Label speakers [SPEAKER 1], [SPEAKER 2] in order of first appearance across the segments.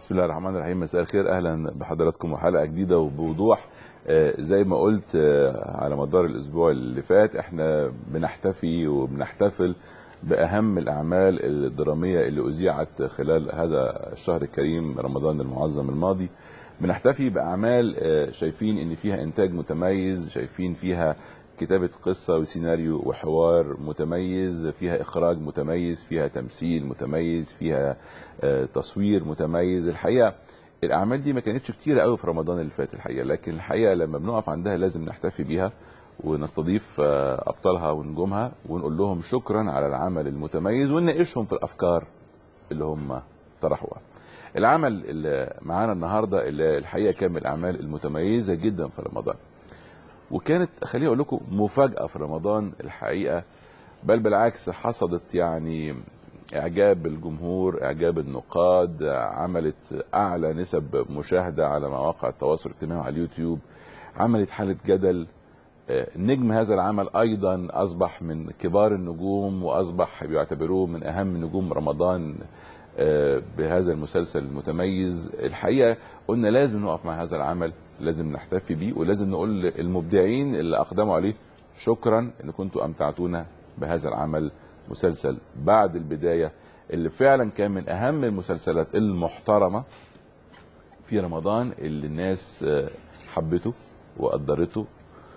[SPEAKER 1] بسم الله الرحمن الرحيم مساء الخير اهلا بحضراتكم وحلقه جديده وبوضوح آه، زي ما قلت آه، على مدار الاسبوع اللي فات احنا بنحتفي وبنحتفل باهم الاعمال الدراميه اللي اذيعت خلال هذا الشهر الكريم رمضان المعظم الماضي بنحتفي باعمال آه، شايفين ان فيها انتاج متميز شايفين فيها كتابة قصة وسيناريو وحوار متميز فيها إخراج متميز فيها تمثيل متميز فيها آه، تصوير متميز الحقيقة الأعمال دي ما كانتش كتيرة قوي في رمضان اللي فات الحقيقة لكن الحقيقة لما بنقف عندها لازم نحتفي بيها ونستضيف آه، أبطالها ونجومها ونقول لهم شكرا على العمل المتميز ونناقشهم في الأفكار اللي هم طرحوها العمل اللي معانا النهارده اللي الحقيقه كان من الاعمال المتميزه جدا في رمضان وكانت خليني اقول لكم مفاجاه في رمضان الحقيقه بل بالعكس حصدت يعني اعجاب الجمهور اعجاب النقاد عملت اعلى نسب مشاهده على مواقع التواصل الاجتماعي على اليوتيوب عملت حاله جدل آه، نجم هذا العمل ايضا اصبح من كبار النجوم واصبح بيعتبروه من اهم نجوم رمضان آه، بهذا المسلسل المتميز الحقيقه قلنا لازم نقف مع هذا العمل لازم نحتفي بيه ولازم نقول للمبدعين اللي اقدموا عليه شكرا ان كنتوا امتعتونا بهذا العمل مسلسل بعد البدايه اللي فعلا كان من اهم المسلسلات المحترمه في رمضان اللي الناس آه، حبته وقدرته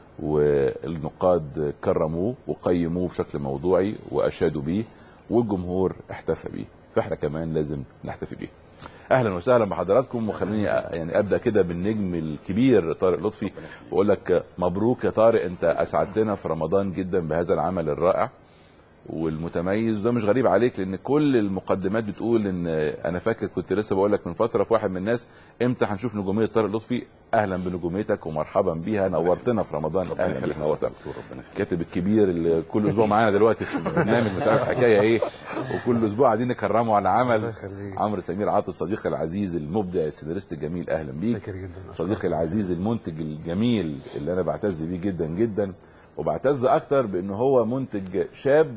[SPEAKER 1] والنقاد كرموه وقيموه بشكل موضوعي واشادوا بيه والجمهور احتفى بيه فاحنا كمان لازم نحتفي بيه اهلا وسهلا بحضراتكم وخليني أ- يعني ابدا كده بالنجم الكبير طارق لطفي واقول لك مبروك يا طارق انت اسعدتنا في رمضان جدا بهذا العمل الرائع والمتميز وده مش غريب عليك لان كل المقدمات بتقول ان انا فاكر كنت لسه بقول لك من فتره في واحد من الناس امتى هنشوف نجوميه طارق لطفي اهلا بنجوميتك ومرحبا بيها نورتنا في رمضان اهلا بيك نورتنا الكاتب الكبير اللي كل اسبوع معانا دلوقتي في البرنامج مش عارف الحكايه ايه وكل اسبوع قاعدين نكرمه على عمل عمرو سمير عاطف صديقي العزيز المبدع السيناريست الجميل اهلا بيك
[SPEAKER 2] شاكر جدا
[SPEAKER 1] صديقي العزيز المنتج الجميل اللي انا بعتز بيه جدا جدا وبعتز اكتر بان هو منتج شاب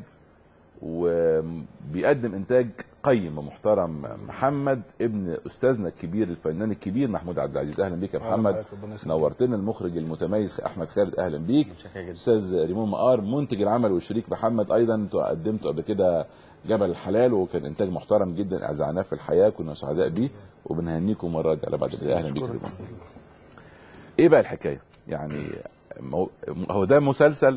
[SPEAKER 1] وبيقدم انتاج قيم ومحترم محمد ابن استاذنا الكبير الفنان الكبير محمود عبد العزيز اهلا بيك يا محمد نورتنا المخرج المتميز احمد خالد اهلا بيك استاذ ريمون مقار منتج العمل والشريك محمد ايضا انتوا قدمتوا قبل كده جبل الحلال وكان انتاج محترم جدا اذعناه في الحياه كنا سعداء بيه وبنهنيكم مره دي على بعد كده اهلا بيك ريمون ايه بقى الحكايه يعني مو- هو ده مسلسل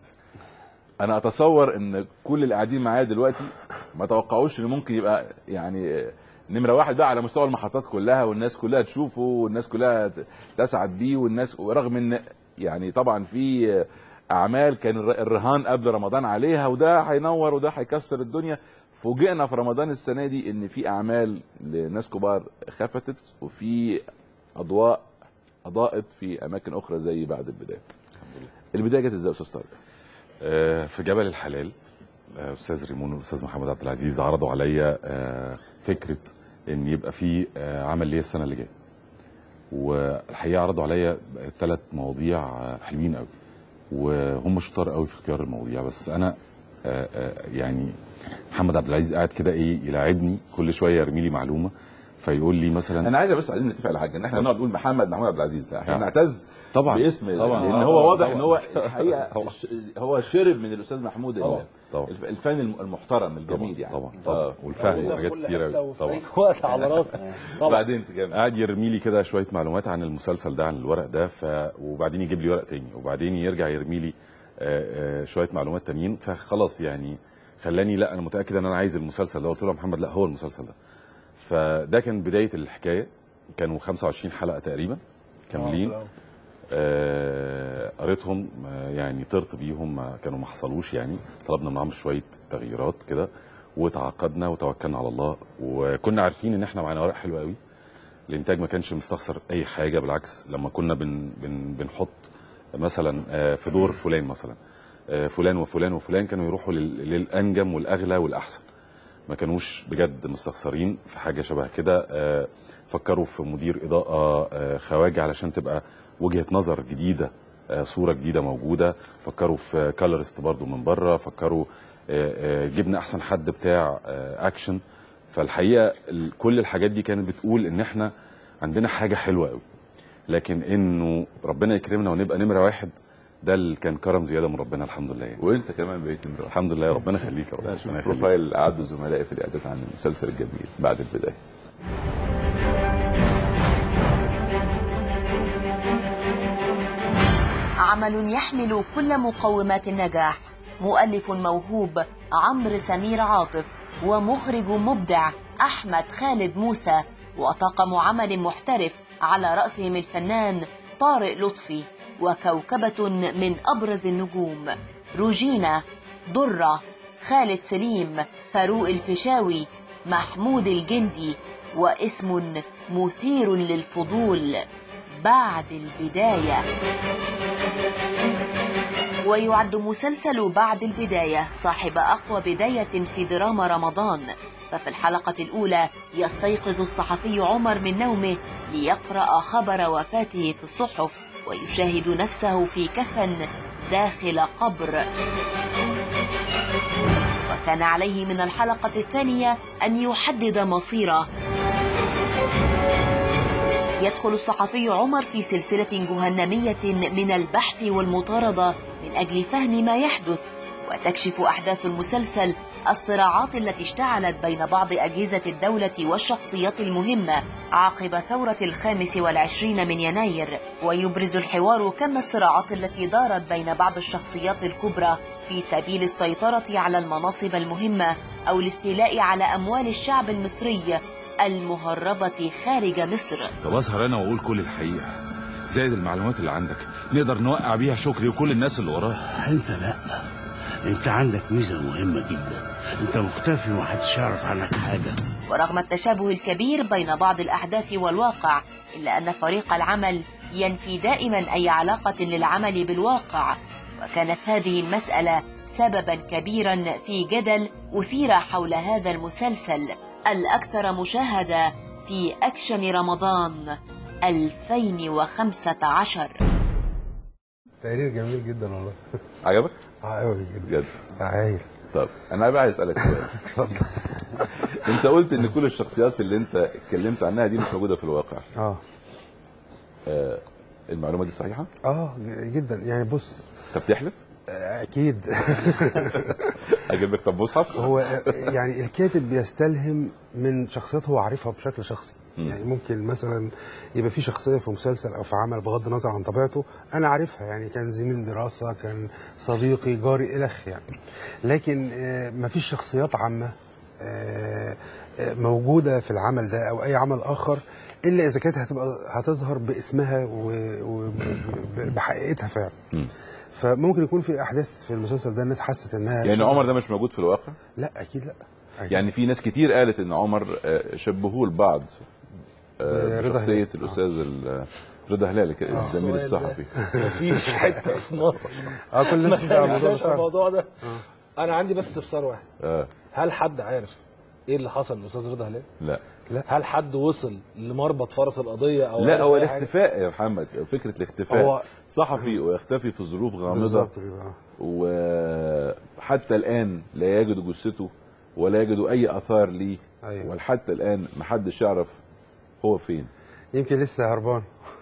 [SPEAKER 1] انا اتصور ان كل اللي قاعدين معايا دلوقتي ما توقعوش ان ممكن يبقى يعني نمره واحد بقى على مستوى المحطات كلها والناس كلها تشوفه والناس كلها ت- تسعد بيه والناس ورغم ان يعني طبعا في اعمال كان الر- الرهان قبل رمضان عليها وده هينور وده هيكسر الدنيا فوجئنا في رمضان السنه دي ان في اعمال لناس كبار خفتت وفي اضواء اضاءت في اماكن اخرى زي بعد البدايه البدايه جت ازاي يا استاذ طارق
[SPEAKER 3] آه، في جبل الحلال آه، استاذ ريمون والاستاذ محمد عبد العزيز عرضوا عليا آه، فكره ان يبقى في آه، عمل ليا السنه اللي جايه والحقيقه عرضوا عليا ثلاث مواضيع آه، حلوين قوي وهم شطار قوي في اختيار المواضيع بس انا آه، آه، يعني محمد عبد العزيز قاعد كده ايه يلاعبني كل شويه يرمي لي معلومه فيقول لي مثلا
[SPEAKER 1] انا عايز بس عايزين نتفق على حاجه ان احنا نقعد نقول محمد محمود عبد العزيز لا احنا
[SPEAKER 3] آه.
[SPEAKER 1] نعتز
[SPEAKER 3] طبعا
[SPEAKER 1] باسم
[SPEAKER 3] طبعا
[SPEAKER 1] لان
[SPEAKER 3] آه،
[SPEAKER 1] هو
[SPEAKER 3] آه،
[SPEAKER 1] واضح
[SPEAKER 3] طبعا.
[SPEAKER 1] ان هو الحقيقه ش- هو شرب من الاستاذ محمود ال-
[SPEAKER 3] طبعا طبعا
[SPEAKER 1] الف- الفن الم- المحترم الجميل يعني
[SPEAKER 3] طبعا
[SPEAKER 1] آه.
[SPEAKER 3] طبعا والفهم وحاجات كتير قوي طبعا
[SPEAKER 2] وقت على راسي طبعا
[SPEAKER 1] بعدين تكمل
[SPEAKER 3] قاعد يرمي لي كده شويه معلومات عن المسلسل ده عن الورق ده ف... وبعدين يجيب لي ورق تاني وبعدين يرجع يرمي لي آه، آه، شويه معلومات تانيين فخلاص يعني خلاني لا انا متاكد ان انا عايز المسلسل ده قلت له يا محمد لا هو المسلسل ده فده كان بدايه الحكايه كانوا 25 حلقه تقريبا كاملين آه، قريتهم آه، يعني طرت بيهم ما كانوا ما حصلوش يعني طلبنا من عمرو شويه تغييرات كده وتعاقدنا وتوكلنا على الله وكنا عارفين ان احنا معانا ورق حلو قوي الانتاج ما كانش مستخسر اي حاجه بالعكس لما كنا بن بن بنحط مثلا آه، في دور فلان مثلا آه، فلان وفلان وفلان كانوا يروحوا لل- للانجم والاغلى والاحسن ما كانوش بجد مستخسرين في حاجه شبه كده آه، فكروا في مدير اضاءه آه، خواجه علشان تبقى وجهه نظر جديده آه، صوره جديده موجوده فكروا في كالرست برضو من بره فكروا آه، آه، جبنا احسن حد بتاع آه، اكشن فالحقيقه ال- كل الحاجات دي كانت بتقول ان احنا عندنا حاجه حلوه قوي لكن انه ربنا يكرمنا ونبقى نمره واحد ده اللي كان كرم زياده من ربنا الحمد لله يعني.
[SPEAKER 1] وانت كمان بقيت نمره واحد
[SPEAKER 3] الحمد لله ربنا يخليك يا رب
[SPEAKER 1] لا
[SPEAKER 3] ربنا
[SPEAKER 1] شوف
[SPEAKER 3] يخليك.
[SPEAKER 1] بروفايل اعدوا زملائي في الاعداد عن المسلسل الجميل بعد البدايه
[SPEAKER 4] عمل يحمل كل مقومات النجاح مؤلف موهوب عمرو سمير عاطف ومخرج مبدع أحمد خالد موسى وطاقم عمل محترف على رأسهم الفنان طارق لطفي وكوكبة من أبرز النجوم روجينا درة خالد سليم فاروق الفيشاوي محمود الجندي واسم مثير للفضول بعد البدايه ويعد مسلسل بعد البداية صاحب أقوى بداية في دراما رمضان ففي الحلقة الأولى يستيقظ الصحفي عمر من نومه ليقرأ خبر وفاته في الصحف ويشاهد نفسه في كفن داخل قبر وكان عليه من الحلقة الثانية أن يحدد مصيره يدخل الصحفي عمر في سلسلة جهنمية من البحث والمطاردة من أجل فهم ما يحدث وتكشف أحداث المسلسل الصراعات التي اشتعلت بين بعض أجهزة الدولة والشخصيات المهمة عقب ثورة الخامس والعشرين من يناير ويبرز الحوار كم الصراعات التي دارت بين بعض الشخصيات الكبرى في سبيل السيطرة على المناصب المهمة أو الاستيلاء على أموال الشعب المصري المهربة خارج مصر
[SPEAKER 5] طب اسهر انا واقول كل الحقيقه زائد المعلومات اللي عندك نقدر نوقع بيها شكري وكل الناس اللي ورايا
[SPEAKER 6] انت لا انت عندك ميزه مهمه جدا انت مختفي ومحدش يعرف عنك حاجه
[SPEAKER 4] ورغم التشابه الكبير بين بعض الأحداث والواقع إلا أن فريق العمل ينفي دائما أي علاقة للعمل بالواقع وكانت هذه المسألة سببا كبيرا في جدل أثير حول هذا المسلسل الأكثر مشاهدة في أكشن رمضان 2015
[SPEAKER 7] تقرير جميل جدا والله
[SPEAKER 1] عجبك؟
[SPEAKER 7] عجبني جدا
[SPEAKER 1] بجد
[SPEAKER 7] عايل
[SPEAKER 1] طب انا بقى عايز اسالك سؤال
[SPEAKER 7] اتفضل
[SPEAKER 1] انت قلت ان كل الشخصيات اللي انت اتكلمت عنها دي مش موجوده في الواقع
[SPEAKER 7] اه
[SPEAKER 1] آه المعلومه دي صحيحه؟
[SPEAKER 7] اه جدا يعني بص
[SPEAKER 1] انت بتحلف؟
[SPEAKER 7] آه، اكيد
[SPEAKER 1] اجيب لك طب مصحف؟
[SPEAKER 7] هو آه، يعني الكاتب بيستلهم من شخصيات هو عارفها بشكل شخصي يعني ممكن مثلا يبقى في شخصيه في مسلسل او في عمل بغض النظر عن طبيعته انا عارفها يعني كان زميل دراسه كان صديقي جاري الخ يعني لكن آه، مفيش شخصيات عامه آه، آه، موجوده في العمل ده او اي عمل اخر الا اذا كانت هتبقى هتظهر باسمها وبحقيقتها فعلا
[SPEAKER 1] مم.
[SPEAKER 7] فممكن يكون في احداث في المسلسل ده الناس حست انها
[SPEAKER 1] يعني
[SPEAKER 7] شبه-
[SPEAKER 1] عمر ده مش موجود في الواقع؟
[SPEAKER 7] لا اكيد لا أكيد.
[SPEAKER 1] يعني في ناس كتير قالت ان عمر آه، شبهوه لبعض آه،
[SPEAKER 7] آه، رضا
[SPEAKER 1] بشخصيه
[SPEAKER 7] هلال.
[SPEAKER 1] الاستاذ ال- رضا هلال الزميل الصحفي
[SPEAKER 2] مفيش حته في مصر
[SPEAKER 7] اه كل
[SPEAKER 2] ما
[SPEAKER 7] الناس بتسال على الموضوع ده
[SPEAKER 2] سمعناش
[SPEAKER 7] فعلا.
[SPEAKER 2] الموضوع ده انا عندي بس استفسار واحد
[SPEAKER 1] آه
[SPEAKER 2] هل حد عارف ايه اللي حصل للاستاذ رضا هلال؟
[SPEAKER 1] لا
[SPEAKER 2] هل حد وصل لمربط فرس القضيه او
[SPEAKER 1] لا
[SPEAKER 2] عرف
[SPEAKER 1] هو
[SPEAKER 2] أي حاجة؟
[SPEAKER 1] الاختفاء يا محمد فكره الاختفاء
[SPEAKER 7] هو-
[SPEAKER 1] صحفي ويختفي في ظروف غامضه
[SPEAKER 7] بالظبط كده آه.
[SPEAKER 1] وحتى الان لا يجدوا جثته ولا يجدوا اي اثار ليه
[SPEAKER 7] أيوة.
[SPEAKER 1] وحتى الان محدش يعرف هو فين
[SPEAKER 7] يمكن لسه هربان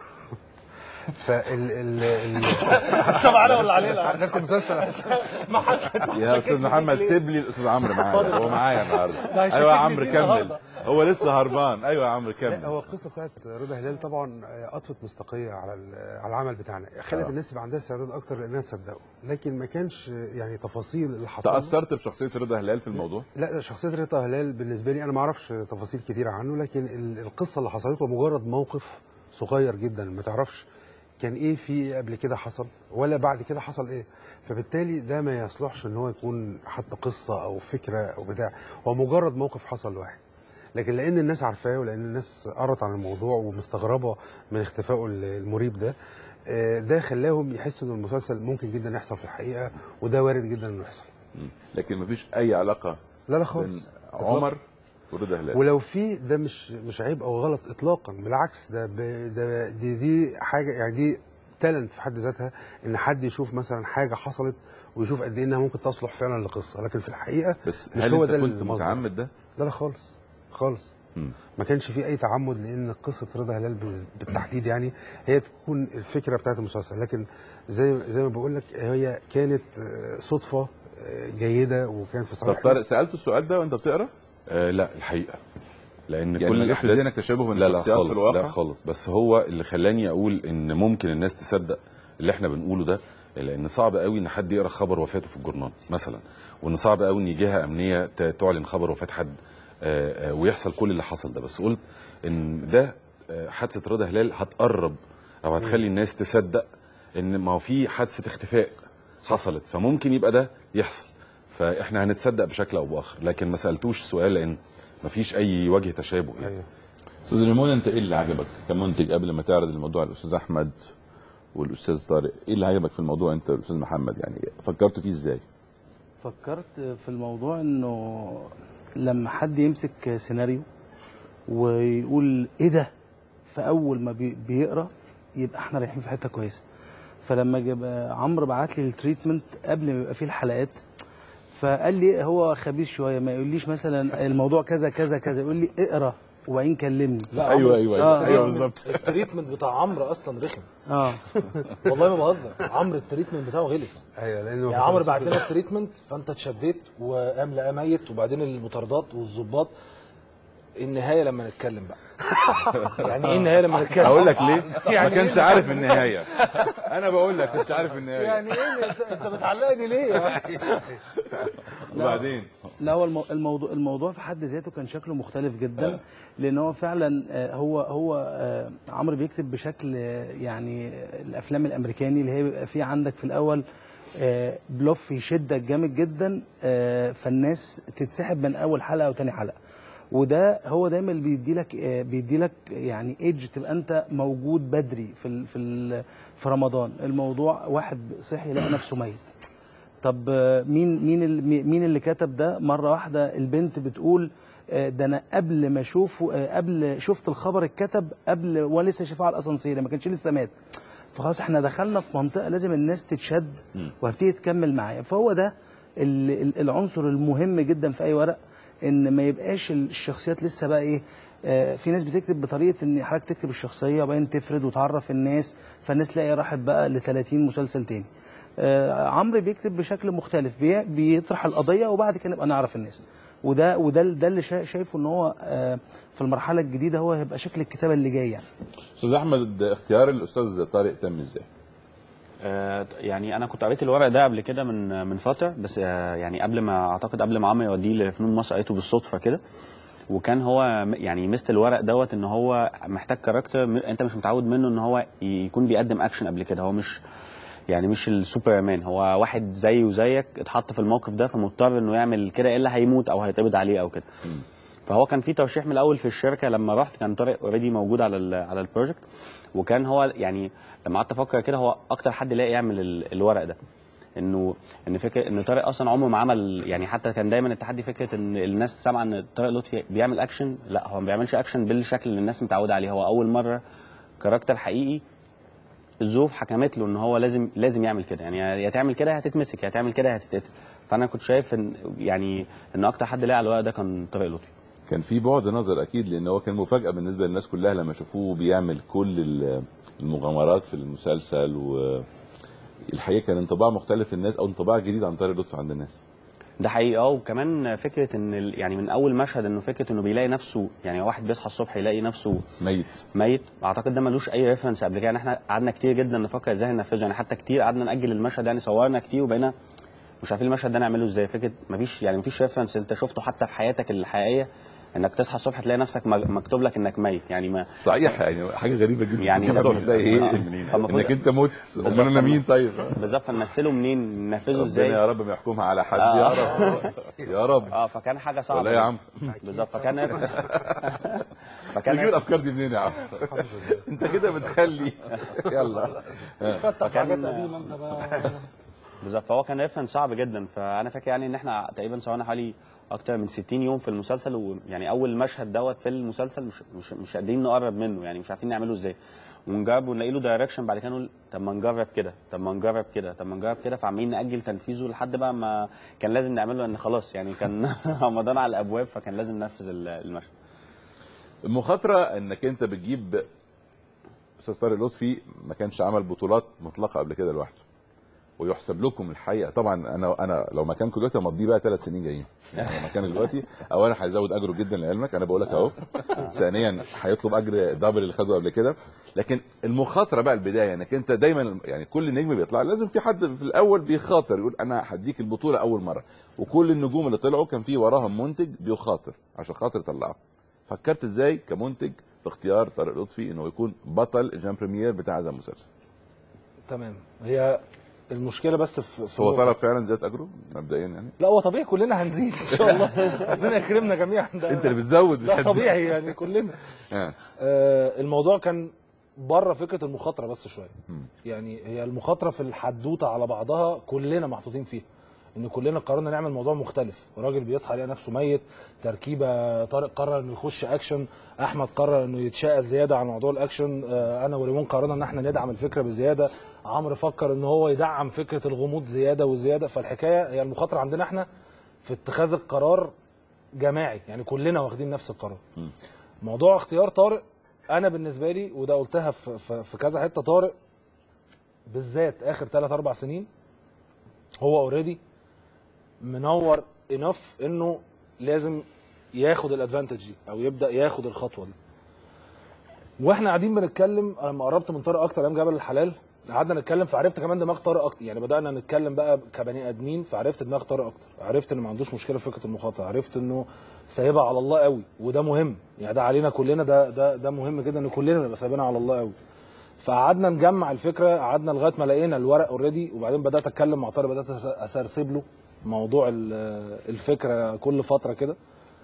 [SPEAKER 7] فال ال ال
[SPEAKER 2] طبعا انا ولا علينا
[SPEAKER 7] نفس المسلسل
[SPEAKER 2] ما حد
[SPEAKER 1] يا استاذ محمد سيب لي الاستاذ عمرو معايا هو معايا النهارده
[SPEAKER 2] هيشككني
[SPEAKER 1] ايوه يا عمرو
[SPEAKER 2] فيه
[SPEAKER 1] كمل
[SPEAKER 2] النهاردة.
[SPEAKER 1] هو لسه هربان ايوه يا عمرو
[SPEAKER 7] لا
[SPEAKER 1] كمل
[SPEAKER 7] هو القصه بتاعت رضا هلال طبعا اضفت مصداقيه على ال- على العمل بتاعنا خلت
[SPEAKER 1] آه.
[SPEAKER 7] الناس يبقى عندها استعداد اكتر لانها تصدقه لكن ما كانش يعني تفاصيل اللي حصل
[SPEAKER 1] تاثرت بشخصيه رضا هلال في الموضوع
[SPEAKER 7] لا شخصيه رضا هلال بالنسبه لي انا ما اعرفش تفاصيل كتيره عنه لكن ال- القصه اللي حصلت له مجرد موقف صغير جدا ما تعرفش كان ايه في قبل كده حصل ولا بعد كده حصل ايه فبالتالي ده ما يصلحش ان هو يكون حتى قصه او فكره او بتاع هو مجرد موقف حصل لواحد لكن لان الناس عارفاه ولان الناس قرت عن الموضوع ومستغربه من اختفائه المريب ده آه، ده خلاهم يحسوا ان المسلسل ممكن جدا يحصل في الحقيقه وده وارد جدا انه يحصل
[SPEAKER 1] مم. لكن مفيش اي علاقه
[SPEAKER 7] لا لا
[SPEAKER 1] بين
[SPEAKER 7] خالص
[SPEAKER 1] عمر ورضا هلال
[SPEAKER 7] ولو في ده مش مش عيب او غلط اطلاقا بالعكس ده ب... ده دي دي حاجه يعني دي تالنت في حد ذاتها ان حد يشوف مثلا حاجه حصلت ويشوف قد ايه انها ممكن تصلح فعلا لقصه لكن في الحقيقه
[SPEAKER 1] بس
[SPEAKER 7] مش
[SPEAKER 1] هل
[SPEAKER 7] هو
[SPEAKER 1] انت
[SPEAKER 7] ده
[SPEAKER 1] كنت
[SPEAKER 7] المصدر.
[SPEAKER 1] متعمد ده
[SPEAKER 7] لا لا خالص خالص
[SPEAKER 1] مم.
[SPEAKER 7] ما كانش في اي تعمد لان قصه رضا هلال بز- بالتحديد يعني هي تكون الفكره بتاعت المسلسل لكن زي زي ما بقول لك هي كانت آه، صدفه آه، جيده وكان في
[SPEAKER 1] طب
[SPEAKER 7] صالح
[SPEAKER 1] طارق سالته السؤال ده وانت بتقرا؟
[SPEAKER 3] آه لا الحقيقه لان
[SPEAKER 1] يعني
[SPEAKER 3] كل
[SPEAKER 1] ما جاش في
[SPEAKER 3] الأحداث-
[SPEAKER 1] ذهنك تشابه بين
[SPEAKER 3] لا لا
[SPEAKER 1] الشخصيات في
[SPEAKER 3] خالص
[SPEAKER 1] الواقع؟
[SPEAKER 3] لا خالص بس هو اللي خلاني اقول ان ممكن الناس تصدق اللي احنا بنقوله ده لان صعب قوي ان حد يقرا خبر وفاته في الجورنال مثلا وان صعب قوي ان جهه امنيه ت- تعلن خبر وفاه حد آه، آه، ويحصل كل اللي حصل ده بس قلت ان ده آه، حادثه رضا هلال هتقرب او هتخلي الناس تصدق ان ما هو في حادثه اختفاء حصلت فممكن يبقى ده يحصل فاحنا هنتصدق بشكل او باخر لكن ما سالتوش سؤال لان ما فيش اي وجه تشابه يعني
[SPEAKER 7] أيوه.
[SPEAKER 1] استاذ ريمون انت ايه اللي عجبك كمنتج قبل ما تعرض الموضوع على الاستاذ احمد والاستاذ طارق ايه اللي عجبك في الموضوع انت والاستاذ محمد يعني فكرت فيه ازاي
[SPEAKER 8] فكرت في الموضوع انه لما حد يمسك سيناريو ويقول ايه ده فاول ما بي- بيقرا يبقى احنا رايحين في حته كويسه فلما جاب عمرو بعت لي التريتمنت قبل ما يبقى فيه الحلقات فقال لي هو خبيث شويه ما يقوليش مثلا الموضوع كذا كذا كذا يقول لي اقرا وبعدين كلمني
[SPEAKER 2] لا
[SPEAKER 1] ايوه
[SPEAKER 2] عمرو-
[SPEAKER 1] ايوه
[SPEAKER 8] آه.
[SPEAKER 1] ايوه, أيوة بالظبط
[SPEAKER 2] التريتمنت بتاع عمرو اصلا رخم
[SPEAKER 8] اه
[SPEAKER 2] والله ما بهزر عمرو التريتمنت بتاعه غلس
[SPEAKER 7] ايوه لانه
[SPEAKER 2] يعني عمرو بعت لنا التريتمنت فانت اتشديت وقام لقاه ميت وبعدين المطاردات والظباط النهايه لما نتكلم بقى يعني ايه النهايه لما نتكلم
[SPEAKER 1] اقول لك ليه ما
[SPEAKER 2] يعني
[SPEAKER 1] كانش
[SPEAKER 2] إيه؟
[SPEAKER 1] عارف النهايه انا بقول لك كنت عارف النهايه
[SPEAKER 2] يعني ايه انت, انت بتعلقني ليه
[SPEAKER 1] وبعدين
[SPEAKER 8] لا هو المو- الموضوع الموضوع في حد ذاته كان شكله مختلف جدا لان هو فعلا آه، هو هو آه، عمرو بيكتب بشكل آه، يعني آه، الافلام الامريكاني اللي هي بيبقى في عندك في الاول آه، بلوف يشدك جامد جدا آه، فالناس تتسحب من اول حلقه او تاني حلقه وده هو دايما اللي بيدي لك بيدي لك يعني ايدج تبقى انت موجود بدري في ال في ال في رمضان الموضوع واحد صحي لقى نفسه ميت طب آه، مين مين اللي مين اللي كتب ده مره واحده البنت بتقول آه، ده انا قبل ما اشوفه آه، قبل شفت الخبر اتكتب قبل وانا لسه شايفاه على الاسانسير ما كانش لسه مات فخلاص احنا دخلنا في منطقه لازم الناس تتشد وهتبتدي تكمل معايا فهو ده ال- ال- العنصر المهم جدا في اي ورق ان ما يبقاش الشخصيات لسه بقى ايه آه، في ناس بتكتب بطريقه ان حضرتك تكتب الشخصيه وبعدين تفرد وتعرف الناس فالناس تلاقي راحت بقى ل 30 مسلسل تاني آه، عمرو بيكتب بشكل مختلف بي- بيطرح القضيه وبعد كده نبقى نعرف الناس وده وده ده اللي شا- شايفه ان هو آه، في المرحله الجديده هو هيبقى شكل الكتابه اللي جاي يعني
[SPEAKER 1] استاذ احمد اختيار الاستاذ طارق تم ازاي
[SPEAKER 9] آه، يعني انا كنت قريت الورق ده قبل كده من من فتره بس آه، يعني قبل ما اعتقد قبل ما عمرو يوديه لفنون مصر قريته بالصدفه كده وكان هو م- يعني مست الورق دوت ان هو محتاج كاركتر م- انت مش متعود منه ان هو يكون بيقدم اكشن قبل كده هو مش يعني مش السوبرمان هو واحد زيه وزيك اتحط في الموقف ده فمضطر انه يعمل كده الا هيموت او هيتقبض عليه او كده فهو كان في ترشيح من الاول في الشركه لما رحت كان طارق اوريدي موجود على ال على البروجكت وكان هو يعني لما قعدت افكر كده هو اكتر حد لاقي يعمل ال- الورق ده انه ان فكره ان طارق اصلا عمره ما عمل يعني حتى كان دايما التحدي فكره ان الناس سامعه ان طارق لطفي بيعمل اكشن لا هو ما بيعملش اكشن بالشكل اللي الناس متعوده عليه هو اول مره كاركتر حقيقي الظروف حكمت له ان هو لازم لازم يعمل كده يعني يا تعمل كده هتتمسك يا تعمل كده هتتقتل فانا كنت شايف ان يعني ان اكتر حد لاقي على الورق ده كان طارق لطفي
[SPEAKER 1] كان في بعد نظر اكيد لان هو كان مفاجاه بالنسبه للناس كلها لما شافوه بيعمل كل ال- المغامرات في المسلسل والحقيقه كان انطباع مختلف للناس او انطباع جديد عن طارق لطفي عند الناس
[SPEAKER 9] ده حقيقي اه وكمان فكره ان ال- يعني من اول مشهد انه فكره انه بيلاقي نفسه يعني واحد بيصحى الصبح يلاقي نفسه
[SPEAKER 1] ميت
[SPEAKER 9] ميت اعتقد ده ملوش اي ريفرنس قبل كده يعني احنا قعدنا كتير جدا نفكر ازاي هننفذه يعني حتى كتير قعدنا ناجل المشهد يعني صورنا كتير وبقينا مش عارفين المشهد ده نعمله ازاي فكره مفيش يعني مفيش ريفرنس انت شفته حتى في حياتك الحقيقيه انك تصحى الصبح تلاقي نفسك مج- مكتوب لك انك ميت يعني ما
[SPEAKER 1] صحيح يعني حاجه غريبه جدا
[SPEAKER 9] يعني
[SPEAKER 1] تصحى الصبح تلاقي ايه
[SPEAKER 9] فالمفروض-
[SPEAKER 1] انك انت مت امال انا مين طيب
[SPEAKER 9] بالظبط فنمثله منين ننفذه
[SPEAKER 1] ربنا
[SPEAKER 9] ازاي
[SPEAKER 1] يا رب ما يحكمها على حد
[SPEAKER 9] آه.
[SPEAKER 1] يا رب يا رب
[SPEAKER 9] اه فكان حاجه صعبه
[SPEAKER 1] ولا يا عم
[SPEAKER 9] بالظبط فكان
[SPEAKER 1] بتجيب
[SPEAKER 9] فكان
[SPEAKER 1] الافكار دي منين يا عم انت كده بتخلي يلا
[SPEAKER 2] فتح في حاجات
[SPEAKER 9] فكان-
[SPEAKER 2] قديمه انت بقى
[SPEAKER 9] بالظبط فهو كان ريفرنس صعب جدا فانا فاكر يعني ان احنا تقريبا صورنا حوالي اكتر من 60 يوم في المسلسل ويعني اول مشهد دوت في المسلسل مش مش مش قادرين نقرب منه يعني مش عارفين نعمله ازاي ونجرب ونلاقي له دايركشن بعد كده نقول طب ما نجرب كده طب ما نجرب كده طب ما نجرب كده فعمالين ناجل تنفيذه لحد بقى ما كان لازم نعمله لان خلاص يعني كان رمضان على الابواب فكان لازم ننفذ ال- المشهد
[SPEAKER 1] المخاطره انك انت بتجيب استاذ طارق لطفي ما كانش عمل بطولات مطلقه قبل كده لوحده ويحسب لكم الحقيقه طبعا انا انا لو مكانكم دلوقتي همضيه بقى ثلاث سنين جايين يعني لو مكانك دلوقتي اولا هيزود اجره جدا لعلمك انا بقول لك اهو ثانيا هيطلب اجر دبل اللي خده قبل كده لكن المخاطره بقى البدايه انك انت دايما يعني كل نجم بيطلع لازم في حد في الاول بيخاطر يقول انا هديك البطوله اول مره وكل النجوم اللي طلعوا كان في وراهم منتج بيخاطر عشان خاطر يطلعه فكرت ازاي كمنتج في اختيار طارق لطفي انه يكون بطل جان بريمير بتاع هذا المسلسل
[SPEAKER 2] تمام هي المشكله بس في, في
[SPEAKER 1] هو
[SPEAKER 2] نقطة.
[SPEAKER 1] طلب فعلا زياده اجره مبدئيا يعني
[SPEAKER 2] لا هو طبيعي كلنا هنزيد ان شاء الله ربنا يكرمنا جميعا ده
[SPEAKER 1] انت اللي بتزود مش
[SPEAKER 2] لا
[SPEAKER 1] هتزود.
[SPEAKER 2] طبيعي يعني كلنا
[SPEAKER 1] آه.
[SPEAKER 2] آه الموضوع كان بره فكره المخاطره بس شويه
[SPEAKER 1] مم.
[SPEAKER 2] يعني هي المخاطره في الحدوته على بعضها كلنا محطوطين فيها ان كلنا قررنا نعمل موضوع مختلف راجل بيصحى يلاقي نفسه ميت تركيبه طارق قرر انه يخش اكشن احمد قرر انه يتشقى زياده على موضوع الاكشن آه انا وريمون قررنا ان احنا ندعم الفكره بزياده عمرو فكر ان هو يدعم فكره الغموض زياده وزياده فالحكايه هي المخاطره عندنا احنا في اتخاذ القرار جماعي يعني كلنا واخدين نفس القرار موضوع اختيار طارق انا بالنسبه لي وده قلتها في, في, في كذا حته طارق بالذات اخر 3 4 سنين هو اوريدي منور انف انه لازم ياخد الادفانتج دي او يبدا ياخد الخطوه دي واحنا قاعدين بنتكلم أنا لما قربت من طارق اكتر ايام جبل الحلال قعدنا نتكلم فعرفت كمان دماغ طارق اكتر يعني بدانا نتكلم بقى كبني ادمين فعرفت دماغ طارق اكتر عرفت ان ما عندوش مشكله في فكره المخاطره عرفت انه سايبها على الله قوي وده مهم يعني ده علينا كلنا ده ده ده مهم جدا ان كلنا نبقى سايبينها على الله قوي فقعدنا نجمع الفكره قعدنا لغايه ما لقينا الورق اوريدي وبعدين بدات اتكلم مع طارق بدات أس- اسرسب له موضوع ال- الفكره كل فتره كده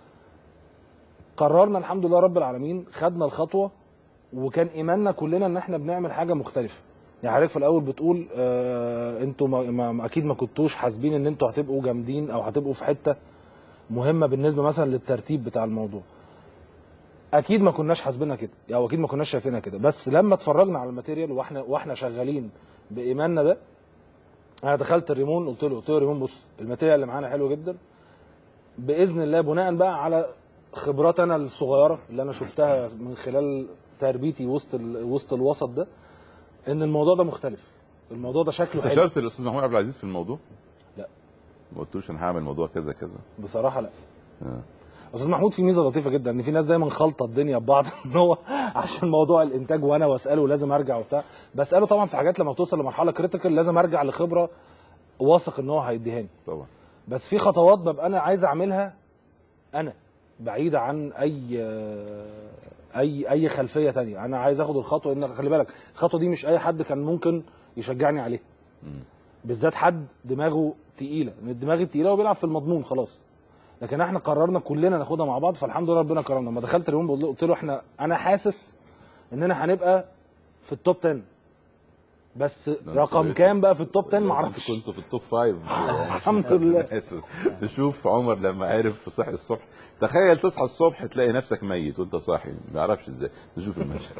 [SPEAKER 2] قررنا الحمد لله رب العالمين خدنا الخطوه وكان ايماننا كلنا ان احنا بنعمل حاجه مختلفه يعني حضرتك في الاول بتقول آه انتوا ما ما اكيد ما كنتوش حاسبين ان انتوا هتبقوا جامدين او هتبقوا في حته مهمه بالنسبه مثلا للترتيب بتاع الموضوع اكيد ما كناش حاسبينها كده او اكيد ما كناش شايفينها كده بس لما اتفرجنا على الماتيريال واحنا واحنا شغالين بايماننا ده انا دخلت الريمون قلت له قلت له يا ريمون بص الماتيريال اللي معانا حلو جدا باذن الله بناء بقى على خبرات انا الصغيره اللي انا شفتها من خلال تربيتي وسط ال... وسط الوسط ده ان الموضوع ده مختلف الموضوع ده شكله حلو
[SPEAKER 1] استشرت الاستاذ محمود عبد العزيز في الموضوع؟
[SPEAKER 2] لا.
[SPEAKER 1] ما قلتوش انا هعمل موضوع كذا كذا
[SPEAKER 2] بصراحه لا
[SPEAKER 1] آه.
[SPEAKER 2] استاذ محمود في ميزه لطيفه جدا ان في ناس دايما خالطه الدنيا ببعض ان هو عشان موضوع الانتاج وانا واساله لازم ارجع وبتاع بساله طبعا في حاجات لما بتوصل لمرحله كريتيكال لازم ارجع لخبره واثق ان هو هيديهاني
[SPEAKER 1] طبعا
[SPEAKER 2] بس في خطوات ببقى انا عايز اعملها انا بعيده عن اي اي اي خلفيه تانية انا عايز اخد الخطوه ان خلي بالك الخطوه دي مش اي حد كان ممكن يشجعني عليها بالذات حد دماغه تقيله ان الدماغ التقيله هو بيلعب في المضمون خلاص لكن احنا قررنا كلنا ناخدها مع بعض فالحمد لله ربنا كرمنا لما دخلت اليوم بقول له- قلت له احنا انا حاسس اننا هنبقى في التوب 10 بس رقم كام بقى في التوب 10 معرفش
[SPEAKER 1] كنتوا في التوب فايف
[SPEAKER 2] الحمد لله.
[SPEAKER 1] تشوف عمر لما عرف صحي الصبح تخيل تصحى الصبح تلاقي نفسك ميت وانت صاحي ما يعرفش ازاي نشوف المشهد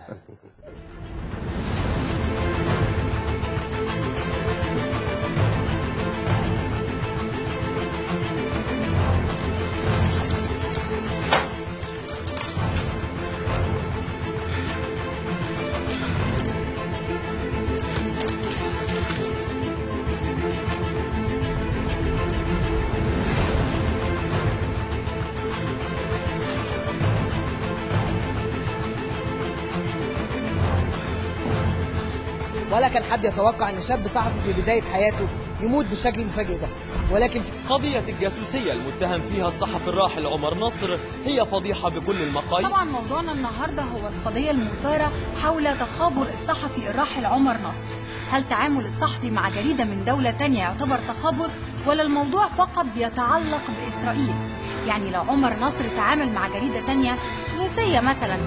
[SPEAKER 10] ولا كان حد يتوقع ان شاب صحفي في بدايه حياته يموت بالشكل المفاجئ ده ولكن في
[SPEAKER 11] قضية الجاسوسية المتهم فيها الصحفي الراحل عمر نصر هي فضيحة بكل المقاييس
[SPEAKER 12] طبعا موضوعنا النهارده هو القضيه المثاره حول تخابر الصحفي الراحل عمر نصر هل تعامل الصحفي مع جريده من دوله تانية يعتبر تخابر ولا الموضوع فقط بيتعلق باسرائيل يعني لو عمر نصر تعامل مع جريده تانية روسيه مثلا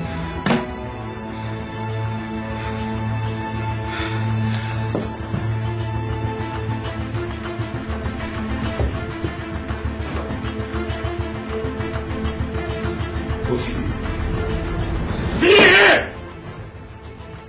[SPEAKER 11] وفي في ايه؟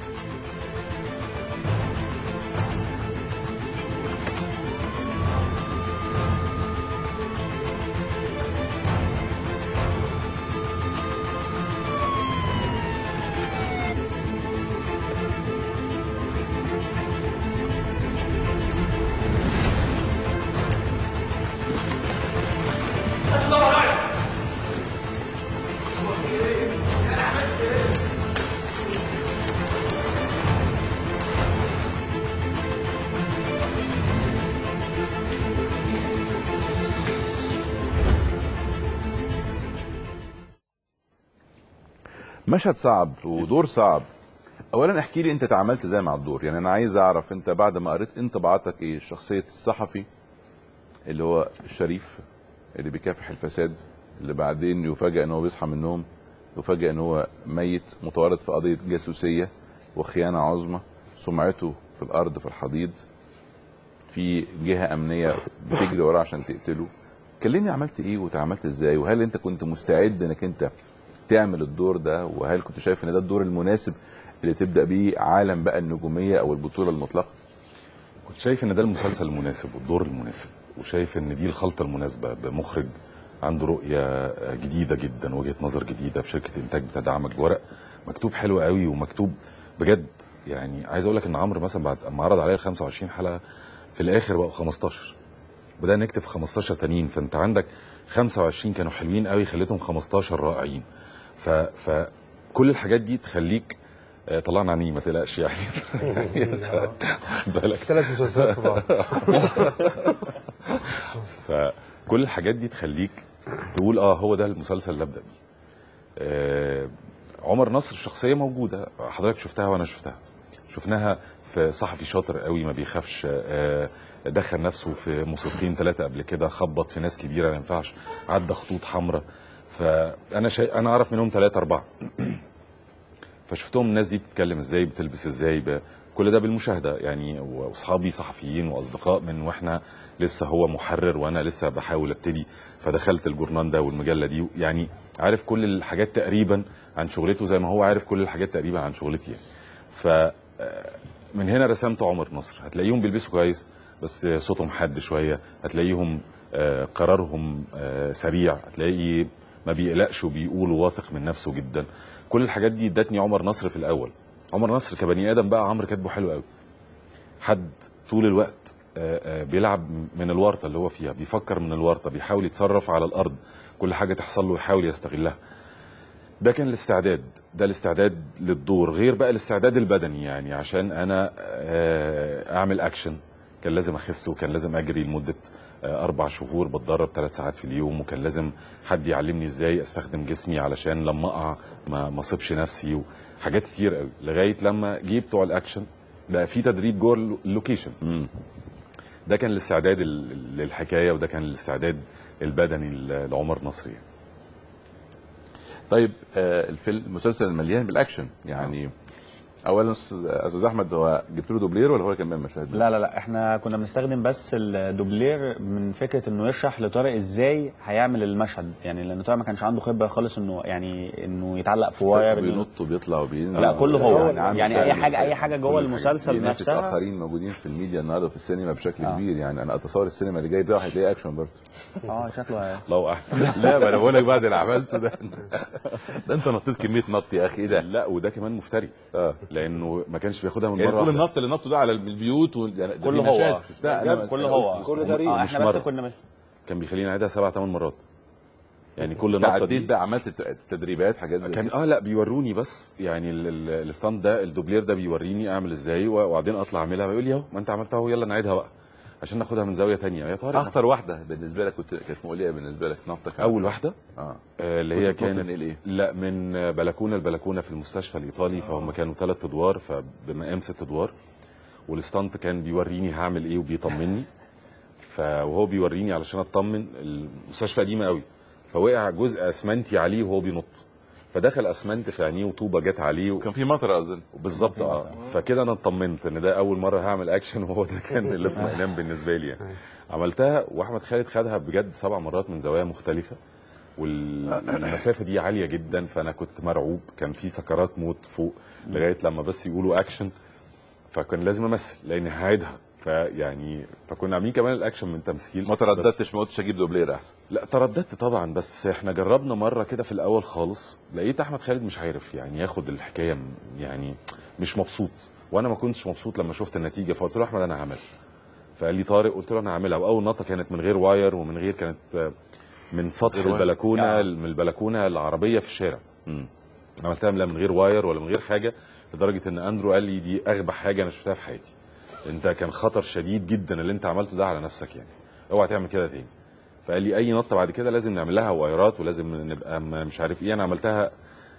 [SPEAKER 1] مشهد صعب ودور صعب اولا احكي لي انت تعاملت ازاي مع الدور يعني انا عايز اعرف انت بعد ما قريت انطباعاتك ايه شخصيه الصحفي اللي هو الشريف اللي بيكافح الفساد اللي بعدين يفاجئ ان هو بيصحى من النوم يفاجئ ان هو ميت متورط في قضيه جاسوسيه وخيانه عظمى سمعته في الارض في الحضيض في جهه امنيه بتجري وراه عشان تقتله كلمني عملت ايه وتعاملت ازاي وهل انت كنت مستعد انك انت تعمل الدور ده وهل كنت شايف ان ده الدور المناسب اللي تبدا بيه عالم بقى النجوميه او البطوله المطلقه
[SPEAKER 3] كنت شايف ان ده المسلسل المناسب والدور المناسب وشايف ان دي الخلطه المناسبه بمخرج عنده رؤيه جديده جدا وجهه نظر جديده في شركه انتاج بتدعمك بورق مكتوب حلو قوي ومكتوب بجد يعني عايز اقول لك ان عمرو مثلا بعد ما عرض عليا ال 25 حلقه في الاخر بقوا 15 بدأنا نكتب في 15 تانيين فانت عندك 25 كانوا حلوين قوي خليتهم 15 رائعين ف فكل الحاجات دي تخليك آه، طلعنا عينيه ما تقلقش يعني واخد بالك
[SPEAKER 7] ثلاث مسلسلات في بعض
[SPEAKER 3] فكل الحاجات دي تخليك تقول اه هو ده المسلسل اللي ابدا بيه آه عمر نصر شخصيه موجوده حضرتك شفتها وانا شفتها شفناها في صحفي شاطر قوي ما بيخافش آه دخل نفسه في مصيبتين ثلاثه قبل كده خبط في ناس كبيره ما ينفعش عدى خطوط حمراء فانا شيء انا اعرف منهم ثلاثه اربعه فشفتهم الناس دي بتتكلم ازاي بتلبس ازاي ب... كل ده بالمشاهده يعني واصحابي صحفيين واصدقاء من واحنا لسه هو محرر وانا لسه بحاول ابتدي فدخلت الجورنان ده والمجله دي يعني عارف كل الحاجات تقريبا عن شغلته زي ما هو عارف كل الحاجات تقريبا عن شغلتي يعني ف آه، من هنا رسمت عمر نصر هتلاقيهم بيلبسوا كويس بس صوتهم حاد شويه هتلاقيهم آه، قرارهم آه، سريع هتلاقي ما بيقلقش وبيقول واثق من نفسه جدا كل الحاجات دي ادتني عمر نصر في الاول عمر نصر كبني ادم بقى عمرو كاتبه حلو قوي حد طول الوقت آه، آه، بيلعب من الورطه اللي هو فيها بيفكر من الورطه بيحاول يتصرف على الارض كل حاجه تحصل له يحاول يستغلها ده كان الاستعداد ده الاستعداد للدور غير بقى الاستعداد البدني يعني عشان انا آه، اعمل اكشن كان لازم اخس وكان لازم اجري لمده آه، اربع شهور بتدرب ثلاث ساعات في اليوم وكان لازم حد يعلمني ازاي استخدم جسمي علشان لما اقع ما ما اصيبش نفسي وحاجات كتير قوي لغايه لما جه بتوع الاكشن بقى في تدريب جوه اللو- اللوكيشن ده كان الاستعداد ال- للحكايه وده كان الاستعداد البدني ل- لعمر نصر يعني.
[SPEAKER 1] طيب آه، الفيلم المسلسل مليان بالاكشن يعني اولا استاذ أستاذ احمد هو جبت له دوبلير ولا هو كان بيعمل مشاهد
[SPEAKER 9] لا لا لا احنا كنا بنستخدم بس الدوبلير من فكره انه يشرح لطارق ازاي هيعمل المشهد يعني لان طارق ما كانش عنده خبره خالص انه يعني انه يتعلق في واير إنه-
[SPEAKER 1] بينط وبيطلع وبينزل
[SPEAKER 9] لا كله هو
[SPEAKER 1] عامل
[SPEAKER 9] يعني
[SPEAKER 1] زي
[SPEAKER 9] اي
[SPEAKER 1] ما-
[SPEAKER 9] حاجه اي حاجه جوه
[SPEAKER 1] كل
[SPEAKER 9] المسلسل
[SPEAKER 1] بينافس
[SPEAKER 9] نفسها
[SPEAKER 1] اخرين موجودين في الميديا النهارده في السينما بشكل كبير يعني انا اتصور السينما اللي جاي ده هتلاقيه اكشن برضه
[SPEAKER 9] اه شكله
[SPEAKER 3] الله اعلم
[SPEAKER 1] لا ما انا بقول لك بعد اللي عملته ده ده انت نطيت كميه نط يا اخي ايه ده
[SPEAKER 3] لا وده كمان مفتري
[SPEAKER 1] اه
[SPEAKER 3] لانه ما كانش بياخدها من
[SPEAKER 1] يعني
[SPEAKER 3] مره
[SPEAKER 1] كل
[SPEAKER 3] واحدة.
[SPEAKER 1] النط اللي نطه ده على البيوت و... يعني ده
[SPEAKER 9] كله
[SPEAKER 1] في
[SPEAKER 9] هو.
[SPEAKER 1] مشاهد شفتها انا
[SPEAKER 9] كله هو
[SPEAKER 1] كل
[SPEAKER 3] ده
[SPEAKER 9] اه
[SPEAKER 3] مش
[SPEAKER 9] احنا بس
[SPEAKER 3] مرة.
[SPEAKER 9] كنا مش
[SPEAKER 3] كان بيخليني اعيدها سبع ثمان مرات يعني كل نطه
[SPEAKER 1] استعديت
[SPEAKER 3] دي
[SPEAKER 1] بقى عملت ت- تدريبات حاجات زي
[SPEAKER 3] كان
[SPEAKER 1] كده
[SPEAKER 3] اه لا بيوروني بس يعني ال- ال- الستاند ده الدوبلير ده بيوريني اعمل ازاي و- وبعدين اطلع اعملها بيقول لي اهو ما انت عملتها اهو يلا نعيدها بقى عشان ناخدها من زاويه تانية يا طارق
[SPEAKER 1] اخطر واحده بالنسبه لك كنت كانت مؤلمه بالنسبه لك نطه كانت-
[SPEAKER 3] اول واحده
[SPEAKER 1] اه
[SPEAKER 3] آه، اللي هي
[SPEAKER 1] كنت بتنط
[SPEAKER 3] كانت
[SPEAKER 1] من إيه؟
[SPEAKER 3] لا من بلكونه لبلكونه في المستشفى الايطالي فهم كانوا ثلاث ادوار فبمقام ست ادوار والستانت كان بيوريني هعمل ايه وبيطمني فوهو بيوريني علشان اطمن المستشفى قديمه قوي فوقع جزء اسمنتي عليه وهو بينط فدخل اسمنت في عينيه وطوبه جت عليه و...
[SPEAKER 1] كان في مطر اظن
[SPEAKER 3] بالظبط اه فكده انا اطمنت ان ده اول مره هعمل اكشن وهو ده كان الاطمئنان بالنسبه لي يعني عملتها واحمد خالد خدها بجد سبع مرات من زوايا مختلفه والمسافه دي عاليه جدا فانا كنت مرعوب كان في سكرات موت فوق لغايه لما بس يقولوا اكشن فكان لازم امثل لان هعيدها فيعني فكنا عاملين كمان الاكشن من تمثيل
[SPEAKER 1] ما ترددتش ما قلتش اجيب دوبلير احسن
[SPEAKER 3] لا ترددت طبعا بس احنا جربنا مره كده في الاول خالص لقيت احمد خالد مش عارف يعني ياخد الحكايه م- يعني مش مبسوط وانا ما كنتش مبسوط لما شفت النتيجه فقلت له احمد انا هعملها فقال لي طارق قلت له انا هعملها واول نقطه كانت من غير واير ومن غير كانت آه، من سطح
[SPEAKER 1] غير واير.
[SPEAKER 3] البلكونه
[SPEAKER 1] آه.
[SPEAKER 3] من البلكونه العربيه في الشارع عملتها لا من غير واير ولا من غير حاجه لدرجه ان اندرو قال لي دي اغبى حاجه انا شفتها في حياتي انت كان خطر شديد جدا اللي انت عملته ده على نفسك يعني اوعى تعمل كده تاني فقال لي اي نطه بعد كده لازم نعمل لها وايرات ولازم نبقى م- مش عارف ايه انا عملتها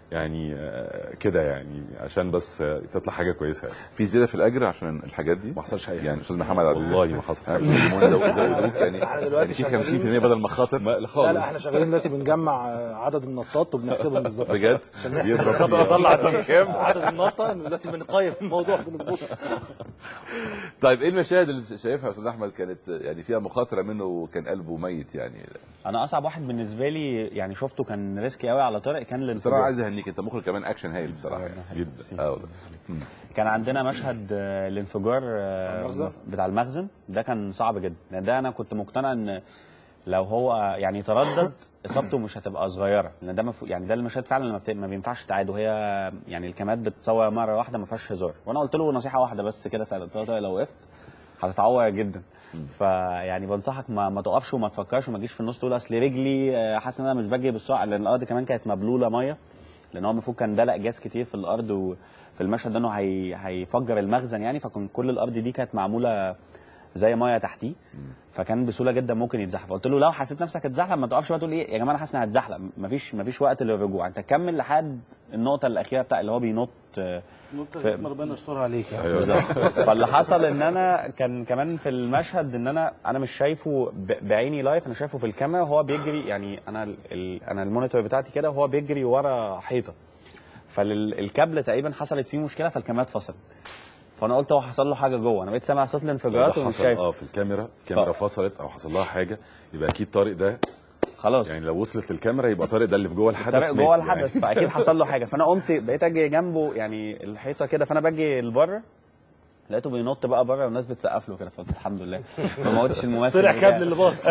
[SPEAKER 3] يعني آه، كده يعني عشان بس آه، تطلع حاجه كويسه يعني.
[SPEAKER 1] في زياده في الاجر عشان الحاجات دي
[SPEAKER 3] ما حصلش اي حاجه
[SPEAKER 1] يعني استاذ محمد عبد
[SPEAKER 3] والله ما حصل حاجه
[SPEAKER 1] زودوك يعني
[SPEAKER 2] احنا دلوقتي
[SPEAKER 1] يعني في 50%
[SPEAKER 2] شغالين-
[SPEAKER 1] بدل مخاطر
[SPEAKER 3] ما- لا
[SPEAKER 2] لا
[SPEAKER 3] خالص
[SPEAKER 2] لا احنا شغالين دلوقتي بنجمع آه، عدد النطاط وبنحسبهم بالظبط
[SPEAKER 1] بجد
[SPEAKER 2] عشان نحسب
[SPEAKER 1] يضرب
[SPEAKER 2] بالظبط
[SPEAKER 1] فيه.
[SPEAKER 2] اطلع عدد كام عدد النطه دلوقتي بنقيم الموضوع بنظبطه
[SPEAKER 1] طيب ايه المشاهد اللي شايفها يا استاذ احمد كانت يعني فيها مخاطره منه وكان قلبه ميت يعني
[SPEAKER 9] انا اصعب واحد بالنسبه لي يعني شفته كان ريسكي قوي على طارق كان
[SPEAKER 1] بصراحه
[SPEAKER 9] الانفجار
[SPEAKER 1] عايز اهنيك انت مخرج كمان اكشن هايل بصراحه يعني
[SPEAKER 3] جدا
[SPEAKER 1] اه والله مم.
[SPEAKER 9] كان عندنا مشهد آه، الانفجار آه،
[SPEAKER 2] المخزن؟
[SPEAKER 9] بتاع المخزن ده كان صعب جدا لان ده انا كنت مقتنع ان لو هو يعني تردد اصابته مش هتبقى صغيره لان ده مفو يعني ده المشهد فعلا اللي ما, بت... ما بينفعش تعاد وهي يعني الكاميرات بتصور مره واحده ما فيهاش هزار وانا قلت له نصيحه واحده بس كده ساعتها قلت له طيب لو وقفت هتتعور جدا فيعني بنصحك ما, ما تقفش وما تفكرش وما تجيش في النص تقول اصل رجلي آه، حاسس ان انا مش بجري بالسرعه لان الارض كمان كانت مبلوله ميه لان هو المفروض كان دلق جاز كتير في الارض وفي المشهد ده انه هي... هيفجر المخزن يعني فكان كل الارض دي كانت معموله زي ميه تحتيه فكان بسهوله جدا ممكن يتزحلق فقلت له لو حسيت نفسك اتزحلق ما تقفش بقى تقول ايه يا جماعه انا حاسس اني هتزحلق مفيش مفيش وقت للرجوع انت كمل لحد النقطه الاخيره بتاع اللي هو بينط آه، في-
[SPEAKER 8] ربنا يسترها عليك يعني.
[SPEAKER 3] ايوه
[SPEAKER 9] فاللي حصل ان انا كان كمان في المشهد ان انا انا مش شايفه ب- بعيني لايف انا شايفه في الكاميرا وهو بيجري يعني انا ال- ال- انا المونيتور بتاعتي كده وهو بيجري ورا حيطه فالكابل تقريبا حصلت فيه مشكله فالكاميرا اتفصلت فانا قلت هو حصل له حاجه جوه انا بقيت سامع صوت
[SPEAKER 3] لو
[SPEAKER 9] الانفجارات
[SPEAKER 3] ده
[SPEAKER 9] ومش
[SPEAKER 3] حصل
[SPEAKER 9] شايف
[SPEAKER 3] اه في الكاميرا الكاميرا
[SPEAKER 9] ف-
[SPEAKER 3] فصلت او حصل لها حاجه يبقى اكيد طارق ده
[SPEAKER 9] خلاص
[SPEAKER 3] يعني لو وصلت للكاميرا يبقى طارق ده اللي في جوه الحدث
[SPEAKER 9] طارق
[SPEAKER 3] مات
[SPEAKER 9] جوه
[SPEAKER 3] يعني.
[SPEAKER 9] الحدث فاكيد حصل له حاجه فانا قمت بقيت اجي جنبه يعني الحيطه كده فانا باجي لبره لقيته بينط بقى بره والناس بتسقف له كده فقلت الحمد لله ما موتش الممثل
[SPEAKER 2] طلع
[SPEAKER 9] بتاعي.
[SPEAKER 2] كابل اللي باص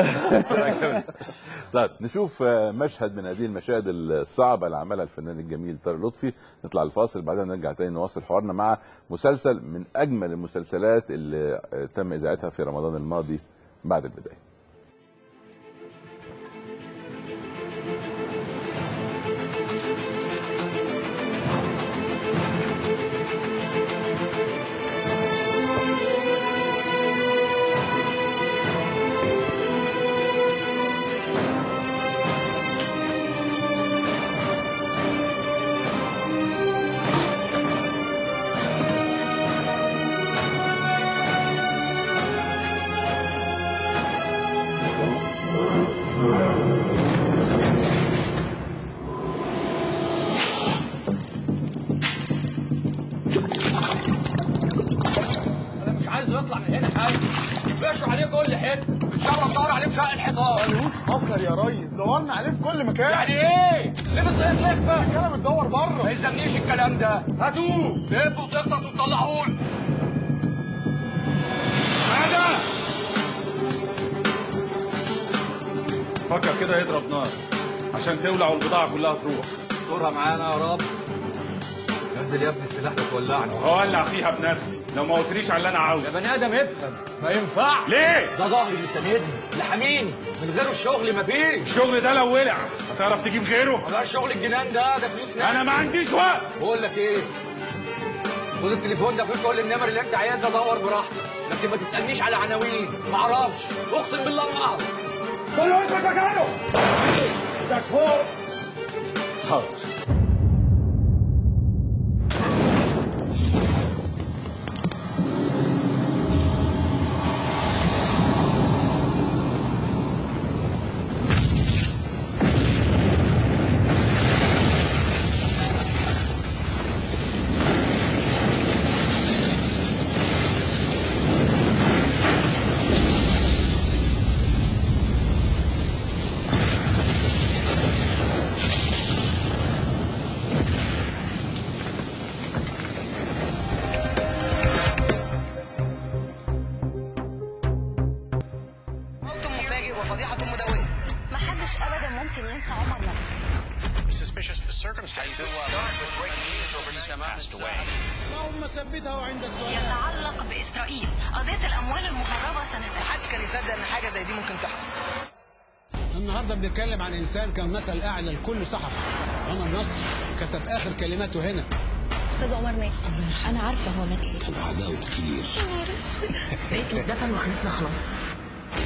[SPEAKER 1] طيب نشوف آه، مشهد من هذه المشاهد الصعبه اللي عملها الفنان الجميل طارق لطفي نطلع الفاصل بعدين نرجع تاني نواصل حوارنا مع مسلسل من اجمل المسلسلات اللي آه، تم اذاعتها في رمضان الماضي بعد البدايه
[SPEAKER 13] انا مش عايزه يطلع من هنا حاجه يبقاش عليه كل حته ان شاء الله ندور عليه في شقه الحيطان
[SPEAKER 14] مصر يا ريس دورنا عليه في كل مكان
[SPEAKER 13] يعني ايه؟ لبس ايه لفه؟
[SPEAKER 14] الكلام بتدور بره
[SPEAKER 13] ما يلزمنيش الكلام ده هاتوه لبوا وتغطس وتطلعوه لي. هذا
[SPEAKER 5] فكر كده يضرب نار عشان تولع والبضاعه كلها تروح
[SPEAKER 13] دورها معانا يا رب نزل يا ابني السلاح ده تولعني
[SPEAKER 5] هولع فيها بنفسي لو ما قلتليش على اللي انا عاوزه
[SPEAKER 13] يا بني ادم افهم ما ينفع
[SPEAKER 5] ليه؟
[SPEAKER 13] ده ظهري اللي ساندني اللي حاميني من غيره الشغل مفيش
[SPEAKER 5] الشغل ده لو ولع هتعرف تجيب غيره
[SPEAKER 13] ده الشغل الجنان ده ده فلوس ناس
[SPEAKER 5] انا ما عنديش وقت
[SPEAKER 13] بقول لك ايه خد التليفون ده فيه كل النمر اللي انت عايزها دور براحتك لكن ما تسالنيش على عناوين ما اعرفش اقسم بالله ما اعرف
[SPEAKER 14] كل واحد مكانه ده فوق
[SPEAKER 5] حاضر
[SPEAKER 10] موت مفاجئ وفضيحة مدوية
[SPEAKER 4] محدش ابدا ممكن ينسى عمر نصر
[SPEAKER 15] Suspicious circumstances start with breaking news overnight passed away.
[SPEAKER 10] اللهم ثبته عند السؤال
[SPEAKER 4] يتعلق باسرائيل قضيه الاموال المهربه سنه
[SPEAKER 10] محدش كان يصدق ان حاجة زي دي ممكن تحصل
[SPEAKER 16] النهارده بنتكلم عن انسان كان مثل اعلى لكل صحفي عمر نصر كتب اخر كلماته هنا
[SPEAKER 4] استاذ عمر مات انا عارفه هو مات ليه
[SPEAKER 16] كان عداوه كتير
[SPEAKER 4] بقيته اتدفن وخلصنا خلاص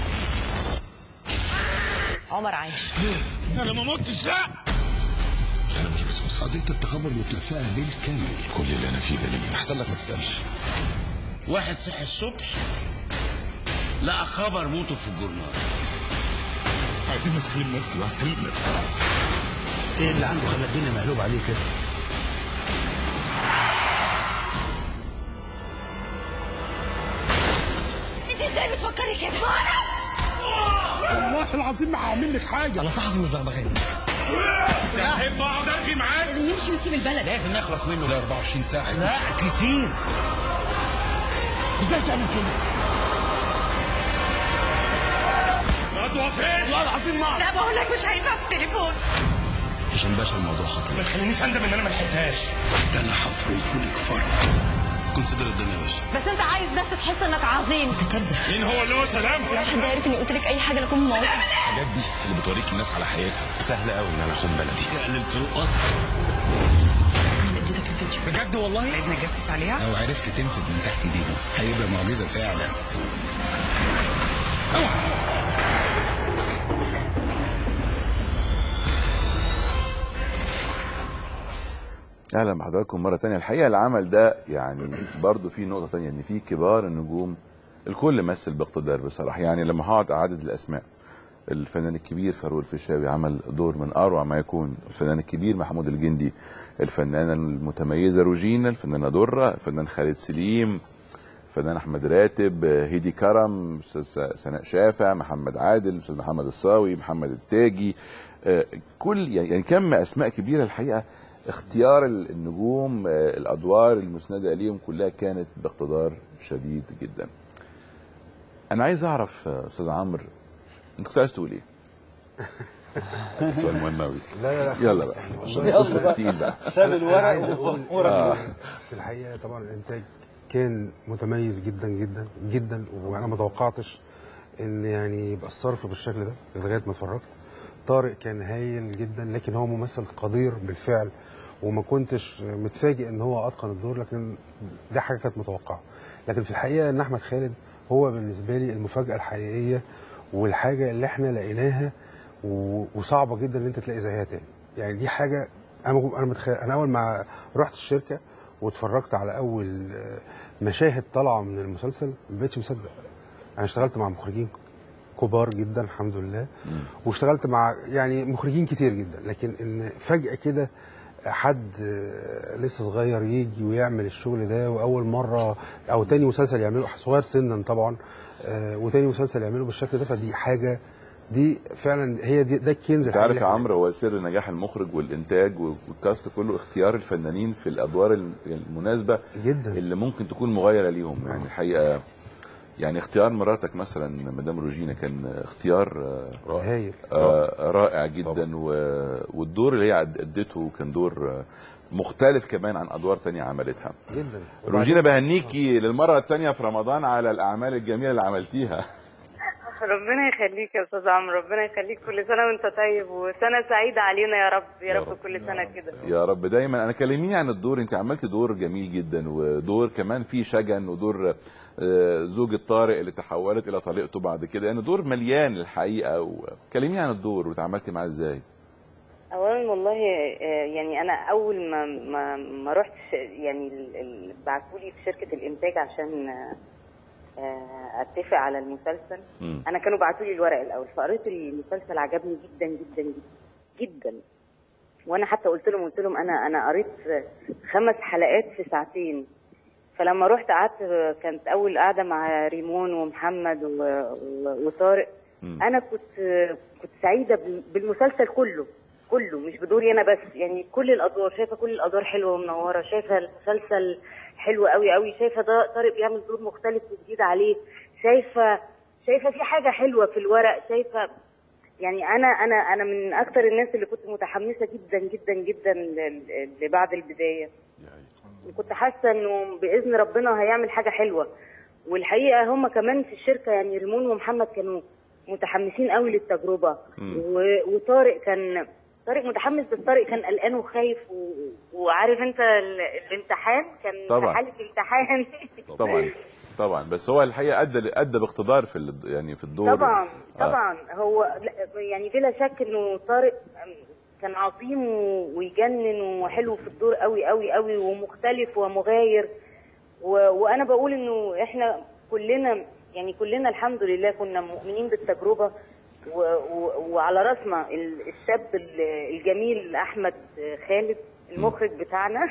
[SPEAKER 4] عمر عايش
[SPEAKER 14] انا ما متش لا
[SPEAKER 5] انا مش جاسوس
[SPEAKER 16] قضيه التخابر متلفقه بالكامل
[SPEAKER 5] كل اللي انا فيه ده ليه احسن لك ما تسالش
[SPEAKER 6] واحد صحي الصبح لقى خبر موته في الجورنال
[SPEAKER 5] عايزين نسلم نفسي وهسلم نفسي
[SPEAKER 16] ايه اللي عنده خلى الدنيا مقلوب عليه كده
[SPEAKER 17] انت ازاي بتفكري كده؟ ما اعرفش
[SPEAKER 5] والله العظيم ما هعمل لك حاجه
[SPEAKER 16] انا صحفي مش بغبغان
[SPEAKER 5] احب اقعد ارغي معاك
[SPEAKER 17] لازم نمشي ونسيب البلد
[SPEAKER 5] لازم نخلص منه ل 24 ساعه
[SPEAKER 16] لا كتير
[SPEAKER 5] ازاي تعمل كده؟ رضوى فين؟
[SPEAKER 16] والله العظيم ما
[SPEAKER 17] لا بقول لك مش هينفع في التليفون
[SPEAKER 5] عشان باشا الموضوع خطير ما تخلينيش اندم ان انا ما لحقتهاش
[SPEAKER 16] ده انا هفركه لك فرق
[SPEAKER 5] كونسيدر الدنيا يا باشا
[SPEAKER 17] بس انت عايز بس تحس انك عظيم تكبر
[SPEAKER 5] مين هو اللي هو سلام؟
[SPEAKER 17] لو حد عرف اني قلت لك اي حاجه لكم موت
[SPEAKER 5] الحاجات دي اللي بتوريك الناس على حياتها سهل قوي ان انا اخون بلدي
[SPEAKER 16] يا قللت القص
[SPEAKER 17] انا اديتك الفيديو
[SPEAKER 16] بجد والله
[SPEAKER 17] عايز نجسس عليها
[SPEAKER 16] لو عرفت تنفذ من تحت ايديهم هيبقى معجزه فعلا
[SPEAKER 1] اهلا بحضراتكم مره تانية الحقيقه العمل ده يعني برضو في نقطه تانية ان في كبار النجوم الكل مثل باقتدار بصراحه يعني لما هقعد اعدد الاسماء الفنان الكبير فاروق الفيشاوي عمل دور من اروع ما يكون الفنان الكبير محمود الجندي الفنانه المتميزه روجينا الفنانه دره الفنان خالد سليم الفنان احمد راتب هيدي كرم استاذ سناء شافع محمد عادل استاذ محمد الصاوي محمد التاجي آه، كل يعني كم اسماء كبيره الحقيقه اختيار النجوم آه، الادوار المسنده اليهم كلها كانت باقتدار شديد جدا انا عايز اعرف آه، استاذ عمرو انت كنت عايز تقول ايه سؤال مهم قوي
[SPEAKER 7] لا لا لا
[SPEAKER 1] يلا بقى
[SPEAKER 7] والله
[SPEAKER 1] نخش في التقيل بقى
[SPEAKER 7] ساب الورق عايز أقول
[SPEAKER 1] آه.
[SPEAKER 7] في الحقيقه طبعا الانتاج كان متميز جدا جدا جدا وانا ما توقعتش ان يعني يبقى الصرف بالشكل ده لغايه ما اتفرجت طارق كان هايل جدا لكن هو ممثل قدير بالفعل وما كنتش متفاجئ ان هو اتقن الدور لكن دي حاجه كانت متوقعه لكن في الحقيقه ان احمد خالد هو بالنسبه لي المفاجاه الحقيقيه والحاجه اللي احنا لقيناها و- وصعبه جدا ان انت تلاقي زيها تاني يعني دي حاجه انا مج- انا متخيل انا اول ما رحت الشركه واتفرجت على اول آه، مشاهد طالعه من المسلسل ما بقتش مصدق انا اشتغلت مع مخرجين كبار جدا الحمد لله واشتغلت مع يعني مخرجين كتير جدا لكن ان فجاه كده حد آه، لسه صغير يجي ويعمل الشغل ده واول مره او تاني مسلسل يعمله صغير سنا طبعا آه، وتاني مسلسل يعمله بالشكل ده فدي حاجه دي فعلا هي دي ده الكنز
[SPEAKER 1] انت
[SPEAKER 7] الحقيقي
[SPEAKER 1] عارف
[SPEAKER 7] اللي
[SPEAKER 1] يا
[SPEAKER 7] إحنا-
[SPEAKER 1] عمرو هو سر نجاح المخرج والانتاج والكاست كله اختيار الفنانين في الادوار الم- المناسبه
[SPEAKER 7] جدا
[SPEAKER 1] اللي ممكن تكون مغايره ليهم يعني الحقيقه يعني اختيار مراتك مثلا مدام روجينا كان اختيار آه،
[SPEAKER 7] هايل
[SPEAKER 1] آه، رائع جدا و- والدور اللي هي عد- ادته كان دور آه، مختلف كمان عن ادوار تانية عملتها
[SPEAKER 7] جدا
[SPEAKER 1] روجينا بهنيكي للمره الثانيه في رمضان على الاعمال الجميله اللي عملتيها
[SPEAKER 18] ربنا يخليك يا استاذ عمرو ربنا يخليك كل سنه وانت طيب وسنه سعيده علينا يا رب يا رب كل سنه كده
[SPEAKER 1] يا رب دايما انا كلميني عن الدور انت عملتي دور جميل جدا ودور كمان فيه شجن ودور آه، زوجة طارق اللي تحولت الى طليقته بعد كده يعني دور مليان الحقيقه وكلميني عن الدور وتعاملتي معاه ازاي
[SPEAKER 18] اولا والله آه، يعني انا اول ما ما ما رحت ش- يعني بعتوا لي في شركه الانتاج عشان آه، آه، اتفق على المسلسل
[SPEAKER 1] مم.
[SPEAKER 18] انا كانوا بعتوا لي الورق الاول فقريت المسلسل عجبني جدا جدا جدا جدا وانا حتى قلت لهم قلت لهم انا انا قريت خمس حلقات في ساعتين فلما رحت قعدت كانت اول قعده مع ريمون ومحمد و... و... وطارق انا كنت كنت سعيده بال- بالمسلسل كله كله مش بدوري انا بس يعني كل الادوار شايفه كل الادوار حلوه ومنوره شايفه المسلسل حلو قوي قوي شايفه ده طارق بيعمل دور مختلف وجديد عليه شايفه شايفه في حاجه حلوه في الورق شايفه يعني انا انا انا من اكتر الناس اللي كنت متحمسه جدا جدا جدا ل- لبعد البدايه كنت حاسه انه باذن ربنا هيعمل حاجه حلوه والحقيقه هم كمان في الشركه يعني ريمون ومحمد كانوا متحمسين قوي للتجربه و- وطارق كان طارق متحمس بس طارق كان قلقان وخايف و... وعارف انت ال... الامتحان كان
[SPEAKER 1] طبعا.
[SPEAKER 18] في حاله امتحان
[SPEAKER 1] طبعا طبعا بس هو الحقيقه ادى ادى باقتدار في ال- يعني في الدور
[SPEAKER 18] طبعا
[SPEAKER 1] آه.
[SPEAKER 18] طبعا هو لا، يعني بلا شك انه طارق كان عظيم و- ويجنن وحلو في الدور قوي قوي قوي ومختلف ومغاير و... وانا بقول انه احنا كلنا يعني كلنا الحمد لله كنا مؤمنين بالتجربه و... و... وعلى راسنا ال- الشاب ال- الجميل احمد خالد المخرج بتاعنا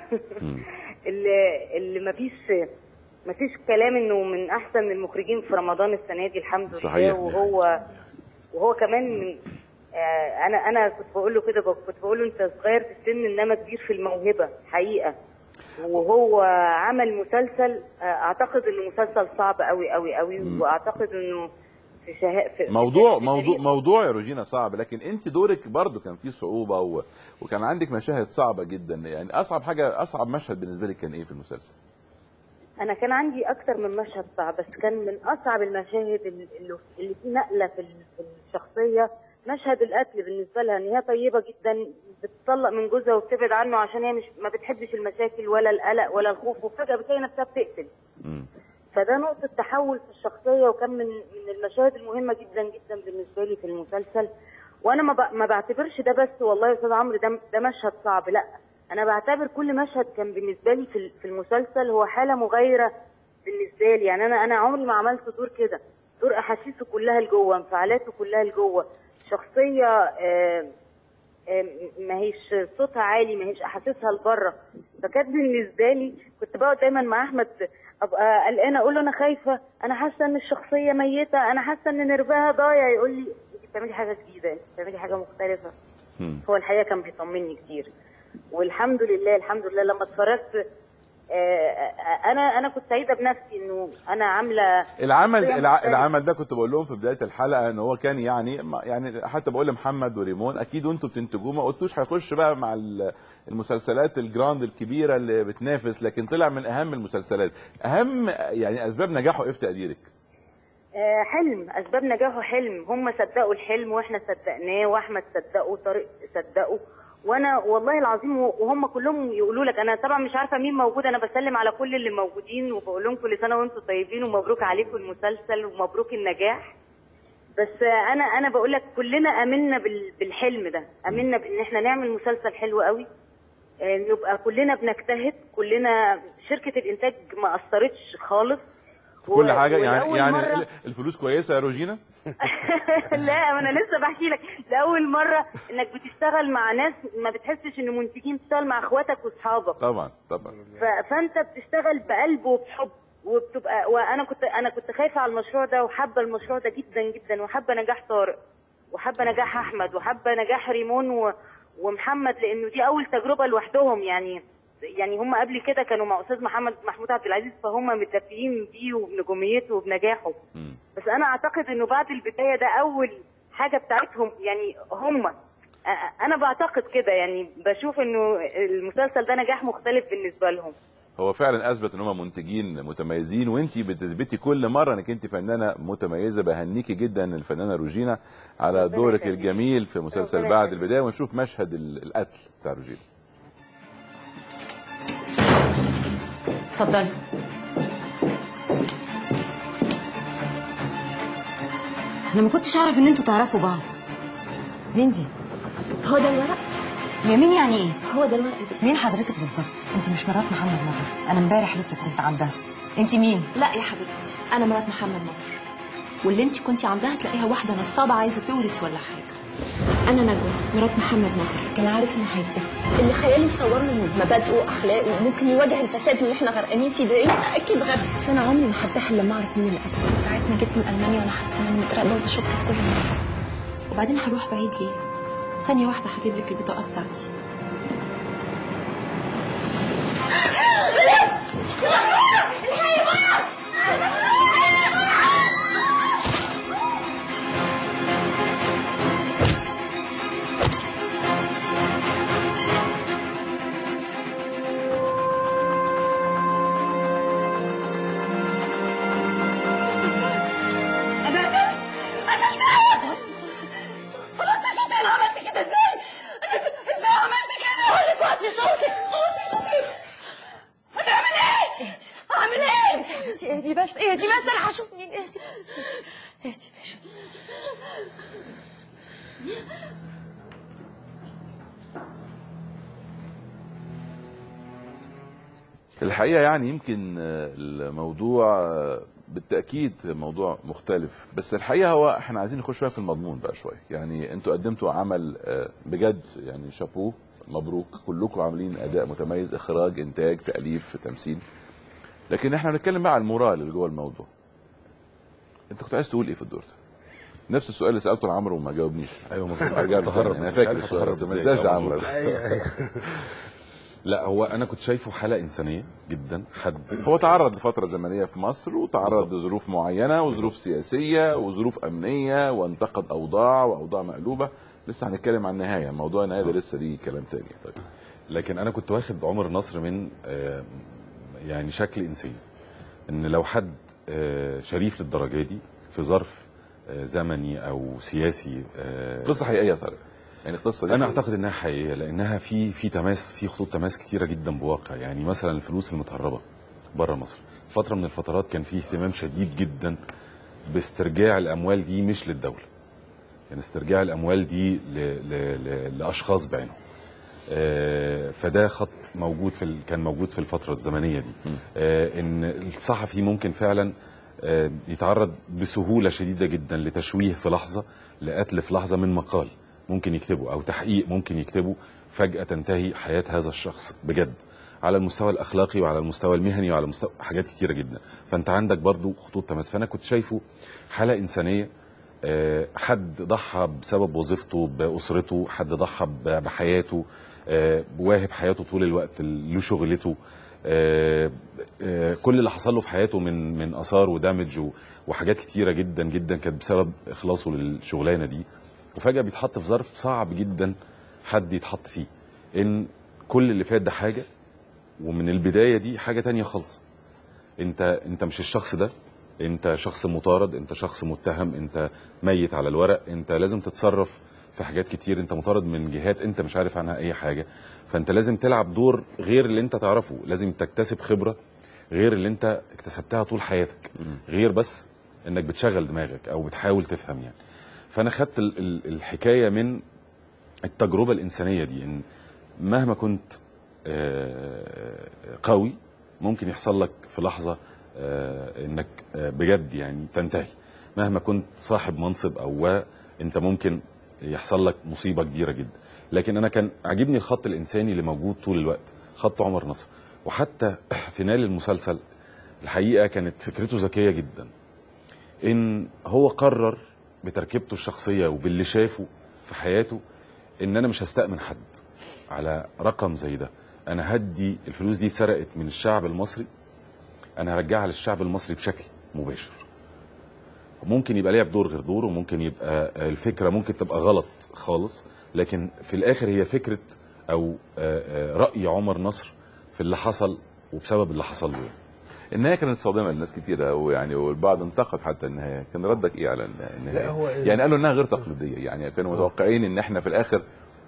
[SPEAKER 18] اللي اللي ما فيش ما فيش كلام انه من احسن المخرجين في رمضان السنه دي الحمد
[SPEAKER 1] صحيح.
[SPEAKER 18] لله وهو وهو كمان من آه، انا انا كنت بقول له كده كنت بقول له انت صغير في السن انما كبير في الموهبه حقيقه وهو عمل مسلسل آه، اعتقد انه مسلسل صعب قوي قوي قوي واعتقد انه في شها... في
[SPEAKER 1] موضوع موضوع موضوع يا روجينا صعب لكن انت دورك برضو كان فيه صعوبه و... وكان عندك مشاهد صعبه جدا يعني اصعب حاجه اصعب مشهد بالنسبه لك كان ايه في المسلسل؟
[SPEAKER 18] انا كان عندي اكتر من مشهد صعب بس كان من اصعب المشاهد اللي, اللي فيه نقله في ال- في الشخصيه مشهد القتل بالنسبه لها ان هي طيبه جدا بتطلق من جوزها وبتبعد عنه عشان هي مش ما بتحبش المشاكل ولا القلق ولا الخوف وفجاه بتلاقي نفسها بتقتل فده نقطة تحول في الشخصية وكان من من المشاهد المهمة جدا جدا بالنسبة لي في المسلسل وأنا ما ب- ما بعتبرش ده بس والله يا أستاذ عمرو ده ده مشهد صعب لا أنا بعتبر كل مشهد كان بالنسبة لي في ال- في المسلسل هو حالة مغايرة بالنسبة لي يعني أنا أنا عمري ما عملت دور كده دور أحاسيسه كلها لجوه انفعالاته كلها لجوه شخصية آه آه، ما هيش صوتها عالي ما هيش احاسيسها لبره فكانت بالنسبه لي كنت بقعد دايما مع احمد ابقى قلقانه اقول له انا خايفه انا حاسه ان الشخصيه ميته انا حاسه ان نرفها ضايع يقول لي انت بتعملي حاجه جديده انت بتعملي حاجه مختلفه هو الحقيقه كان بيطمني كتير والحمد لله الحمد لله لما اتفرجت آه، آه، انا انا كنت سعيده بنفسي انه انا عامله
[SPEAKER 1] العمل
[SPEAKER 18] شخصية
[SPEAKER 1] الع...
[SPEAKER 18] مختلفة.
[SPEAKER 1] العمل ده كنت بقول لهم في بدايه الحلقه ان هو كان يعني ما- يعني حتى بقول لمحمد وريمون اكيد وانتوا بتنتجوه ما قلتوش هيخش بقى مع ال- المسلسلات الجراند الكبيره اللي بتنافس لكن طلع من اهم المسلسلات اهم يعني اسباب نجاحه ايه في تقديرك؟
[SPEAKER 18] آه، حلم اسباب نجاحه حلم هم صدقوا الحلم واحنا صدقناه واحمد صدقه طارق صدقه وانا والله العظيم وهم كلهم يقولوا لك انا طبعا مش عارفه مين موجود انا بسلم على كل اللي موجودين وبقول لهم كل سنه وانتم طيبين ومبروك عليكم المسلسل ومبروك النجاح بس آه، انا انا بقول لك كلنا امنا بال- بالحلم ده امنا بان احنا نعمل مسلسل حلو قوي آه، نبقى كلنا بنجتهد كلنا شركه الانتاج ما اثرتش خالص
[SPEAKER 1] في كل
[SPEAKER 18] و-
[SPEAKER 1] حاجه يعني
[SPEAKER 18] والأول
[SPEAKER 1] يعني
[SPEAKER 18] مرة-
[SPEAKER 1] ال- الفلوس كويسه يا روجينا؟
[SPEAKER 18] لا ما انا لسه بحكي لك ده اول مره انك بتشتغل مع ناس ما بتحسش ان منتجين بتشتغل مع اخواتك واصحابك
[SPEAKER 1] طبعا طبعا
[SPEAKER 18] ف- فانت بتشتغل بقلب وبحب وبتبقى وانا كنت انا كنت خايفه على المشروع ده وحابه المشروع ده جدا جدا وحابه نجاح طارق وحابه نجاح احمد وحابه نجاح ريمون و... ومحمد لانه دي اول تجربه لوحدهم يعني يعني هم قبل كده كانوا مع استاذ محمد محمود عبد العزيز فهم متدفيين بيه وبنجوميته وبنجاحه بس انا اعتقد انه بعد البدايه ده اول حاجه بتاعتهم يعني هم أ- انا بعتقد كده يعني بشوف انه المسلسل ده نجاح مختلف بالنسبه لهم
[SPEAKER 1] هو فعلا اثبت ان هم منتجين متميزين وانت بتثبتي كل مره انك انت فنانه متميزه بهنيكي جدا الفنانه روجينا على
[SPEAKER 18] ربنا
[SPEAKER 1] دورك
[SPEAKER 18] يخليك.
[SPEAKER 1] الجميل في مسلسل
[SPEAKER 18] ربنا
[SPEAKER 1] بعد
[SPEAKER 18] يخليك.
[SPEAKER 1] البدايه ونشوف مشهد ال- القتل بتاع روجينا
[SPEAKER 19] اتفضلي انا ما كنتش اعرف ان انتوا تعرفوا بعض مين دي
[SPEAKER 17] هو ده الورق
[SPEAKER 19] هي مين يعني ايه
[SPEAKER 17] هو ده الورق
[SPEAKER 19] مين حضرتك بالظبط انت مش مرات محمد مطر انا امبارح لسه كنت عندها انت مين
[SPEAKER 17] لا يا حبيبتي انا مرات محمد مطر واللي انت كنتي عاملاها تلاقيها واحده نصابه عايزه تورث ولا حاجه انا نجوى مرات محمد مطر كان عارف انه هيتبقى اللي خياله يصور له مبادئه واخلاقه وممكن يواجه الفساد اللي احنا غرقانين فيه ده يبقى اكيد غد بس انا عمري ما هرتاح الا لما اعرف مين اللي قتل ساعات ما جيت من المانيا وانا حاسه اني متراقبه وبشك في كل الناس وبعدين هروح بعيد ليه ثانيه واحده هجيب لك البطاقه بتاعتي
[SPEAKER 14] انا قتلت قتلتها فلوت صوتي انا عملت كده ازاي؟ انا ز- ازاي عملت كده؟ قولي توطي صوتك وطي صوتك هنعمل ايه؟
[SPEAKER 1] الحقيقه يعني يمكن آه، الموضوع آه، بالتاكيد موضوع مختلف بس الحقيقه هو احنا عايزين نخش شويه في المضمون بقى شويه يعني انتوا قدمتوا عمل آه، بجد يعني شابوه مبروك كلكم عاملين اداء متميز اخراج انتاج تاليف تمثيل لكن احنا بنتكلم بقى على المورال اللي جوه الموضوع انت كنت عايز تقول ايه في الدور ده نفس السؤال اللي سالته لعمرو وما جاوبنيش
[SPEAKER 3] ايوه مظبوط
[SPEAKER 1] هرجع له
[SPEAKER 3] تهرب
[SPEAKER 1] تاني. انا
[SPEAKER 3] بس
[SPEAKER 1] فاكر
[SPEAKER 3] مش عارف
[SPEAKER 1] السؤال
[SPEAKER 3] أتهرب
[SPEAKER 1] بس ما
[SPEAKER 3] إزاي.
[SPEAKER 1] تنساش يا
[SPEAKER 3] آه،
[SPEAKER 1] عمرو
[SPEAKER 3] مظبوط. لا هو انا كنت شايفه حاله انسانيه جدا حد
[SPEAKER 1] هو تعرض لفتره زمنيه في مصر وتعرض لظروف معينه وظروف سياسيه وظروف امنيه وانتقد اوضاع واوضاع مقلوبه لسه هنتكلم عن النهايه موضوع النهايه ده لسه ليه كلام تاني طيب
[SPEAKER 3] لكن انا كنت واخد عمر نصر من آه، يعني شكل انساني ان لو حد آه، شريف للدرجه دي في ظرف آه، زمني او سياسي آه،
[SPEAKER 1] قصه حقيقيه يا طارق يعني القصه دي
[SPEAKER 3] انا
[SPEAKER 1] حقيقية.
[SPEAKER 3] اعتقد انها حقيقيه لانها في في تماس في خطوط تماس كتيره جدا بواقع يعني مثلا الفلوس المتهربه بره مصر فتره من الفترات كان في اهتمام شديد جدا باسترجاع الاموال دي مش للدوله يعني استرجاع الاموال دي ل... ل... ل... لاشخاص بعينهم آه، فده خط موجود في ال... كان موجود في الفتره الزمنيه دي آه، ان الصحفي ممكن فعلا آه، يتعرض بسهوله شديده جدا لتشويه في لحظه لقتل في لحظه من مقال ممكن يكتبه او تحقيق ممكن يكتبه فجاه تنتهي حياه هذا الشخص بجد على المستوى الاخلاقي وعلى المستوى المهني وعلى مستوى حاجات كتيره جدا فانت عندك برضو خطوط تماس فانا كنت شايفه حاله انسانيه آه، حد ضحى بسبب وظيفته باسرته حد ضحى ب- بحياته آه، واهب حياته طول الوقت له شغلته آه، آه، كل اللي حصل له في حياته من من اثار ودمج و- وحاجات كتيره جدا جدا كانت بسبب اخلاصه للشغلانه دي وفجاه بيتحط في ظرف صعب جدا حد يتحط فيه ان كل اللي فات ده حاجه ومن البدايه دي حاجه تانية خالص انت انت مش الشخص ده انت شخص مطارد انت شخص متهم انت ميت على الورق انت لازم تتصرف في حاجات كتير انت مطارد من جهات انت مش عارف عنها اي حاجه فانت لازم تلعب دور غير اللي انت تعرفه لازم تكتسب خبره غير اللي انت اكتسبتها طول حياتك غير بس انك بتشغل دماغك او بتحاول تفهم يعني فانا خدت ال- ال- الحكايه من التجربه الانسانيه دي ان مهما كنت آه، قوي ممكن يحصل لك في لحظه آه، انك آه، بجد يعني تنتهي مهما كنت صاحب منصب او و انت ممكن يحصل لك مصيبه كبيره جدا لكن انا كان عاجبني الخط الانساني اللي موجود طول الوقت خط عمر نصر وحتى فينال المسلسل الحقيقه كانت فكرته ذكيه جدا ان هو قرر بتركيبته الشخصيه وباللي شافه في حياته ان انا مش هستأمن حد على رقم زي ده انا هدي الفلوس دي سرقت من الشعب المصري انا هرجعها للشعب المصري بشكل مباشر ممكن يبقى ليها بدور غير دور وممكن يبقى الفكره ممكن تبقى غلط خالص لكن في الاخر هي فكره او آه، آه، راي عمر نصر في اللي حصل وبسبب اللي حصل له
[SPEAKER 1] النهايه كانت صادمه لناس كتيره ويعني والبعض انتقد حتى النهايه كان ردك ايه على النهايه
[SPEAKER 7] لا، هو-
[SPEAKER 1] يعني قالوا انها غير تقليديه يعني كانوا متوقعين ان احنا في الاخر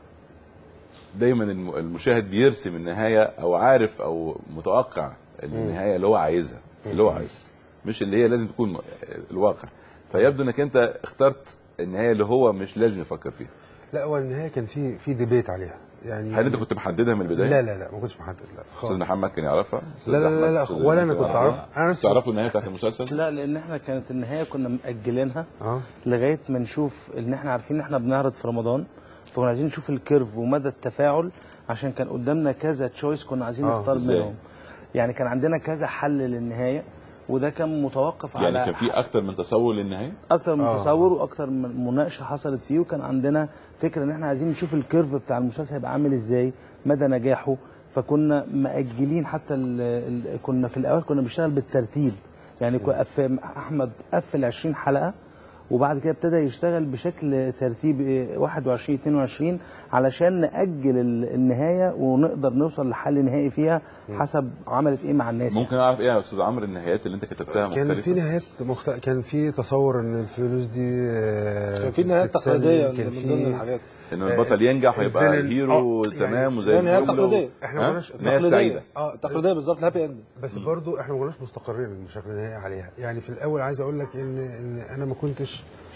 [SPEAKER 1] دايما الم- المشاهد بيرسم النهايه او عارف او متوقع النهايه اللي هو عايزها اللي هو عايزها مش اللي هي لازم تكون م- الواقع فيبدو انك انت اخترت النهايه اللي هو مش لازم يفكر فيها
[SPEAKER 7] لا هو النهايه كان في في ديبيت عليها يعني
[SPEAKER 1] هل انت كنت محددها من البدايه؟
[SPEAKER 7] لا لا لا ما كنتش محدد لا خالص.
[SPEAKER 1] استاذ محمد كان يعرفها؟ أستاذ
[SPEAKER 7] لا لا
[SPEAKER 1] أحمد،
[SPEAKER 7] لا, لا
[SPEAKER 1] أستاذ
[SPEAKER 7] ولا
[SPEAKER 1] إيمان
[SPEAKER 7] انا
[SPEAKER 1] كان
[SPEAKER 7] كنت
[SPEAKER 1] يعرفها؟
[SPEAKER 7] اعرف انا نفسي
[SPEAKER 1] تعرفوا النهايه بتاعت المسلسل؟
[SPEAKER 8] لا لان احنا كانت النهايه كنا مأجلينها
[SPEAKER 7] اه
[SPEAKER 8] لغايه ما نشوف ان احنا عارفين ان احنا بنعرض في رمضان فكنا عايزين نشوف الكيرف ومدى التفاعل عشان كان قدامنا كذا تشويس كنا عايزين
[SPEAKER 1] آه،
[SPEAKER 8] نختار
[SPEAKER 1] إزاي؟
[SPEAKER 8] منهم يعني كان عندنا كذا حل للنهايه وده كان متوقف
[SPEAKER 1] يعني
[SPEAKER 8] على
[SPEAKER 1] كان في اكتر من تصور للنهايه؟
[SPEAKER 8] اكتر من
[SPEAKER 1] آه.
[SPEAKER 8] تصور واكتر من مناقشه حصلت فيه وكان عندنا فكره ان احنا عايزين نشوف الكيرف بتاع المسلسل هيبقى عامل ازاي مدى نجاحه فكنا مأجلين حتى ال ال كنا في الاول كنا بنشتغل بالترتيب يعني كو- أف- احمد قفل 20 حلقه وبعد كده ابتدى يشتغل بشكل ترتيب 21 22 علشان نأجل ال- النهايه ونقدر نوصل لحل نهائي فيها حسب عملت ايه مع الناس
[SPEAKER 1] ممكن اعرف ايه يا استاذ عمرو النهايات اللي انت كتبتها
[SPEAKER 7] كان
[SPEAKER 1] مختلفه؟
[SPEAKER 7] في نهايات مخت... كان في تصور ان الفلوس دي آه،
[SPEAKER 2] كان في نهايات
[SPEAKER 7] تتسلم،
[SPEAKER 2] تقليديه
[SPEAKER 7] كان
[SPEAKER 2] من
[SPEAKER 7] في-
[SPEAKER 2] ضمن الحاجات
[SPEAKER 1] انه البطل ينجح ويبقى
[SPEAKER 7] الفيلن-
[SPEAKER 1] هيرو
[SPEAKER 7] آه،
[SPEAKER 1] تمام
[SPEAKER 7] يعني
[SPEAKER 1] وزي
[SPEAKER 2] نهاية
[SPEAKER 1] الفل
[SPEAKER 2] تقليدية.
[SPEAKER 7] احنا ما
[SPEAKER 1] ها؟
[SPEAKER 7] كناش
[SPEAKER 1] نهايه سعيده
[SPEAKER 7] اه
[SPEAKER 2] تقليديه بالظبط الهابي اند
[SPEAKER 7] بس برضو احنا ما كناش مستقرين بشكل نهائي عليها يعني في الاول عايز اقول لك ان ان انا ما كنتش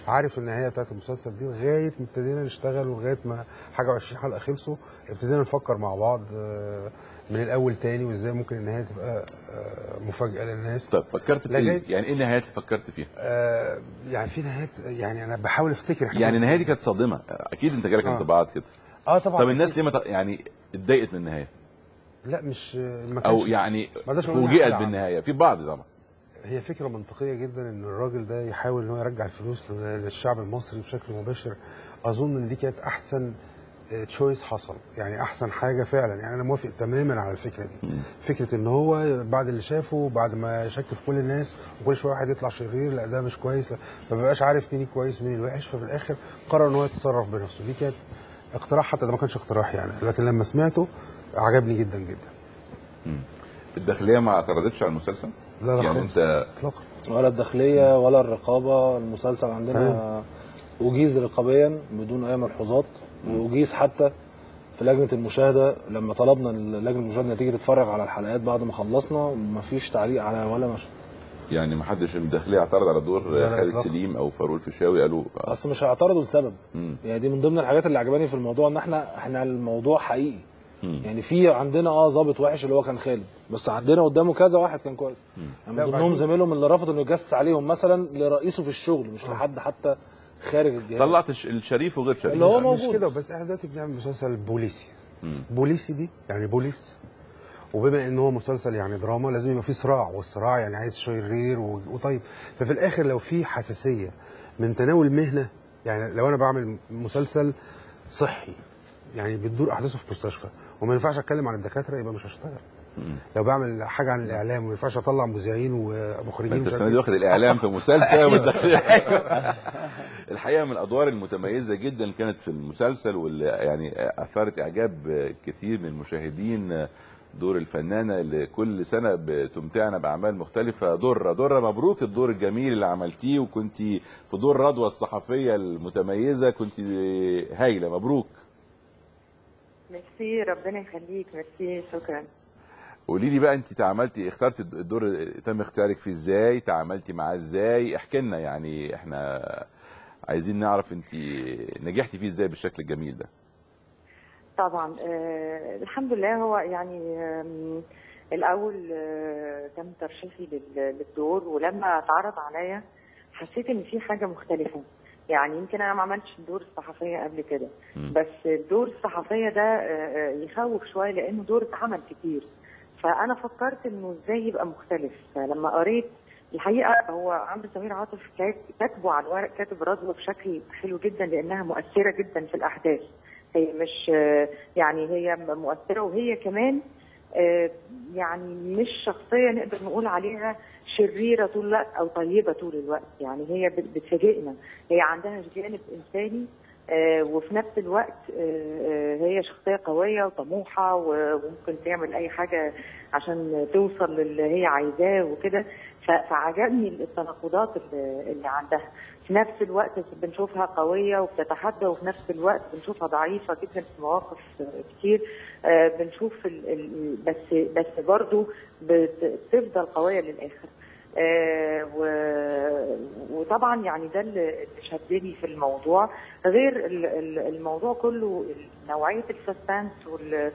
[SPEAKER 7] عارف النهايه بتاعت المسلسل دي لغايه ما ابتدينا نشتغل ولغايه ما حاجه 20 حلقه خلصوا ابتدينا نفكر مع بعض آه، من الاول تاني وازاي ممكن النهايه تبقى آه، مفاجاه للناس
[SPEAKER 1] طب فكرت في
[SPEAKER 7] لغاية-
[SPEAKER 1] ايه؟ يعني ايه النهايات اللي فكرت فيها؟
[SPEAKER 7] آه، يعني في نهايات يعني انا بحاول افتكر إحنا
[SPEAKER 1] يعني النهايه دي كانت صادمه اكيد انت جالك
[SPEAKER 7] آه.
[SPEAKER 1] انطباعات كده
[SPEAKER 7] اه طبعا
[SPEAKER 1] طب الناس ليه ما ت- يعني اتضايقت من النهايه؟
[SPEAKER 7] لا مش ما
[SPEAKER 1] او
[SPEAKER 7] كانش-
[SPEAKER 1] يعني
[SPEAKER 7] ما اقدرش أقول إنها
[SPEAKER 1] فوجئت
[SPEAKER 7] حاجة عامة.
[SPEAKER 1] بالنهايه في بعض طبعا
[SPEAKER 7] هي فكرة منطقية جدا ان الراجل ده يحاول ان هو يرجع الفلوس لل- للشعب المصري بشكل مباشر اظن ان دي كانت احسن تشويس حصل يعني احسن حاجة فعلا يعني انا موافق تماما على الفكرة دي فكرة ان هو بعد اللي شافه بعد ما شك في كل الناس وكل شوية واحد يطلع شرير لا ده مش كويس لا ما بيبقاش عارف مين الكويس مين الوحش ففي الاخر قرر ان هو يتصرف بنفسه دي كانت اقتراح حتى ده ما كانش اقتراح يعني لكن لما سمعته عجبني جدا جدا
[SPEAKER 1] الداخليه ما اعترضتش على المسلسل؟
[SPEAKER 2] لا لا
[SPEAKER 1] يعني
[SPEAKER 2] خالص.
[SPEAKER 1] انت
[SPEAKER 7] اطلاقا
[SPEAKER 2] ولا الداخليه ولا الرقابه المسلسل عندنا اجيز رقابيا بدون اي ملحوظات واجيز حتى في لجنه المشاهده لما طلبنا لجنه المشاهده تيجي تتفرج على الحلقات بعد ما خلصنا مفيش تعليق على ولا مشهد
[SPEAKER 1] يعني ما حدش من الداخليه اعترض على دور
[SPEAKER 2] لا لا
[SPEAKER 1] خالد
[SPEAKER 2] إطلاقاً.
[SPEAKER 1] سليم او فاروق الفيشاوي قالوا
[SPEAKER 2] اصل مش هيعترضوا لسبب
[SPEAKER 1] مم.
[SPEAKER 2] يعني دي من ضمن الحاجات اللي عجباني في الموضوع ان احنا احنا الموضوع حقيقي
[SPEAKER 1] مم.
[SPEAKER 2] يعني في عندنا اه ظابط وحش اللي هو كان خالد بس عندنا قدامه كذا واحد كان كويس يعني
[SPEAKER 7] لا،
[SPEAKER 2] من ضمنهم
[SPEAKER 7] وبعدين-
[SPEAKER 2] زميلهم اللي رفض انه يجسس عليهم مثلا لرئيسه في الشغل مش لحد حتى خارج الجهاز
[SPEAKER 1] طلعت الش- الشريف وغير شريف
[SPEAKER 2] اللي هو
[SPEAKER 7] مش
[SPEAKER 2] موجود.
[SPEAKER 7] كده بس احنا دلوقتي بنعمل مسلسل بوليسي
[SPEAKER 1] مم.
[SPEAKER 7] بوليسي دي يعني بوليس وبما ان هو مسلسل يعني دراما لازم يبقى فيه صراع والصراع يعني عايز شرير و- وطيب ففي الاخر لو في حساسيه من تناول مهنه يعني لو انا بعمل مسلسل صحي يعني بتدور احداثه في مستشفى وما ينفعش اتكلم عن الدكاتره يبقى مش هشتغل لو بعمل حاجه عن الاعلام وما ينفعش اطلع مذيعين ومخرجين
[SPEAKER 1] انت
[SPEAKER 7] مش عارف
[SPEAKER 1] السنه دي
[SPEAKER 7] إيه.
[SPEAKER 1] واخد الاعلام في مسلسل
[SPEAKER 7] أيوة.
[SPEAKER 1] والداخلية. الحقيقه من الادوار المتميزه جدا كانت في المسلسل واللي يعني اثارت اعجاب كثير من المشاهدين دور الفنانه اللي كل سنه بتمتعنا باعمال مختلفه دره دره مبروك الدور الجميل اللي عملتيه وكنت في دور رضوى الصحفيه المتميزه كنت هايله مبروك
[SPEAKER 18] ميرسي ربنا يخليك ميرسي شكرا
[SPEAKER 1] قولي لي بقى انت تعاملتي اخترت الدور تم اختيارك فيه ازاي تعاملتي معاه ازاي احكي لنا يعني احنا عايزين نعرف انت نجحتي فيه ازاي بالشكل الجميل ده
[SPEAKER 18] طبعا آه الحمد لله هو يعني آم، الاول آه تم ترشيحي لل- للدور ولما اتعرض عليا حسيت ان في حاجه مختلفه يعني يمكن انا ما عملتش دور الصحفيه قبل كده بس الدور الصحفيه ده آه، آه، يخوف شويه لانه دور اتعمل كتير فانا فكرت انه ازاي يبقى مختلف فلما قريت الحقيقه هو عمرو سمير عاطف كات- كاتبه على الورق كاتب رضوى بشكل حلو جدا لانها مؤثره جدا في الاحداث هي مش آه، يعني هي مؤثره وهي كمان آه، يعني مش شخصيه نقدر نقول عليها شريره طول الوقت او طيبه طول الوقت يعني هي بت- بتفاجئنا هي عندها جانب انساني آه، وفي نفس الوقت آه، آه، هي شخصيه قويه وطموحه و- وممكن تعمل اي حاجه عشان توصل للي هي عايزاه وكده ف- فعجبني التناقضات اللي اللي عندها في نفس الوقت بنشوفها قويه وبتتحدى وفي نفس الوقت بنشوفها ضعيفه جدا في مواقف كتير آه، بنشوف ال- ال- بس بس برضو بت- بتفضل قويه للاخر آه، و- وطبعا يعني ده اللي اللي شدني في الموضوع غير ال- ال- الموضوع كله نوعيه السسبنس وال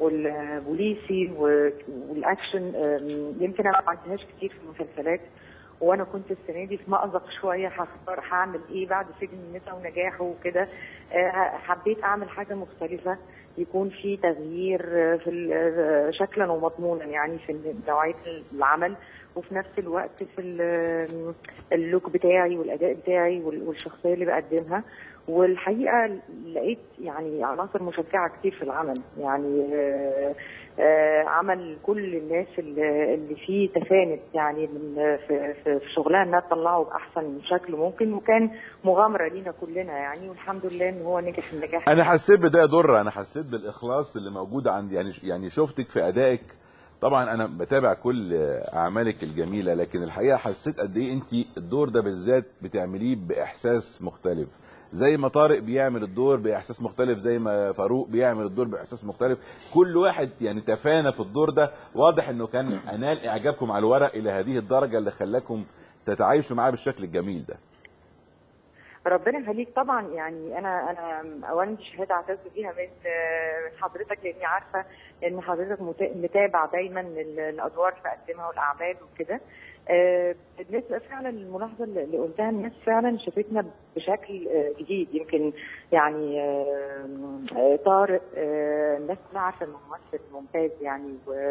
[SPEAKER 18] والبوليسي و- والاكشن آم، يمكن انا ما عملتهاش كتير في المسلسلات وانا كنت السنه دي في مأزق شويه هختار هعمل ايه بعد سجن النساء ونجاحه وكده آه، حبيت اعمل حاجه مختلفه يكون في تغيير آه، في ال- آه، شكلا ومضمونا يعني في نوعيه العمل وفي نفس الوقت في ال- اللوك بتاعي والاداء بتاعي وال- والشخصيه اللي بقدمها والحقيقه لقيت يعني عناصر مشجعه كتير في العمل يعني آه، آه، عمل كل الناس اللي اللي فيه تفانت يعني من في, في, في شغلها انها تطلعه باحسن شكل ممكن وكان مغامره لينا كلنا يعني والحمد لله ان هو نجح النجاح
[SPEAKER 1] انا حسيت بده يا دره انا حسيت بالاخلاص اللي موجود عندي يعني يعني شفتك في ادائك طبعا انا بتابع كل اعمالك الجميله لكن الحقيقه حسيت قد ايه انت الدور ده بالذات بتعمليه باحساس مختلف زي ما طارق بيعمل الدور باحساس مختلف زي ما فاروق بيعمل الدور باحساس مختلف كل واحد يعني تفانى في الدور ده واضح انه كان انال اعجابكم على الورق الى هذه الدرجه اللي خلاكم تتعايشوا معاه بالشكل الجميل ده
[SPEAKER 20] ربنا يخليك طبعا يعني انا انا اولا دي شهاده اعتز بيها من من حضرتك لاني عارفه ان حضرتك مت- متابع دايما ال- الادوار اللي بقدمها والاعمال وكده آه، بالنسبه فعلا للملاحظه اللي اللي قلتها الناس فعلا شافتنا بشكل آه، جديد يمكن يعني آه، آه، طارق آه، الناس كلها عارفه انه ممثل ممتاز يعني و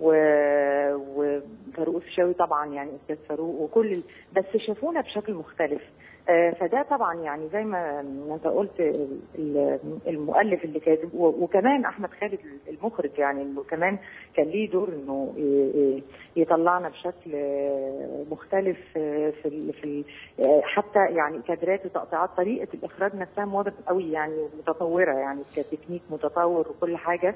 [SPEAKER 20] و- وفاروق الفيشاوي طبعا يعني استاذ فاروق وكل ال- بس شافونا بشكل مختلف آه، فده طبعا يعني زي ما ما انت قلت ال- ال- المؤلف اللي كاتب و- وكمان احمد خالد المخرج يعني انه كمان كان ليه دور انه ي- ي- يطلعنا بشكل آه، مختلف آه، في ال في ال آه، حتى يعني كادرات وتقطيعات طريقه الاخراج نفسها مودرن قوي يعني متطوره يعني كتكنيك متطور وكل حاجه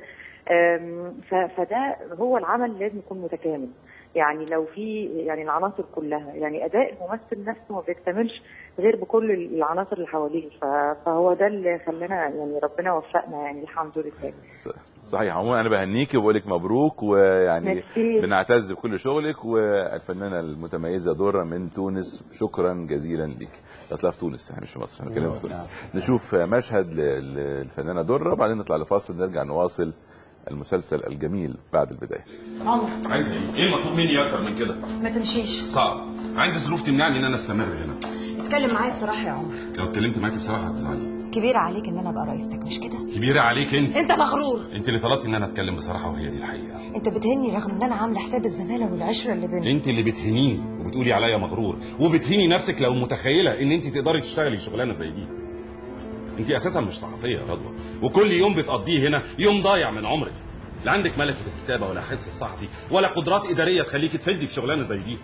[SPEAKER 20] آم، ف- فده هو العمل لازم يكون متكامل يعني لو في يعني العناصر كلها يعني اداء الممثل نفسه ما بيكتملش غير بكل العناصر اللي حواليه ف- فهو ده اللي خلانا يعني ربنا وفقنا يعني الحمد لله
[SPEAKER 1] صحيح عموما انا بهنيكي وبقول لك مبروك ويعني
[SPEAKER 20] ميرسي.
[SPEAKER 1] بنعتز بكل شغلك والفنانه المتميزه دره من تونس شكرا جزيلا ليك اصلها في تونس احنا مش في مصر احنا بنتكلم في تونس نشوف مشهد ل- للفنانه دره وبعدين نطلع لفاصل نرجع نواصل المسلسل الجميل بعد البدايه
[SPEAKER 19] عمر
[SPEAKER 5] عايز ايه؟ ايه المطلوب مني اكتر من كده؟
[SPEAKER 19] ما تمشيش
[SPEAKER 5] صعب عندي ظروف تمنعني ان انا استمر هنا
[SPEAKER 19] اتكلم معايا بصراحه يا عمر
[SPEAKER 5] لو اتكلمت معاكي بصراحه هتزعلي
[SPEAKER 19] كبيره عليك ان انا ابقى رئيستك مش كده
[SPEAKER 5] كبيره عليك انت
[SPEAKER 19] انت مغرور
[SPEAKER 5] انت اللي طلبتي ان انا اتكلم بصراحه وهي دي الحقيقه
[SPEAKER 19] انت بتهني رغم ان انا عامله حساب الزماله والعشره اللي بيننا
[SPEAKER 5] انت اللي بتهنيني وبتقولي عليا مغرور وبتهيني نفسك لو متخيله ان انت تقدري تشتغلي شغلانه زي دي انت اساسا مش صحفيه يا رضوى وكل يوم بتقضيه هنا يوم ضايع من عمرك لا عندك ملكه الكتابه ولا حس الصحفي ولا قدرات اداريه تخليكي تسدي في شغلانه زي دي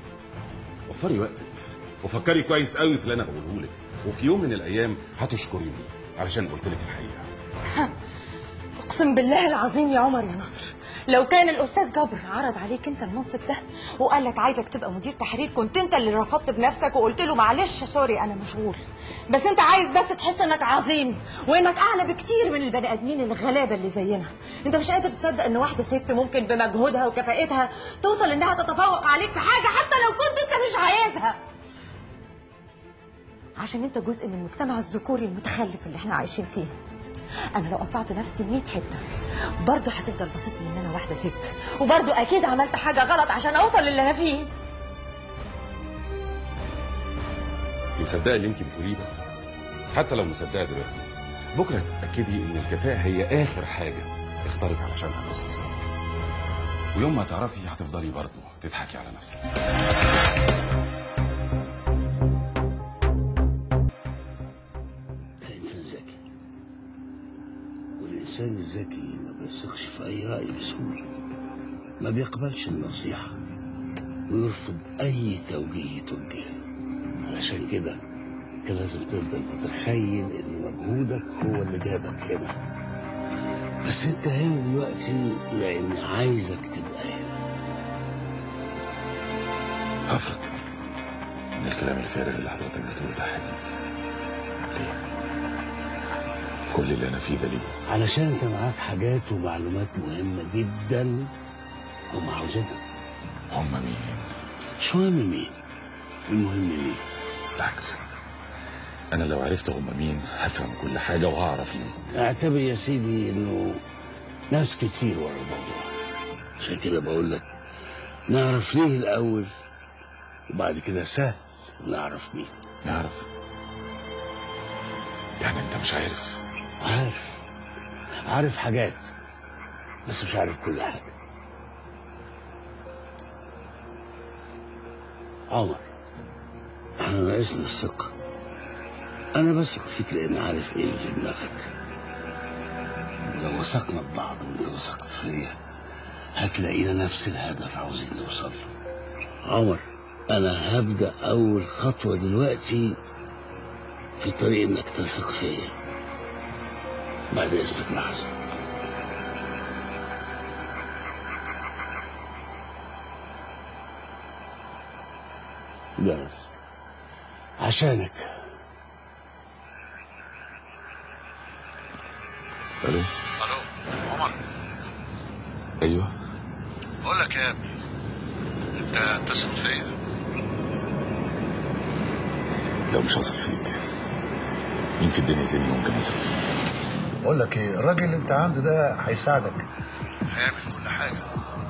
[SPEAKER 5] وفري وقتك وفكري كويس قوي في اللي انا بقوله لك وفي يوم من الايام هتشكريني علشان قلت لك الحقيقه
[SPEAKER 19] اقسم بالله العظيم يا عمر يا نصر لو كان الاستاذ جبر عرض عليك انت المنصب ده وقال لك عايزك تبقى مدير تحرير كنت انت اللي رفضت بنفسك وقلت له معلش سوري انا مشغول بس انت عايز بس تحس انك عظيم وانك اعلى بكتير من البني ادمين الغلابه اللي زينا انت مش قادر تصدق ان واحده ست ممكن بمجهودها وكفاءتها توصل انها تتفوق عليك في حاجه حتى لو كنت انت مش عايزها عشان انت جزء من المجتمع الذكوري المتخلف اللي احنا عايشين فيه انا لو قطعت نفسي 100 حته برضه هتفضل باصص لي ان انا واحده ست وبرضه اكيد عملت حاجه غلط عشان اوصل للي انا فيه
[SPEAKER 5] انت مصدقه اللي انت بتقوليه ده حتى لو مصدقه دلوقتي بكره تتاكدي ان الكفاءه هي اخر حاجه اختارك علشانها الاستاذ عمر ويوم ما تعرفي هتفضلي برضه تضحكي على نفسك
[SPEAKER 6] انت انسان ذكي والانسان الذكي ما بيثقش في اي راي بسهوله ما بيقبلش النصيحه ويرفض اي توجيه يتوجهه علشان كده كان لازم تفضل متخيل ان مجهودك هو اللي جابك هنا بس انت هنا دلوقتي لان عايزك تبقى هنا
[SPEAKER 5] هفرض ان الكلام الفارغ اللي حضرتك بتقوله ده حقيقي ليه؟ كل اللي انا فيه ده ليه؟
[SPEAKER 6] علشان انت معاك حاجات ومعلومات مهمة جدا هم عاوزينها
[SPEAKER 5] هم مين؟
[SPEAKER 6] مش مهم مين المهم ليه
[SPEAKER 5] بالعكس انا لو عرفت هم مين هفهم كل حاجه وهعرف ليه
[SPEAKER 6] اعتبر يا سيدي انه ناس كتير ورا الموضوع عشان كده بقول لك نعرف ليه الاول وبعد كده سهل نعرف مين
[SPEAKER 5] نعرف يعني انت مش عارف
[SPEAKER 6] عارف عارف حاجات بس مش عارف كل حاجة عمر احنا ناقصنا الثقة أنا بثق فيك لأن عارف إيه اللي في دماغك لو وثقنا ببعض وأنت وثقت فيا هتلاقينا نفس الهدف عاوزين نوصل له عمر أنا هبدأ أول خطوة دلوقتي في طريق إنك تثق فيا بعد إذنك لحظة جرس عشانك
[SPEAKER 5] الو
[SPEAKER 21] الو عمر
[SPEAKER 5] ايوه
[SPEAKER 21] بقول لك يا ابني انت تثق فيا
[SPEAKER 5] لو مش هثق فيك
[SPEAKER 3] مين في الدنيا تاني ممكن اسال فيه
[SPEAKER 21] بقول لك ايه الراجل اللي انت عنده ده هيساعدك هيعمل كل حاجه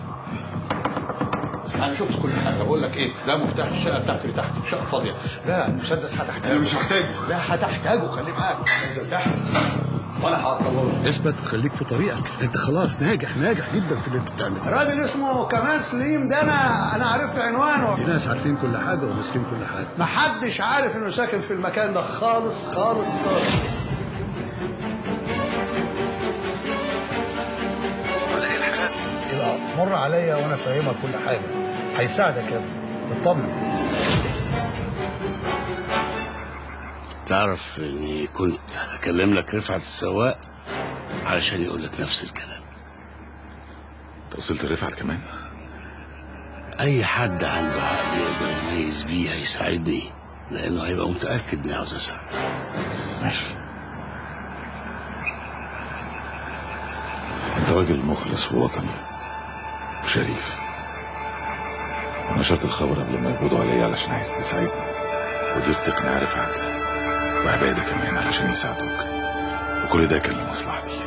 [SPEAKER 16] انا شفت كل حاجه بقول لك ايه لا مفتاح الشقه بتاعتي اللي تحت الشقه فاضيه لا المسدس هتحتاجه
[SPEAKER 21] أنا مش هحتاجه.
[SPEAKER 16] لا هتحتاجه خليه معاك تحت وانا هعطله اثبت وخليك في طريقك انت خلاص ناجح ناجح جدا في اللي انت بتعمله
[SPEAKER 21] راجل اسمه كمال سليم ده انا انا عرفت عنوانه
[SPEAKER 16] في ناس عارفين كل حاجه وماسكين كل حاجه
[SPEAKER 21] محدش عارف انه ساكن في المكان ده خالص خالص خالص على ايه الحاجات يبقى مر عليا وانا فاهمك كل حاجه هيساعدك يا ابني اطمن
[SPEAKER 6] تعرف اني كنت هكلم لك رفعت السواق علشان يقول لك نفس الكلام
[SPEAKER 3] انت وصلت لرفعت كمان
[SPEAKER 6] اي حد عنده عقل يقدر يميز بيه هيساعدني لانه هيبقى متاكد اني عاوز اساعده
[SPEAKER 3] ماشي انت راجل مخلص ووطني وشريف ونشرت الخبر قبل ما يقبضوا عليا علشان عايز تساعدني وقدرت تقنع رفعت وعباده كمان علشان يساعدوك وكل ده كان لمصلحتي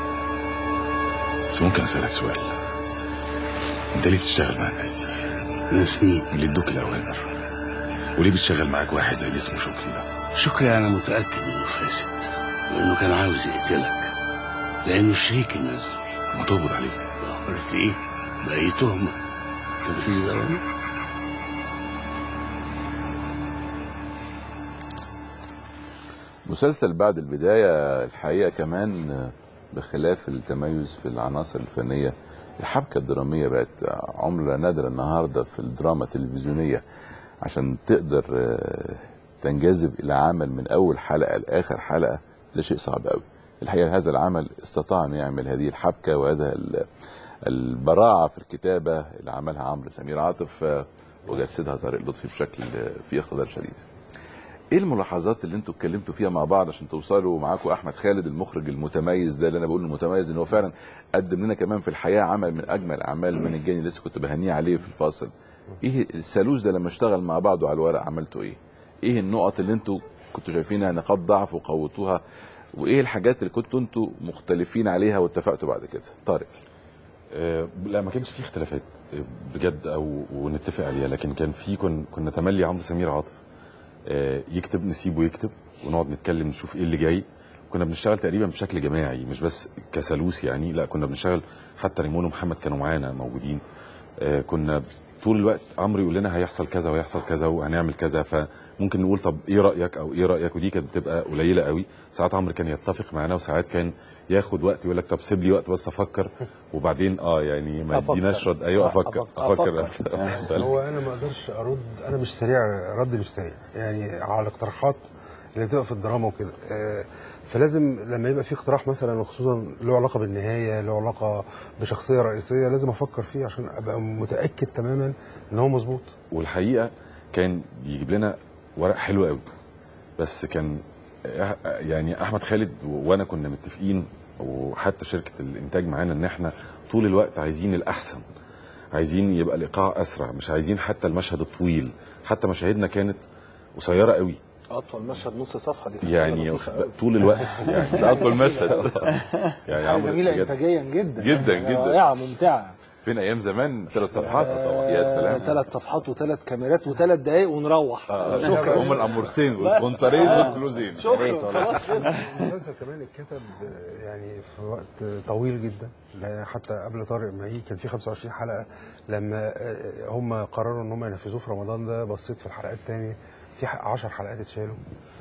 [SPEAKER 3] بس ممكن اسالك سؤال انت ليه بتشتغل مع الناس دي؟
[SPEAKER 6] ناس مين؟
[SPEAKER 3] اللي ادوك الاوامر وليه بتشتغل معاك واحد زي اللي اسمه شكري ده؟
[SPEAKER 6] شكري انا متاكد انه فاسد وانه كان عاوز يقتلك لانه شريك الناس دول
[SPEAKER 3] ما تقبض عليه
[SPEAKER 6] عرفت ايه؟ باي تهمه تنفيذ الاوامر
[SPEAKER 1] مسلسل بعد البداية الحقيقة كمان بخلاف التميز في العناصر الفنية الحبكة الدرامية بقت عملة نادرة النهاردة في الدراما التلفزيونية عشان تقدر آه، تنجذب إلى عمل من أول حلقة لآخر حلقة ده شيء صعب قوي الحقيقة هذا العمل استطاع أن يعمل هذه الحبكة وهذا ال- البراعة في الكتابة اللي عملها عمرو سمير عاطف آه، وجسدها طارق لطفي بشكل آه، فيه اقتدار شديد ايه الملاحظات اللي انتوا اتكلمتوا فيها مع بعض عشان توصلوا معاكم احمد خالد المخرج المتميز ده اللي انا بقول المتميز ان هو فعلا قدم لنا كمان في الحياه عمل من اجمل اعمال من الجاني اللي لسه كنت بهنيه عليه في الفاصل ايه الثالوث ده لما اشتغل مع بعضه على الورق عملتوا ايه ايه النقط اللي انتوا كنتوا شايفينها نقاط ضعف وقوتوها وايه الحاجات اللي كنتوا انتوا مختلفين عليها واتفقتوا بعد كده طارق
[SPEAKER 3] آه، لا ما كانش فيه اختلافات آه، بجد او ونتفق عليها لكن كان في كن كنا تملي عمرو سمير عاطف آه، يكتب نسيبه يكتب ونقعد نتكلم نشوف ايه اللي جاي كنا بنشتغل تقريبا بشكل جماعي مش بس كسلوس يعني لا كنا بنشتغل حتى ريمون ومحمد كانوا معانا موجودين آه، كنا طول الوقت عمرو يقول لنا هيحصل كذا وهيحصل كذا وهنعمل كذا فممكن نقول طب ايه رايك او ايه رايك ودي كانت بتبقى قليله قوي ساعات عمرو كان يتفق معانا وساعات كان ياخد وقت يقول لك طب سيب لي وقت بس افكر وبعدين اه يعني ما
[SPEAKER 7] أفكر.
[SPEAKER 3] اديناش رد ايوه افكر افكر,
[SPEAKER 7] هو انا ما اقدرش ارد انا مش سريع رد مش سريع يعني على الاقتراحات اللي بتبقى في الدراما وكده آه، فلازم لما يبقى في اقتراح مثلا وخصوصا له علاقه بالنهايه له علاقه بشخصيه رئيسيه لازم افكر فيه عشان ابقى متاكد تماما ان هو مظبوط
[SPEAKER 3] والحقيقه كان بيجيب لنا ورق حلو قوي بس كان يعني احمد خالد وانا كنا متفقين وحتى شركه الانتاج معانا ان احنا طول الوقت عايزين الاحسن عايزين يبقى الايقاع اسرع مش عايزين حتى المشهد الطويل حتى مشاهدنا كانت قصيره قوي
[SPEAKER 2] اطول مشهد نص صفحه دي
[SPEAKER 3] يعني
[SPEAKER 2] لطيفة أوي.
[SPEAKER 3] طول الوقت يعني
[SPEAKER 1] ده اطول مشهد
[SPEAKER 3] يعني
[SPEAKER 2] حاجه
[SPEAKER 3] عمرو
[SPEAKER 2] جميله
[SPEAKER 3] بجد
[SPEAKER 2] انتاجيا جدا
[SPEAKER 1] جدا
[SPEAKER 2] يعني
[SPEAKER 1] جدا.
[SPEAKER 2] رائعه ممتعه
[SPEAKER 1] فين ايام زمان ثلاث صفحات يا سلام
[SPEAKER 2] ثلاث صفحات وثلاث كاميرات وثلاث دقائق ونروح
[SPEAKER 1] آه،
[SPEAKER 2] شكرا
[SPEAKER 1] هم الامورسين
[SPEAKER 2] بس.
[SPEAKER 1] والكونترين
[SPEAKER 2] آه.
[SPEAKER 1] والكلوزين
[SPEAKER 2] شكرا خلاص كده
[SPEAKER 7] المسلسل كمان اتكتب آه، يعني في وقت طويل جدا لا حتى قبل طارق ما يجي كان في 25 حلقه لما آه، هم قرروا ان هم ينفذوه في رمضان ده بصيت في الحلقات تاني في 10 حلقات اتشالوا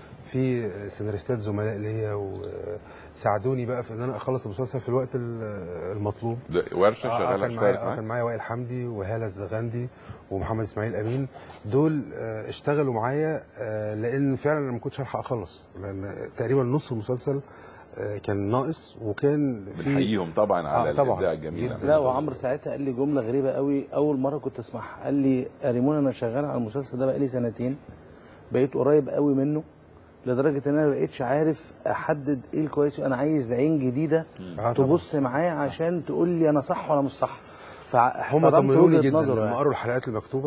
[SPEAKER 7] في سيناريستات زملاء ليا وساعدوني بقى في ان انا اخلص المسلسل في الوقت ال- المطلوب
[SPEAKER 1] ده ورشه
[SPEAKER 7] آه،
[SPEAKER 1] شغاله
[SPEAKER 7] كان
[SPEAKER 1] اشتغلت
[SPEAKER 7] معايا آه،
[SPEAKER 1] معاك
[SPEAKER 7] كان معايا وائل حمدي وهاله الزغندي ومحمد اسماعيل امين دول آه، اشتغلوا معايا آه، لان فعلا انا ما كنتش هلحق اخلص لان تقريبا نص المسلسل آه، كان ناقص وكان في
[SPEAKER 1] بنحييهم طبعا على
[SPEAKER 7] آه، طبعاً.
[SPEAKER 1] الابداع الجميل
[SPEAKER 8] لا وعمرو ساعتها قال لي جمله غريبه قوي اول مره كنت اسمعها قال لي يا ريمون انا شغال على المسلسل ده بقالي سنتين بقيت قريب قوي منه لدرجه ان انا ما بقيتش عارف احدد ايه الكويس انا عايز عين جديده
[SPEAKER 7] آه، طبعاً.
[SPEAKER 8] تبص معايا عشان تقول لي انا صح ولا مش صح
[SPEAKER 7] هم
[SPEAKER 8] فاحترمت
[SPEAKER 7] طمنوني
[SPEAKER 8] وجهة
[SPEAKER 7] جدا
[SPEAKER 8] نظره
[SPEAKER 7] لما
[SPEAKER 8] يعني.
[SPEAKER 7] قروا الحلقات المكتوبه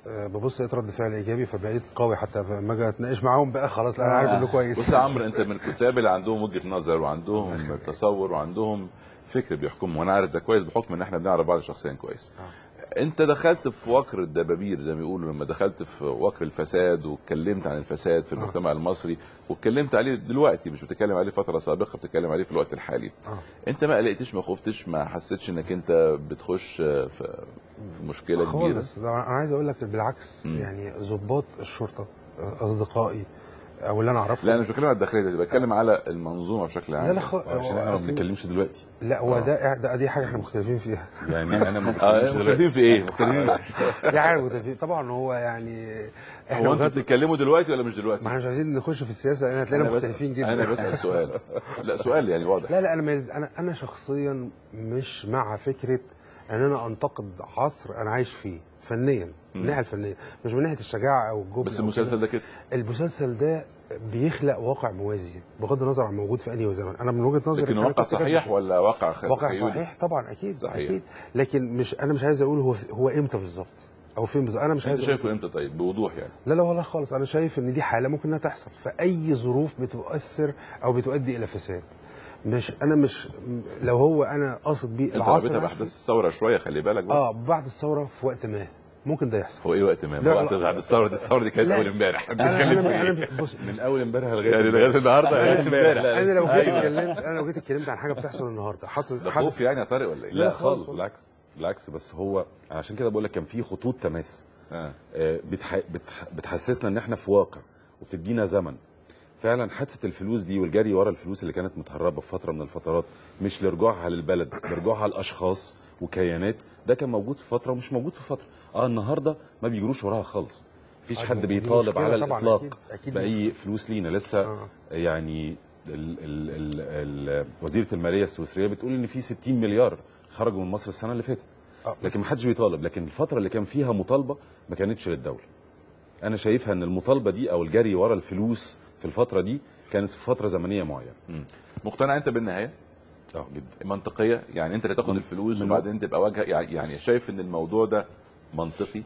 [SPEAKER 7] آه، ببص لقيت رد فعل ايجابي فبقيت قوي حتى لما اجي اتناقش معاهم بقى خلاص لا انا عارف انه كويس
[SPEAKER 1] بص يا عمرو انت من الكتاب اللي عندهم وجهه نظر وعندهم تصور وعندهم فكر بيحكمهم وانا عارف ده كويس بحكم ان احنا بنعرف بعض شخصيا كويس انت دخلت في وكر الدبابير زي ما بيقولوا لما دخلت في وكر الفساد واتكلمت عن الفساد في المجتمع المصري واتكلمت عليه دلوقتي مش بتتكلم عليه فتره سابقه بتتكلم عليه في الوقت الحالي انت ما قلقتش ما خفتش ما حسيتش انك انت بتخش في في مشكله كبيره
[SPEAKER 7] خالص ده انا عايز اقول لك بالعكس يعني ضباط الشرطه آه، اصدقائي او اللي انا اعرفهم
[SPEAKER 1] لا انا مش بتكلم على الداخليه دلوقتي بتكلم على المنظومه بشكل عام
[SPEAKER 7] لا لا خ...
[SPEAKER 1] عشان احنا ما بنتكلمش دلوقتي
[SPEAKER 7] لا هو ده, ده دي حاجه احنا مختلفين فيها
[SPEAKER 1] يعني انا مختلفين في ايه؟ مختلفين
[SPEAKER 7] دي حاجه مختلفين طبعا هو يعني
[SPEAKER 1] هو انتوا بتتكلموا دلوقتي ولا مش دلوقتي؟
[SPEAKER 7] ما احنا مش عايزين نخش في السياسه لان هتلاقينا
[SPEAKER 1] أنا بس-
[SPEAKER 7] مختلفين جدا
[SPEAKER 1] انا بسال سؤال لا سؤال يعني واضح
[SPEAKER 7] لا لا انا ميز- انا انا شخصيا مش مع فكره ان انا انتقد عصر انا عايش فيه فنيا من
[SPEAKER 1] مم.
[SPEAKER 7] الناحيه الفنيه مش من ناحيه الشجاعه او الجبن
[SPEAKER 1] بس
[SPEAKER 7] أو
[SPEAKER 1] المسلسل ده كده
[SPEAKER 7] المسلسل ده بيخلق واقع موازي بغض النظر عن موجود في انهي زمن انا من وجهه نظري
[SPEAKER 1] لكن
[SPEAKER 7] أنا
[SPEAKER 1] واقع
[SPEAKER 7] كنت كاتب-
[SPEAKER 1] صحيح ولا واقع خ-
[SPEAKER 7] واقع
[SPEAKER 1] تخيلي؟
[SPEAKER 7] صحيح طبعا اكيد
[SPEAKER 1] صحيح.
[SPEAKER 7] اكيد لكن مش انا مش عايز اقول هو هو امتى بالظبط او فين بالظبط انا مش
[SPEAKER 1] انت
[SPEAKER 7] عايز أقول-
[SPEAKER 1] شايفه امتى طيب بوضوح يعني
[SPEAKER 7] لا لا والله خالص انا شايف ان دي حاله ممكن انها تحصل فاي ظروف بتؤثر او بتؤدي الى فساد مش انا مش لو هو انا قاصد بيه
[SPEAKER 1] انت
[SPEAKER 7] العصر
[SPEAKER 1] رابطها
[SPEAKER 7] اللي
[SPEAKER 1] باحداث الثوره شويه خلي بالك بقى
[SPEAKER 7] اه بعد الثوره في وقت ما ممكن ده يحصل
[SPEAKER 1] هو ايه وقت ما
[SPEAKER 7] لا،
[SPEAKER 1] وقت
[SPEAKER 7] لا.
[SPEAKER 1] بعد الثوره دي الثوره دي كانت
[SPEAKER 7] لا.
[SPEAKER 1] اول امبارح
[SPEAKER 7] أنا-
[SPEAKER 1] بنتكلم
[SPEAKER 7] أنا-
[SPEAKER 1] في
[SPEAKER 7] أنا
[SPEAKER 1] ايه؟
[SPEAKER 7] بص
[SPEAKER 3] من اول امبارح لغايه
[SPEAKER 1] يعني لغايه النهارده
[SPEAKER 3] لغاية
[SPEAKER 1] لغايه امبارح
[SPEAKER 3] لا،
[SPEAKER 7] انا لو جيت
[SPEAKER 3] أيوة.
[SPEAKER 7] اتكلمت انا لو جيت اتكلمت عن حاجه بتحصل النهارده حاطط
[SPEAKER 1] ده خوف يعني يا طارق ولا ايه؟
[SPEAKER 3] لا خالص بالعكس بالعكس بس هو عشان كده بقول لك كان في خطوط تماس
[SPEAKER 1] آه.
[SPEAKER 3] آه، بتح... بتح... بتحسسنا ان احنا في واقع وبتدينا زمن فعلا حادثه الفلوس دي والجري ورا الفلوس اللي كانت متهربه في فتره من الفترات مش لرجوعها للبلد لرجوعها لاشخاص وكيانات ده كان موجود في فتره ومش موجود في فتره اه النهارده ما بيجروش وراها خالص مفيش
[SPEAKER 7] آه،
[SPEAKER 3] حد
[SPEAKER 7] دي- دي
[SPEAKER 3] بيطالب
[SPEAKER 7] مشكلة
[SPEAKER 3] على
[SPEAKER 7] طبعاً،
[SPEAKER 3] الاطلاق
[SPEAKER 7] أكيد- أكيد.
[SPEAKER 3] باي فلوس لينا لسه
[SPEAKER 7] آه.
[SPEAKER 3] يعني ال ال ال ال وزيره الماليه السويسريه بتقول ان في 60 مليار خرجوا من مصر السنه اللي فاتت
[SPEAKER 7] آه.
[SPEAKER 3] لكن ما حدش بيطالب لكن الفتره اللي كان فيها مطالبه ما كانتش للدوله انا شايفها ان المطالبه دي او الجري ورا الفلوس في الفتره دي كانت في فتره زمنيه معينه
[SPEAKER 1] مم. مقتنع انت بالنهايه؟
[SPEAKER 3] اه جدا
[SPEAKER 1] منطقيه يعني انت اللي تاخد
[SPEAKER 3] من-
[SPEAKER 1] الفلوس
[SPEAKER 3] من
[SPEAKER 1] وبعدين تبقى واجهه يعني يعني شايف ان الموضوع ده منطقي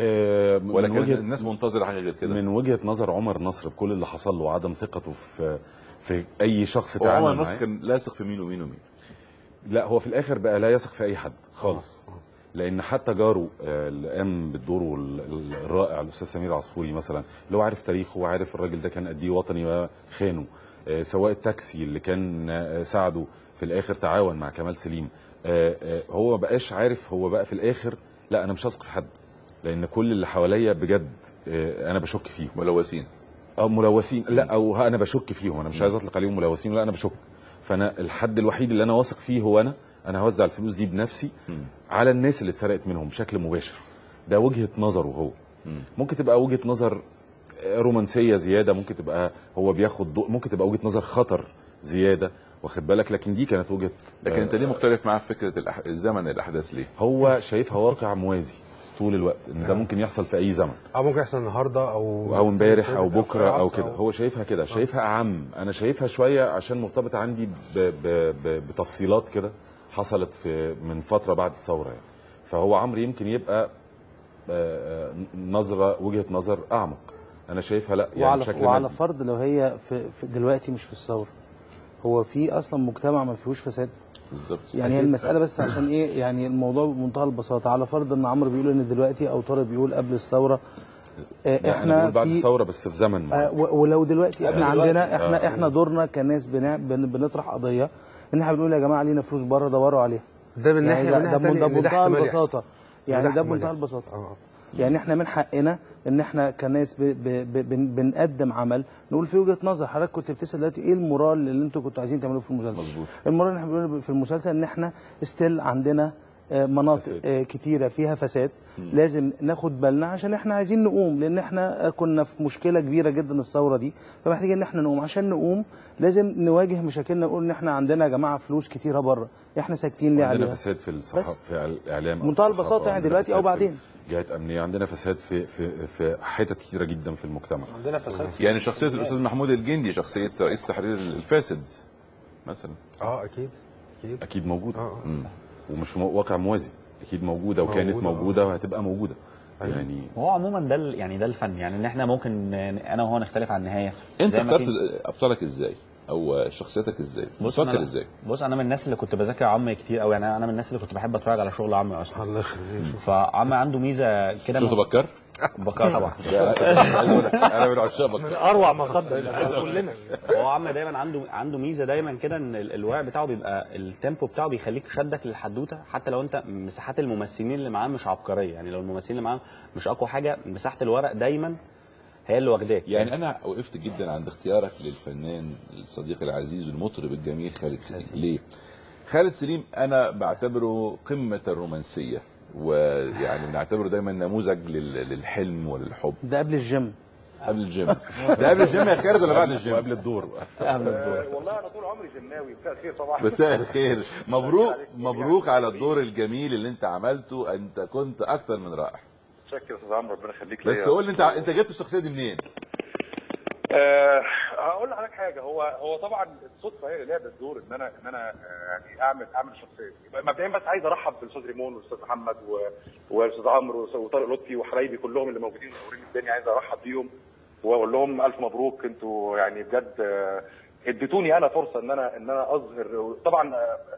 [SPEAKER 3] آه
[SPEAKER 1] ولا
[SPEAKER 3] من
[SPEAKER 1] كان
[SPEAKER 3] وجهة-
[SPEAKER 1] الناس منتظره حاجه غير كده؟
[SPEAKER 3] من وجهه نظر عمر نصر بكل اللي حصل له وعدم ثقته في في اي شخص
[SPEAKER 1] هو عمر
[SPEAKER 3] تعامل
[SPEAKER 1] نصر
[SPEAKER 3] معاه
[SPEAKER 1] كان لاصق في مين ومين ومين
[SPEAKER 3] لا هو في الاخر بقى لا يثق في اي حد خالص لان حتى جاره آه، اللي قام بالدور ال- ال- الرائع الاستاذ سمير عصفوري مثلا اللي هو عارف تاريخه وعارف الراجل ده كان قد ايه وطني وخانه آه، سواق التاكسي اللي كان آه، ساعده في الاخر تعاون مع كمال سليم آه، آه، هو ما بقاش عارف هو بقى في الاخر لا انا مش هثق في حد لان كل اللي حواليا بجد آه، انا بشك فيهم
[SPEAKER 1] ملوثين
[SPEAKER 3] او ملوثين لا او ها انا بشك فيهم انا مش عايز اطلق عليهم ملوثين لا انا بشك فانا الحد الوحيد اللي انا واثق فيه هو انا انا هوزع الفلوس دي بنفسي على الناس اللي اتسرقت منهم بشكل مباشر ده وجهه نظره هو ممكن تبقى وجهه نظر رومانسيه زياده ممكن تبقى هو بياخد ضوء ممكن تبقى وجهه نظر خطر زياده واخد بالك لكن دي كانت وجهه
[SPEAKER 1] لكن انت ليه
[SPEAKER 3] آه،
[SPEAKER 1] مختلف معاه في فكره الأح... الزمن الاحداث ليه؟
[SPEAKER 3] هو شايفها واقع موازي طول الوقت ان ده ممكن يحصل في اي زمن
[SPEAKER 7] اه ممكن يحصل النهارده او
[SPEAKER 3] او امبارح او
[SPEAKER 7] السنة
[SPEAKER 3] بكره او
[SPEAKER 7] العصر
[SPEAKER 3] كده هو شايفها كده شايفها اعم انا شايفها شويه عشان مرتبطه عندي ب ب ب بتفصيلات كده حصلت في من فتره بعد الثوره يعني فهو عمرو يمكن يبقى آه، آه، نظره وجهه نظر اعمق انا شايفها لا يعني
[SPEAKER 8] وعلى
[SPEAKER 3] بشكل
[SPEAKER 8] وعلى
[SPEAKER 3] مادي.
[SPEAKER 8] فرض لو هي في, في دلوقتي مش في الثوره هو في اصلا مجتمع ما فيهوش فساد
[SPEAKER 1] بالظبط
[SPEAKER 8] يعني هي
[SPEAKER 7] أكيد.
[SPEAKER 8] المساله بس عشان ايه يعني الموضوع بمنتهى البساطه على فرض ان عمرو بيقول ان دلوقتي او طارق بيقول قبل الثوره آه،
[SPEAKER 3] لا، انا
[SPEAKER 8] احنا
[SPEAKER 3] بقول بعد
[SPEAKER 8] في
[SPEAKER 3] الثوره بس في زمن معين.
[SPEAKER 8] آه، و- ولو دلوقتي احنا
[SPEAKER 3] دلوقتي.
[SPEAKER 8] عندنا احنا
[SPEAKER 3] آه.
[SPEAKER 8] احنا دورنا كناس بنع- بن- بنطرح قضيه ان احنا بنقول يا جماعه لينا فلوس بره دوروا عليها
[SPEAKER 7] ده من
[SPEAKER 8] يعني
[SPEAKER 7] ناحيه
[SPEAKER 8] ده
[SPEAKER 7] من ناحيه
[SPEAKER 8] ده
[SPEAKER 7] تانية
[SPEAKER 8] ده
[SPEAKER 7] إن ده
[SPEAKER 8] بمنتهى
[SPEAKER 7] احتمال يحصل.
[SPEAKER 8] البساطه يعني
[SPEAKER 7] ده
[SPEAKER 8] ده
[SPEAKER 7] احتمال
[SPEAKER 8] بمنتهى
[SPEAKER 7] يحصل.
[SPEAKER 8] البساطه
[SPEAKER 7] اه
[SPEAKER 8] يعني احنا من حقنا ان احنا كناس ب ب ب بن بنقدم عمل نقول في وجهه نظر حضرتك كنت بتسال دلوقتي ايه المورال اللي انتوا كنتوا عايزين تعملوه في المسلسل
[SPEAKER 1] مظبوط
[SPEAKER 8] المورال اللي احنا بنقوله في المسلسل ان احنا ستيل عندنا آه، مناطق آه، كتيره فيها فساد لازم ناخد بالنا عشان احنا عايزين نقوم لان احنا آه، كنا في مشكله كبيره جدا الثوره دي فمحتاجين ان احنا نقوم عشان نقوم لازم نواجه مشاكلنا نقول ان احنا عندنا يا جماعه فلوس كتيره بره احنا ساكتين ليه
[SPEAKER 3] عندنا
[SPEAKER 8] عليها
[SPEAKER 3] فساد في الصحافه في الاعلام أو
[SPEAKER 8] منتهى
[SPEAKER 3] في الصحافة،
[SPEAKER 8] البساطة يعني
[SPEAKER 3] عندنا
[SPEAKER 8] دلوقتي أو
[SPEAKER 3] فساد في
[SPEAKER 8] بعدين.
[SPEAKER 3] جهات امنيه عندنا فساد في في في حتت كتيره جدا في المجتمع
[SPEAKER 2] عندنا فساد
[SPEAKER 1] يعني شخصيه الاستاذ محمود الجندي شخصيه رئيس تحرير الفاسد مثلا
[SPEAKER 7] اه اكيد اكيد
[SPEAKER 3] اكيد موجوده
[SPEAKER 7] اه
[SPEAKER 3] ومش مو- واقع موازي اكيد موجوده وكانت
[SPEAKER 7] موجودة، آه.
[SPEAKER 3] موجوده وهتبقى موجوده يعني
[SPEAKER 9] هو عموما ده ال- يعني ده الفن يعني ان احنا ممكن انا وهو نختلف عن النهايه
[SPEAKER 1] انت
[SPEAKER 9] زي ما
[SPEAKER 1] اخترت
[SPEAKER 9] في-
[SPEAKER 1] ابطالك ازاي او شخصيتك ازاي
[SPEAKER 9] بص
[SPEAKER 1] بتفكر
[SPEAKER 9] أنا-
[SPEAKER 1] ازاي
[SPEAKER 9] بص انا من الناس اللي كنت بذاكر عمي كتير قوي يعني انا من الناس اللي كنت بحب اتفرج على شغل عمي اصلا
[SPEAKER 7] الله يخليك
[SPEAKER 9] فعمي عنده ميزه كده
[SPEAKER 1] شفت
[SPEAKER 9] من-
[SPEAKER 1] بكر
[SPEAKER 9] بكار طبعا
[SPEAKER 1] انا من عشاق
[SPEAKER 2] من
[SPEAKER 1] بكر
[SPEAKER 2] اروع ما قدم كلنا
[SPEAKER 9] هو عم دايما عنده عنده ميزه دايما كده ان ال- الورق بتاعه بيبقى التيمبو بتاعه بيخليك شدك للحدوته حتى لو انت مساحات الممثلين اللي معاه مش عبقريه يعني لو الممثلين اللي معاه مش اقوى حاجه مساحه الورق دايما هي اللي واخداك
[SPEAKER 1] يعني انا وقفت جدا عند اختيارك للفنان الصديق العزيز المطرب الجميل خالد سليم ليه خالد سليم انا بعتبره قمه الرومانسيه ويعني بنعتبره دايما نموذج لل- للحلم وللحب
[SPEAKER 8] ده قبل الجيم
[SPEAKER 1] قبل الجيم ده قبل الجيم يا خالد ولا بعد الجيم
[SPEAKER 3] وقبل الدور
[SPEAKER 9] قبل الدور
[SPEAKER 12] والله انا طول عمري جماوي مساء الخير طبعا
[SPEAKER 1] مساء الخير مبروك مبروك على الدور الجميل اللي انت عملته انت كنت اكتر من رائع
[SPEAKER 12] متشكر يا استاذ عمرو ربنا يخليك
[SPEAKER 1] بس
[SPEAKER 12] ليا.
[SPEAKER 1] قول لي انت انت جبت الشخصيه دي منين
[SPEAKER 12] أه هقول لحضرتك حاجه هو هو طبعا الصدفه هي اللي لعبت دور ان انا ان انا آه، يعني اعمل اعمل الشخصيه دي مبدئيا بس عايز ارحب بالاستاذ ريمون والاستاذ محمد و- والاستاذ عمرو وطارق لطفي وحبايبي كلهم اللي موجودين منورين الدنيا عايز ارحب بيهم واقول لهم الف مبروك انتوا يعني بجد آه، اديتوني انا فرصه ان انا ان انا اظهر طبعا آه،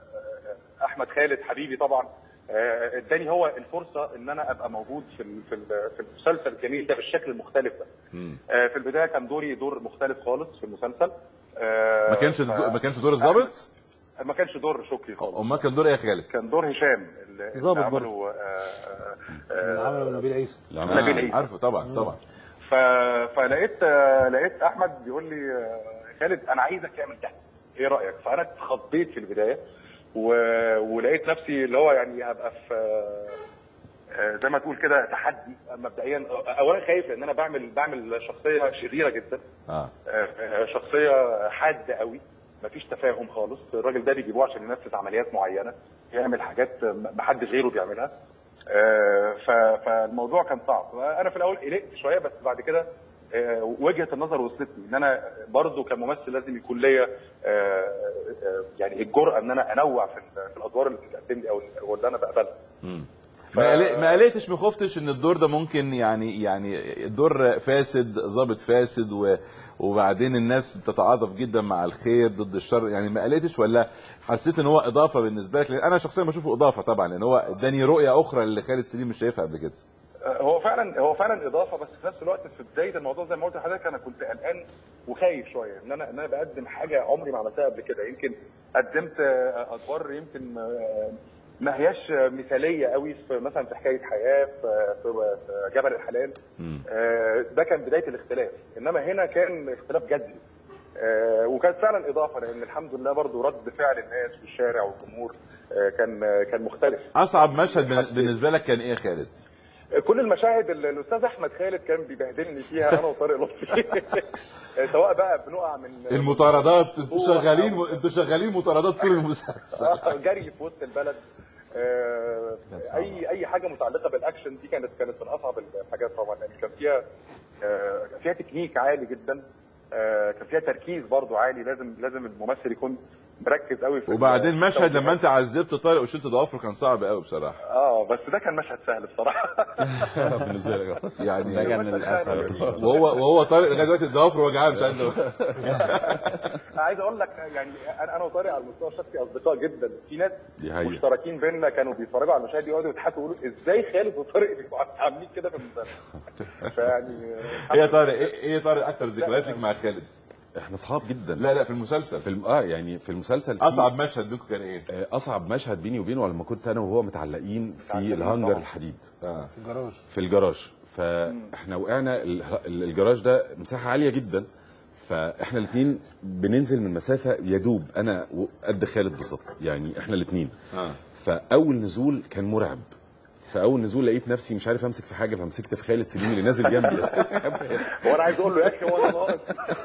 [SPEAKER 12] آه، احمد خالد حبيبي طبعا آه، اداني هو الفرصه ان انا ابقى موجود في ال- في ال- في المسلسل الجميل ده بالشكل المختلف ده آه، في البدايه كان دوري دور مختلف خالص في المسلسل آه،
[SPEAKER 1] ما كانش
[SPEAKER 12] ف-
[SPEAKER 1] ما كانش دور الظابط
[SPEAKER 12] ما كانش دور شكري خالص
[SPEAKER 1] امال كان دور ايه يا خالد
[SPEAKER 12] كان دور هشام اللي اللي
[SPEAKER 2] ظابط
[SPEAKER 12] عمله آه، آه،
[SPEAKER 2] اللي
[SPEAKER 12] آه،
[SPEAKER 2] عمله نبيل عيسى
[SPEAKER 12] نبيل عيسى.
[SPEAKER 1] عارفه طبعا طبعا
[SPEAKER 12] ف... فلقيت آه، لقيت احمد بيقول لي آه، خالد انا عايزك تعمل ده ايه رايك فانا اتخضيت في البدايه و... ولقيت نفسي اللي هو يعني هبقى في آه، آه، زي ما تقول كده تحدي مبدئيا اولا خايف لان انا بعمل بعمل شخصيه شريره جدا
[SPEAKER 1] اه
[SPEAKER 12] آه، شخصيه حاده قوي مفيش تفاهم خالص الراجل ده بيجيبوه عشان ينفذ عمليات معينه يعمل حاجات محدش غيره بيعملها آه، ف- فالموضوع كان صعب انا في الاول قلقت شويه بس بعد كده آه، وجهه النظر وصلتني ان انا برضو كممثل لازم يكون ليا آه، آه، يعني الجرأه ان انا انوع في ال- في الادوار اللي بتقدم لي او او اللي انا بقبلها
[SPEAKER 1] ما قلق- ما قلقتش ما خفتش ان الدور ده ممكن يعني يعني الدور فاسد ظابط فاسد و وبعدين الناس بتتعاطف جدا مع الخير ضد الشر يعني ما قلقتش ولا حسيت ان هو اضافه بالنسبه لك لأن انا شخصيا بشوفه اضافه طبعا لان هو اداني رؤيه اخرى اللي خالد سليم مش شايفها قبل كده
[SPEAKER 12] آه، هو فعلا هو فعلا اضافه بس في نفس الوقت في بدايه الموضوع زي ما قلت لحضرتك انا كنت قلقان وخايف شويه ان انا ان انا بقدم حاجه عمري ما عملتها قبل كده يمكن قدمت آه، ادوار يمكن آه، ما هياش مثاليه قوي في مثلا في حكايه حياه في في في جبل الحلال آه، ده كان بدايه الاختلاف انما هنا كان اختلاف جذري آه، وكانت فعلا اضافه لان الحمد لله برضو رد فعل الناس والشارع والجمهور آه، كان آه، كان مختلف
[SPEAKER 1] اصعب مشهد بن- بالنسبه لك كان ايه يا خالد
[SPEAKER 12] كل المشاهد اللي الاستاذ احمد خالد كان بيبهدلني فيها انا وطارق لطفي سواء بقى بنقع من
[SPEAKER 1] المطاردات انتوا شغالين انتوا شغالين مطاردات طول المسلسل
[SPEAKER 12] آه، جري في وسط البلد آه، اي اي حاجه متعلقه بالاكشن دي كانت كانت من اصعب الحاجات طبعا يعني كان فيها آه، فيها تكنيك عالي جدا آه، كان فيها تركيز برضو عالي لازم لازم الممثل يكون مركز قوي في
[SPEAKER 1] وبعدين
[SPEAKER 12] ال-
[SPEAKER 1] مشهد لما انت عذبت طارق وشلت ضوافره كان صعب قوي بصراحه
[SPEAKER 12] اه بس ده كان مشهد سهل بصراحه
[SPEAKER 1] بالنسبه لك يعني
[SPEAKER 12] ده كان الأسهل.
[SPEAKER 1] وهو وهو طارق لغايه دلوقتي ضوافره وجعاه مش عايز أقول.
[SPEAKER 12] عايز اقول لك يعني انا انا وطارق على المستوى الشخصي اصدقاء جدا في ناس
[SPEAKER 3] دي حقيقة.
[SPEAKER 12] مشتركين بيننا كانوا بيتفرجوا على المشاهد دي يقعدوا يضحكوا يقولوا ازاي خالد وطارق بيبقوا عاملين كده في المسلسل فيعني
[SPEAKER 1] ايه يا طارق ايه ايه يا طارق اكتر ذكريات لك مع خالد
[SPEAKER 3] احنا اصحاب جدا
[SPEAKER 1] لا لا في المسلسل
[SPEAKER 3] في الم... اه يعني في المسلسل في-
[SPEAKER 1] اصعب مشهد بينكم كان ايه
[SPEAKER 3] آه، اصعب مشهد بيني وبينه لما كنت انا وهو متعلقين في
[SPEAKER 12] متعلقين
[SPEAKER 3] الهانجر
[SPEAKER 12] طبعا.
[SPEAKER 3] الحديد
[SPEAKER 1] اه
[SPEAKER 2] في الجراج
[SPEAKER 3] في الجراج فاحنا وقعنا ال- ال- الجراج ده مساحه عاليه جدا فاحنا الاثنين بننزل من مسافه يدوب انا و- قد خالد بالظبط يعني احنا الاثنين
[SPEAKER 1] اه
[SPEAKER 3] فاول نزول كان مرعب فاول نزول لقيت نفسي مش عارف امسك في حاجه فمسكت في خالد سليم اللي نازل جنبي
[SPEAKER 12] هو انا عايز اقول له يا اخي هو انا ناقص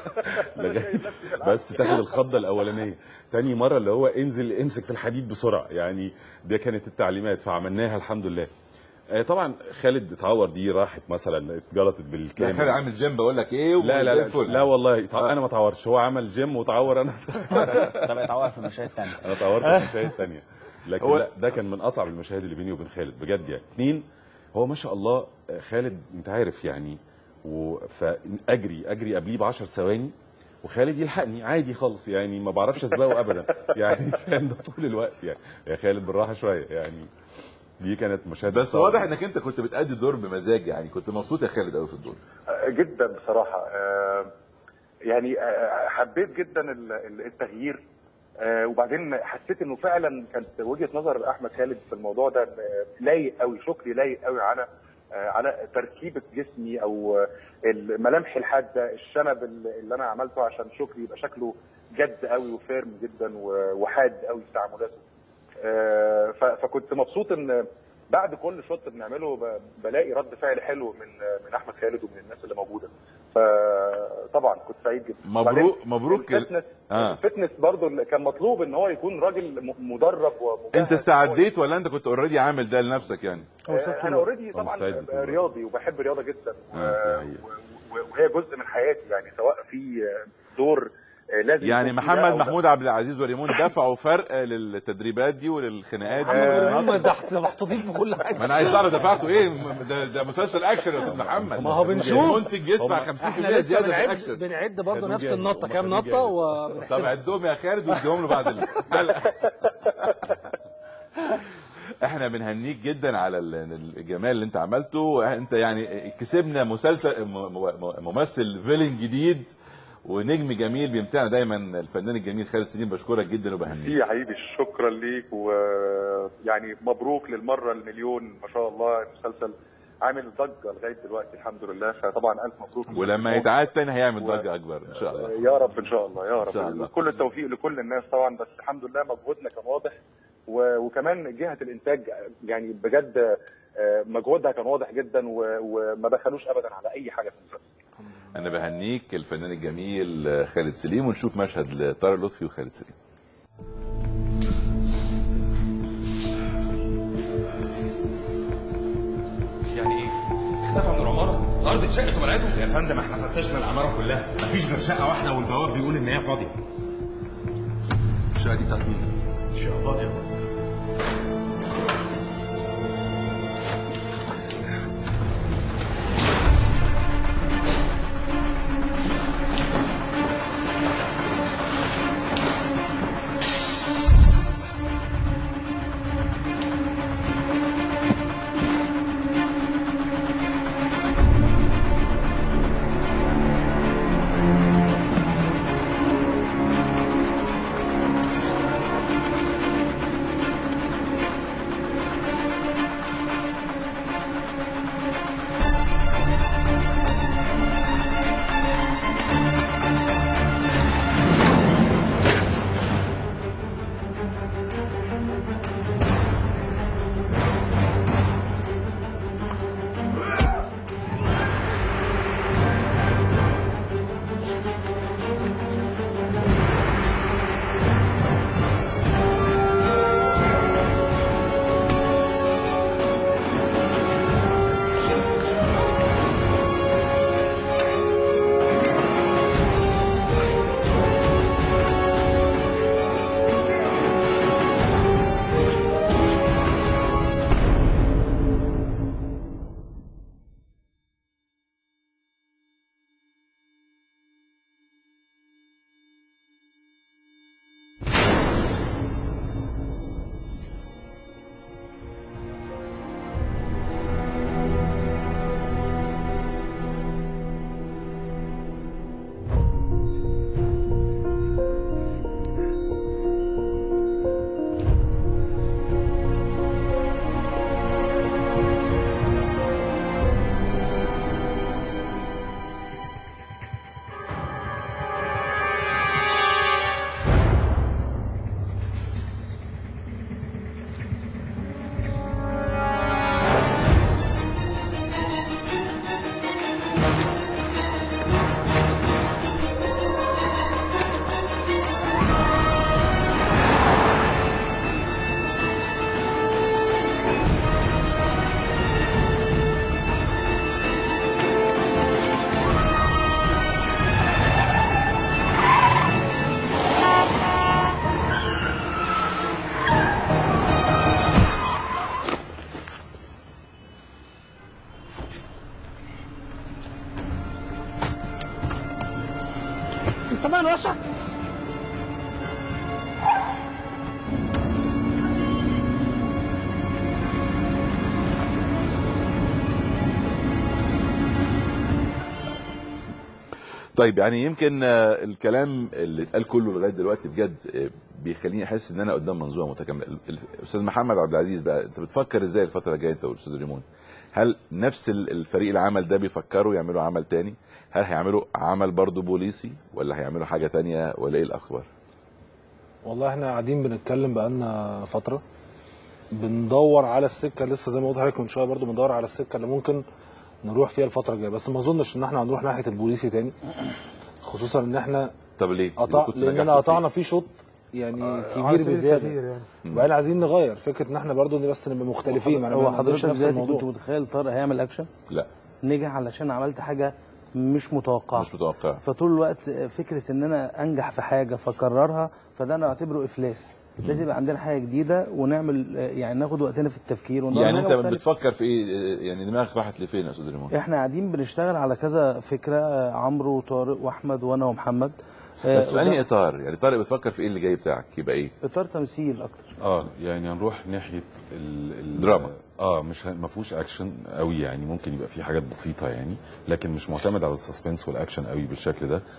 [SPEAKER 3] لغايه بس تاخد الخضه الاولانيه تاني مره اللي هو انزل امسك في الحديد بسرعه يعني دي كانت التعليمات فعملناها الحمد لله آه، طبعا خالد اتعور دي راحت مثلا اتجلطت
[SPEAKER 1] لا
[SPEAKER 3] بالكامل
[SPEAKER 1] خالد عامل جيم بقول لك ايه
[SPEAKER 3] لا لا
[SPEAKER 1] وزي
[SPEAKER 3] لا,
[SPEAKER 1] الفل.
[SPEAKER 3] لا والله تع- انا ما اتعورش هو عمل جيم وتعور انا
[SPEAKER 9] طب اتعور في مشاهد ثانيه
[SPEAKER 3] انا اتعورت في مشاهد ثانيه لكن
[SPEAKER 1] هو-
[SPEAKER 3] لا ده كان من اصعب المشاهد اللي بيني وبين خالد بجد يعني اثنين هو ما شاء الله آه، خالد انت عارف يعني و- فاجري اجري قبليه ب 10 ثواني وخالد يلحقني عادي خالص يعني ما بعرفش اسبقه ابدا يعني فاهم ده طول الوقت يعني يا خالد بالراحه شويه يعني دي كانت مشاهد
[SPEAKER 1] بس
[SPEAKER 3] صعبة.
[SPEAKER 1] واضح انك انت كنت بتأدي الدور بمزاج يعني كنت مبسوط يا خالد قوي في الدور
[SPEAKER 12] جدا بصراحه آه، يعني آه، حبيت جدا ال- ال- التغيير آه، وبعدين حسيت انه فعلا كانت وجهه نظر احمد خالد في الموضوع ده آه، لايق قوي شكري لايق قوي على آه، على تركيبه جسمي او آه، الملامح الحاده الشنب اللي اللي انا عملته عشان شكري يبقى شكله جد قوي وفيرم جدا و- وحاد قوي في تعاملاته آه، ف- فكنت مبسوط ان بعد كل شوط بنعمله ب- بلاقي رد فعل حلو من من احمد خالد ومن الناس اللي موجوده فطبعا كنت سعيد جدا
[SPEAKER 1] مبروك
[SPEAKER 12] وبعدين
[SPEAKER 1] مبروك ال-
[SPEAKER 12] الفتنس
[SPEAKER 1] اه
[SPEAKER 12] الفتنس برضو اللي كان مطلوب ان هو يكون راجل م- مدرب ومجهز
[SPEAKER 1] انت استعديت ولا انت كنت اوريدي عامل ده لنفسك يعني
[SPEAKER 12] آه، انا اوريدي طبعا
[SPEAKER 1] مستعد
[SPEAKER 12] آه، رياضي وبحب الرياضه جدا
[SPEAKER 1] آه،
[SPEAKER 12] و- وهي جزء من حياتي يعني سواء في آه، دور آه، لازم
[SPEAKER 1] يعني
[SPEAKER 12] يكون فيه ده
[SPEAKER 1] محمد
[SPEAKER 12] أو لا.
[SPEAKER 1] محمود عبد العزيز وريمون دفعوا فرق للتدريبات دي وللخناقات دي
[SPEAKER 2] محمد وريمون
[SPEAKER 1] والمناطق.
[SPEAKER 2] ده محطوطين في كل حاجه
[SPEAKER 1] ما انا عايز اعرف دفعتوا ايه م- ده, ده مسلسل اكشن يا استاذ محمد
[SPEAKER 2] ما هو بنشوف
[SPEAKER 1] المنتج يدفع 50%
[SPEAKER 2] احنا لسه
[SPEAKER 1] زياده في
[SPEAKER 2] بنعد
[SPEAKER 1] الاكشن
[SPEAKER 2] بنعد برضه
[SPEAKER 1] خلوه
[SPEAKER 2] نفس
[SPEAKER 1] جامد.
[SPEAKER 2] النطه
[SPEAKER 1] هم
[SPEAKER 2] كام
[SPEAKER 1] خلوه
[SPEAKER 2] نطه
[SPEAKER 1] جامد. طب
[SPEAKER 2] وبنحسبها
[SPEAKER 1] عدهم يا خالد واديهم له بعد الحلقه احنا بنهنيك جدا على ال- الجمال اللي انت عملته انت يعني كسبنا مسلسل م- م- ممثل فيلن جديد ونجم جميل بيمتعنا دايما الفنان الجميل خالد سليم بشكرك جدا وبهنيك
[SPEAKER 12] يا حبيبي شكرا ليك ويعني مبروك للمره المليون ما شاء الله المسلسل عامل ضجه لغايه دلوقتي الحمد لله فطبعا الف مبروك
[SPEAKER 1] ولما يتعاد تاني هيعمل ضجه اكبر ان شاء الله
[SPEAKER 12] يا رب ان شاء الله يا رب
[SPEAKER 1] إن شاء الله.
[SPEAKER 12] كل التوفيق لكل الناس طبعا بس الحمد لله مجهودنا كان واضح و- وكمان جهه الانتاج يعني بجد آه، مجهودها كان واضح جدا و- وما بخلوش ابدا على اي حاجه في المسلسل
[SPEAKER 1] انا بهنيك الفنان الجميل خالد سليم ونشوف مشهد لطارق لطفي وخالد سليم
[SPEAKER 11] يعني ايه؟ اختفى من العمارة؟ أرض شقة وبلعته؟
[SPEAKER 22] يا فندم احنا فتشنا العماره كلها مفيش غير شقه واحده والبواب بيقول ان هي فاضيه
[SPEAKER 21] الشقه دي بتاعت مين؟
[SPEAKER 22] الشقه فاضيه
[SPEAKER 14] باشا
[SPEAKER 1] طيب يعني يمكن آه، الكلام اللي اتقال كله لغايه دلوقتي بجد آه، بيخليني احس ان انا قدام منظومه متكامله ال- الاستاذ محمد عبد العزيز بقى انت بتفكر ازاي الفتره الجايه انت والاستاذ ريمون هل نفس ال- الفريق العمل ده بيفكروا يعملوا عمل تاني هل هيعملوا عمل برضه بوليسي ولا هيعملوا حاجه تانية ولا ايه الاخبار
[SPEAKER 2] والله احنا قاعدين بنتكلم بقالنا فتره بندور على السكه لسه زي ما قلت لحضرتك من شويه برضو بندور على السكه اللي ممكن نروح فيها الفتره الجايه بس ما اظنش ان احنا هنروح ناحيه البوليسي تاني خصوصا ان احنا
[SPEAKER 1] طب ليه
[SPEAKER 2] قطع
[SPEAKER 1] كنت
[SPEAKER 2] لاننا
[SPEAKER 1] نجحتوا فيه؟
[SPEAKER 2] قطعنا فيه شوط يعني
[SPEAKER 7] على
[SPEAKER 2] كبير
[SPEAKER 7] سبيل
[SPEAKER 2] بزياده
[SPEAKER 7] التغيير يعني.
[SPEAKER 2] وبقينا عايزين نغير فكره ان احنا برضو بس نبقى مختلفين ما
[SPEAKER 8] هو
[SPEAKER 2] نعملش
[SPEAKER 8] حضرتك
[SPEAKER 2] نفس
[SPEAKER 8] دلوقتي
[SPEAKER 2] الموضوع
[SPEAKER 8] كنت متخيل طارق هيعمل اكشن
[SPEAKER 1] لا
[SPEAKER 8] نجح علشان عملت حاجه مش متوقعه
[SPEAKER 1] مش متوقع
[SPEAKER 8] فطول الوقت فكره ان انا انجح في حاجه فكررها فده انا اعتبره افلاس لازم يبقى عندنا حاجه جديده ونعمل يعني ناخد وقتنا في التفكير وندور
[SPEAKER 1] يعني
[SPEAKER 8] على
[SPEAKER 1] انت
[SPEAKER 8] حاجة مختلفة.
[SPEAKER 1] بتفكر في ايه يعني دماغك راحت لفين يا استاذ ريمون
[SPEAKER 8] احنا قاعدين بنشتغل على كذا فكره آه، عمرو وطارق واحمد وانا ومحمد
[SPEAKER 1] بس في
[SPEAKER 8] وده-
[SPEAKER 1] انهي اطار يعني طارق بتفكر في ايه اللي جاي بتاعك يبقى ايه
[SPEAKER 8] اطار تمثيل اكتر
[SPEAKER 3] اه يعني هنروح ناحيه ال ال
[SPEAKER 1] دراما.
[SPEAKER 3] اه مش ه- ما فيهوش اكشن قوي يعني ممكن يبقى فيه حاجات بسيطه يعني لكن مش معتمد على السسبنس والاكشن قوي بالشكل ده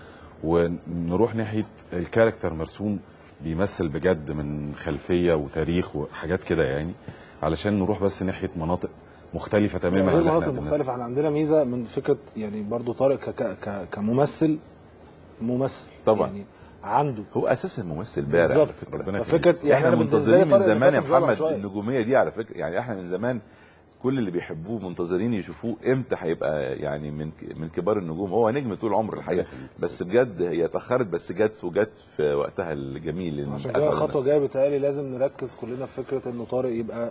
[SPEAKER 3] ونروح ناحيه الكاركتر مرسوم بيمثل بجد من خلفيه وتاريخ وحاجات كده يعني علشان نروح بس ناحيه مناطق مختلفه تماما
[SPEAKER 2] غير
[SPEAKER 3] عن اللي
[SPEAKER 2] مناطق
[SPEAKER 3] احنا قدمناها.
[SPEAKER 2] مختلفه احنا عندنا ميزه من فكره يعني برضو طارق ك ك ك كممثل ممثل
[SPEAKER 1] طبعا
[SPEAKER 2] يعني عنده
[SPEAKER 1] هو اساسا ممثل بارع على
[SPEAKER 2] بالظبط.
[SPEAKER 1] فكره
[SPEAKER 2] ربنا ففكرة
[SPEAKER 1] يخليك.
[SPEAKER 2] يعني
[SPEAKER 1] احنا
[SPEAKER 2] أنا بالنسبة لي
[SPEAKER 1] منتظرين من
[SPEAKER 2] طارق
[SPEAKER 1] زمان يا
[SPEAKER 2] اللي فات
[SPEAKER 1] محمد
[SPEAKER 2] شوية.
[SPEAKER 1] النجوميه دي على فكره يعني احنا من زمان كل اللي بيحبوه منتظرين يشوفوه امتى هيبقى يعني من من كبار النجوم هو نجم طول عمره الحقيقه بس بجد هي اتاخرت بس جت وجت في وقتها الجميل اللي
[SPEAKER 2] عشان
[SPEAKER 1] أسعد
[SPEAKER 2] كده
[SPEAKER 1] الناس.
[SPEAKER 2] خطوه جايه بتهيألي لازم نركز كلنا في فكره انه طارق يبقى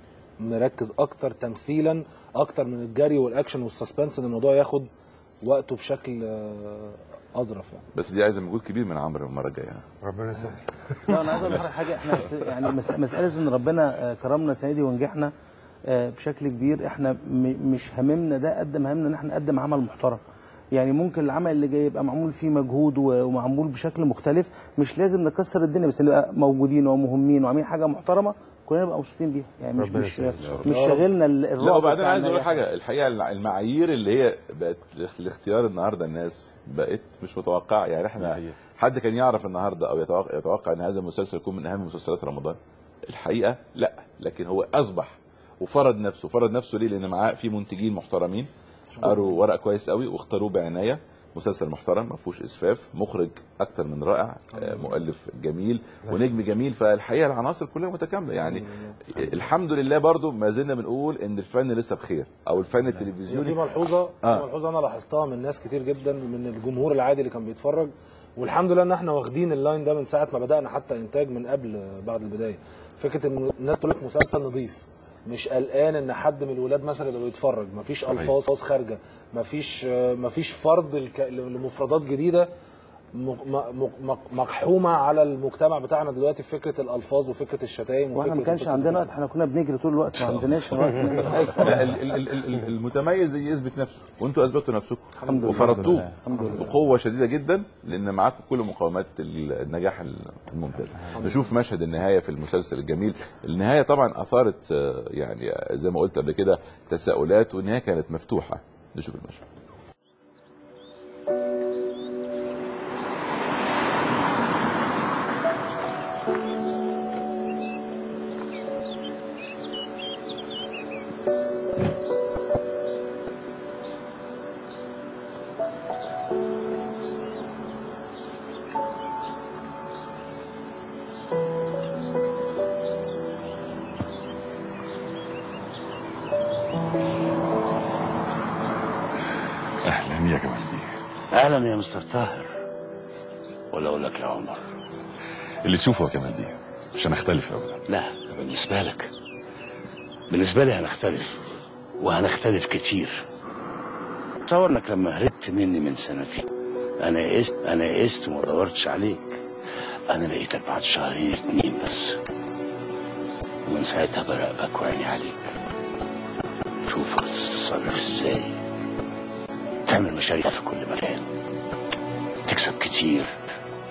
[SPEAKER 2] مركز اكتر تمثيلا اكتر من الجري والاكشن والسسبنس ان الموضوع ياخد وقته بشكل آه، اظرف يعني
[SPEAKER 1] بس دي عايزه مجهود كبير من عمرو المره الجايه
[SPEAKER 7] ربنا يسهل
[SPEAKER 8] لا انا عايز اقول لحضرتك حاجه احنا يعني مس- مساله ان ربنا آه، كرمنا السنه دي ونجحنا آه، بشكل كبير احنا م- مش هممنا ده قد ما همنا ان احنا نقدم عمل محترم يعني ممكن العمل اللي جاي يبقى معمول فيه مجهود و- ومعمول بشكل مختلف مش لازم نكسر الدنيا بس نبقى موجودين ومهمين وعاملين حاجه محترمه كلنا نبقى مبسوطين بيها يعني مش
[SPEAKER 1] ربنا
[SPEAKER 8] مش
[SPEAKER 1] يسهل.
[SPEAKER 8] مش شاغلنا ال- الرعب
[SPEAKER 1] لا وبعدين
[SPEAKER 8] بتاع
[SPEAKER 1] عايز اقول
[SPEAKER 8] النجاح.
[SPEAKER 1] حاجه الحقيقه الع- المعايير اللي هي بقت لاختيار النهارده الناس بقت مش متوقعه يعني احنا حد كان يعرف النهارده او يتوقع, يتوقع ان هذا المسلسل يكون من اهم مسلسلات رمضان الحقيقه لا لكن هو اصبح وفرض نفسه فرض نفسه ليه لان معاه في منتجين محترمين قروا ورق كويس قوي واختاروه بعنايه مسلسل محترم ما فيهوش اسفاف مخرج اكتر من رائع آه، مؤلف جميل ونجم جميل فالحقيقه العناصر كلها متكامله يعني الحمد لله برضو ما زلنا بنقول ان الفن لسه بخير او الفن التلفزيوني
[SPEAKER 2] في ملحوظه
[SPEAKER 1] آه.
[SPEAKER 2] في ملحوظه انا لاحظتها من ناس كتير جدا من الجمهور العادي اللي كان بيتفرج والحمد لله ان احنا واخدين اللاين ده من ساعه ما بدانا حتى انتاج من قبل بعد البدايه فكره ان الناس تقول لك مسلسل نظيف مش قلقان ان حد من الولاد مثلا يبقى بيتفرج مفيش
[SPEAKER 1] صحيح.
[SPEAKER 2] الفاظ خارجه مفيش مفيش فرض الك- لمفردات جديده م- م- م- مقحومه على المجتمع بتاعنا دلوقتي في فكره الالفاظ وفكره الشتايم
[SPEAKER 8] واحنا ما
[SPEAKER 2] وفكرة-
[SPEAKER 8] كانش
[SPEAKER 2] وفكرة-
[SPEAKER 8] عندنا وقت احنا كنا بنجري طول الوقت ما عندناش وقت نعمل حاجة.
[SPEAKER 1] لا ال- ال- ال- ال- المتميز يثبت نفسه وانتوا اثبتوا نفسكم
[SPEAKER 8] الحمد لله.
[SPEAKER 1] وفرضتوه
[SPEAKER 8] الحمد لله.
[SPEAKER 1] بقوه شديده جدا لان معاكم كل مقومات النجاح الممتاز نشوف مشهد النهايه في المسلسل الجميل النهايه طبعا اثارت آه، يعني زي ما قلت قبل كده تساؤلات والنهايه كانت مفتوحه نشوف المشهد
[SPEAKER 22] اهلا يا جمال بيه
[SPEAKER 6] اهلا يا مستر طاهر ولا اقول لك يا عمر
[SPEAKER 22] اللي تشوفه يا كمال بيه مش هنختلف ابدا
[SPEAKER 6] لا ده بالنسبه لك بالنسبه لي هنختلف وهنختلف كتير تصور انك لما هربت مني من سنتين انا يئست انا يئست وما دورتش عليك انا لقيتك بعد شهرين اتنين بس ومن ساعتها براقبك وعيني عليك شوفك تتصرف ازاي تعمل مشاريع في كل مكان تكسب كتير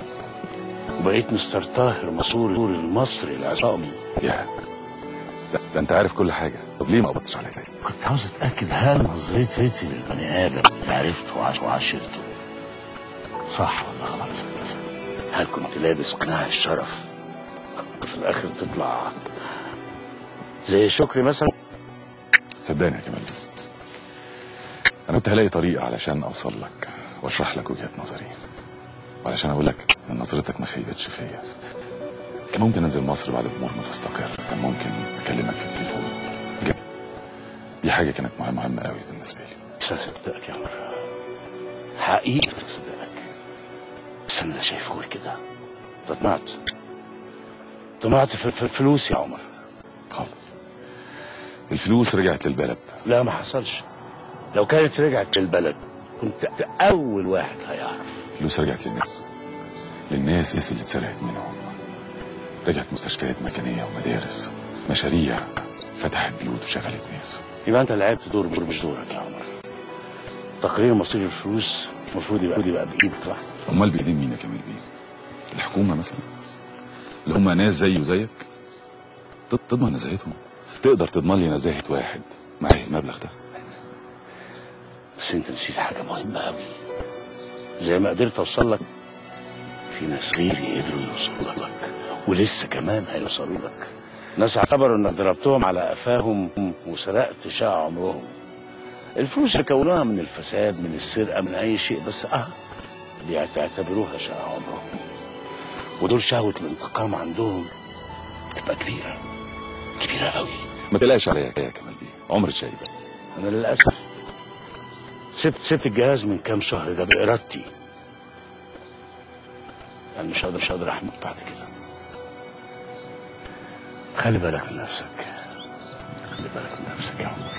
[SPEAKER 6] وبقيت مستر طاهر مسؤول المصري العصامي
[SPEAKER 3] يا ده, ده انت عارف كل حاجه طب ليه ما قبضتش عليا
[SPEAKER 6] كنت عاوز اتاكد هل نظرتي للبني ادم اللي عرفته وعاش- وعاشرته صح ولا غلط هل كنت لابس قناع الشرف في الاخر تطلع زي شكري مثلا
[SPEAKER 3] صدقني يا كمال انا كنت هلاقي طريقه علشان اوصل لك واشرح لك وجهه نظري وعلشان اقول لك ان نظرتك ما خيبتش فيا كان ممكن انزل مصر بعد الامور ما تستقر كان ممكن اكلمك في التليفون بجد. دي حاجه كانت مهمه مهمه قوي بالنسبه لي
[SPEAKER 6] صدقك يا عمر حقيقي صدقك بس انا شايف غير كده أنت طمعت طمعت في في الفلوس يا عمر
[SPEAKER 3] خالص الفلوس رجعت للبلد
[SPEAKER 6] لا ما حصلش لو كانت رجعت للبلد كنت اول واحد هيعرف
[SPEAKER 3] الفلوس رجعت للناس للناس الناس اللي اتسرقت منهم رجعت مستشفيات مجانيه ومدارس مشاريع فتحت بيوت وشغلت ناس
[SPEAKER 6] يبقى انت لعبت دور مش دورك يا عمر تقرير مصير الفلوس مش المفروض يبقى يبقى بايدك لوحدك
[SPEAKER 3] امال بايدين مين يا كمال بيه الحكومه مثلا اللي هم ناس زيي وزيك تض- تضمن نزاهتهم تقدر تضمن لي نزاهه واحد معاه المبلغ ده
[SPEAKER 6] بس انت نسيت حاجه مهمه قوي زي ما قدرت اوصل لك في ناس غيري قدروا يوصلوا لك ولسه كمان هيوصلوا لك ناس اعتبروا انك ضربتهم على قفاهم وسرقت شقى عمرهم الفلوس اللي كونوها من الفساد من السرقه من اي شيء بس اه بيعتبروها شقى عمرهم ودول شهوه الانتقام عندهم تبقى كبيره كبيره قوي
[SPEAKER 3] ما تقلقش عليا يا كمال بيه عمر الشايب
[SPEAKER 6] انا للاسف سبت سبت الجهاز من كام شهر ده بارادتي انا مش قادر مش قادر احمد بعد كده خلي بالك من نفسك خلي بالك من نفسك يا عمر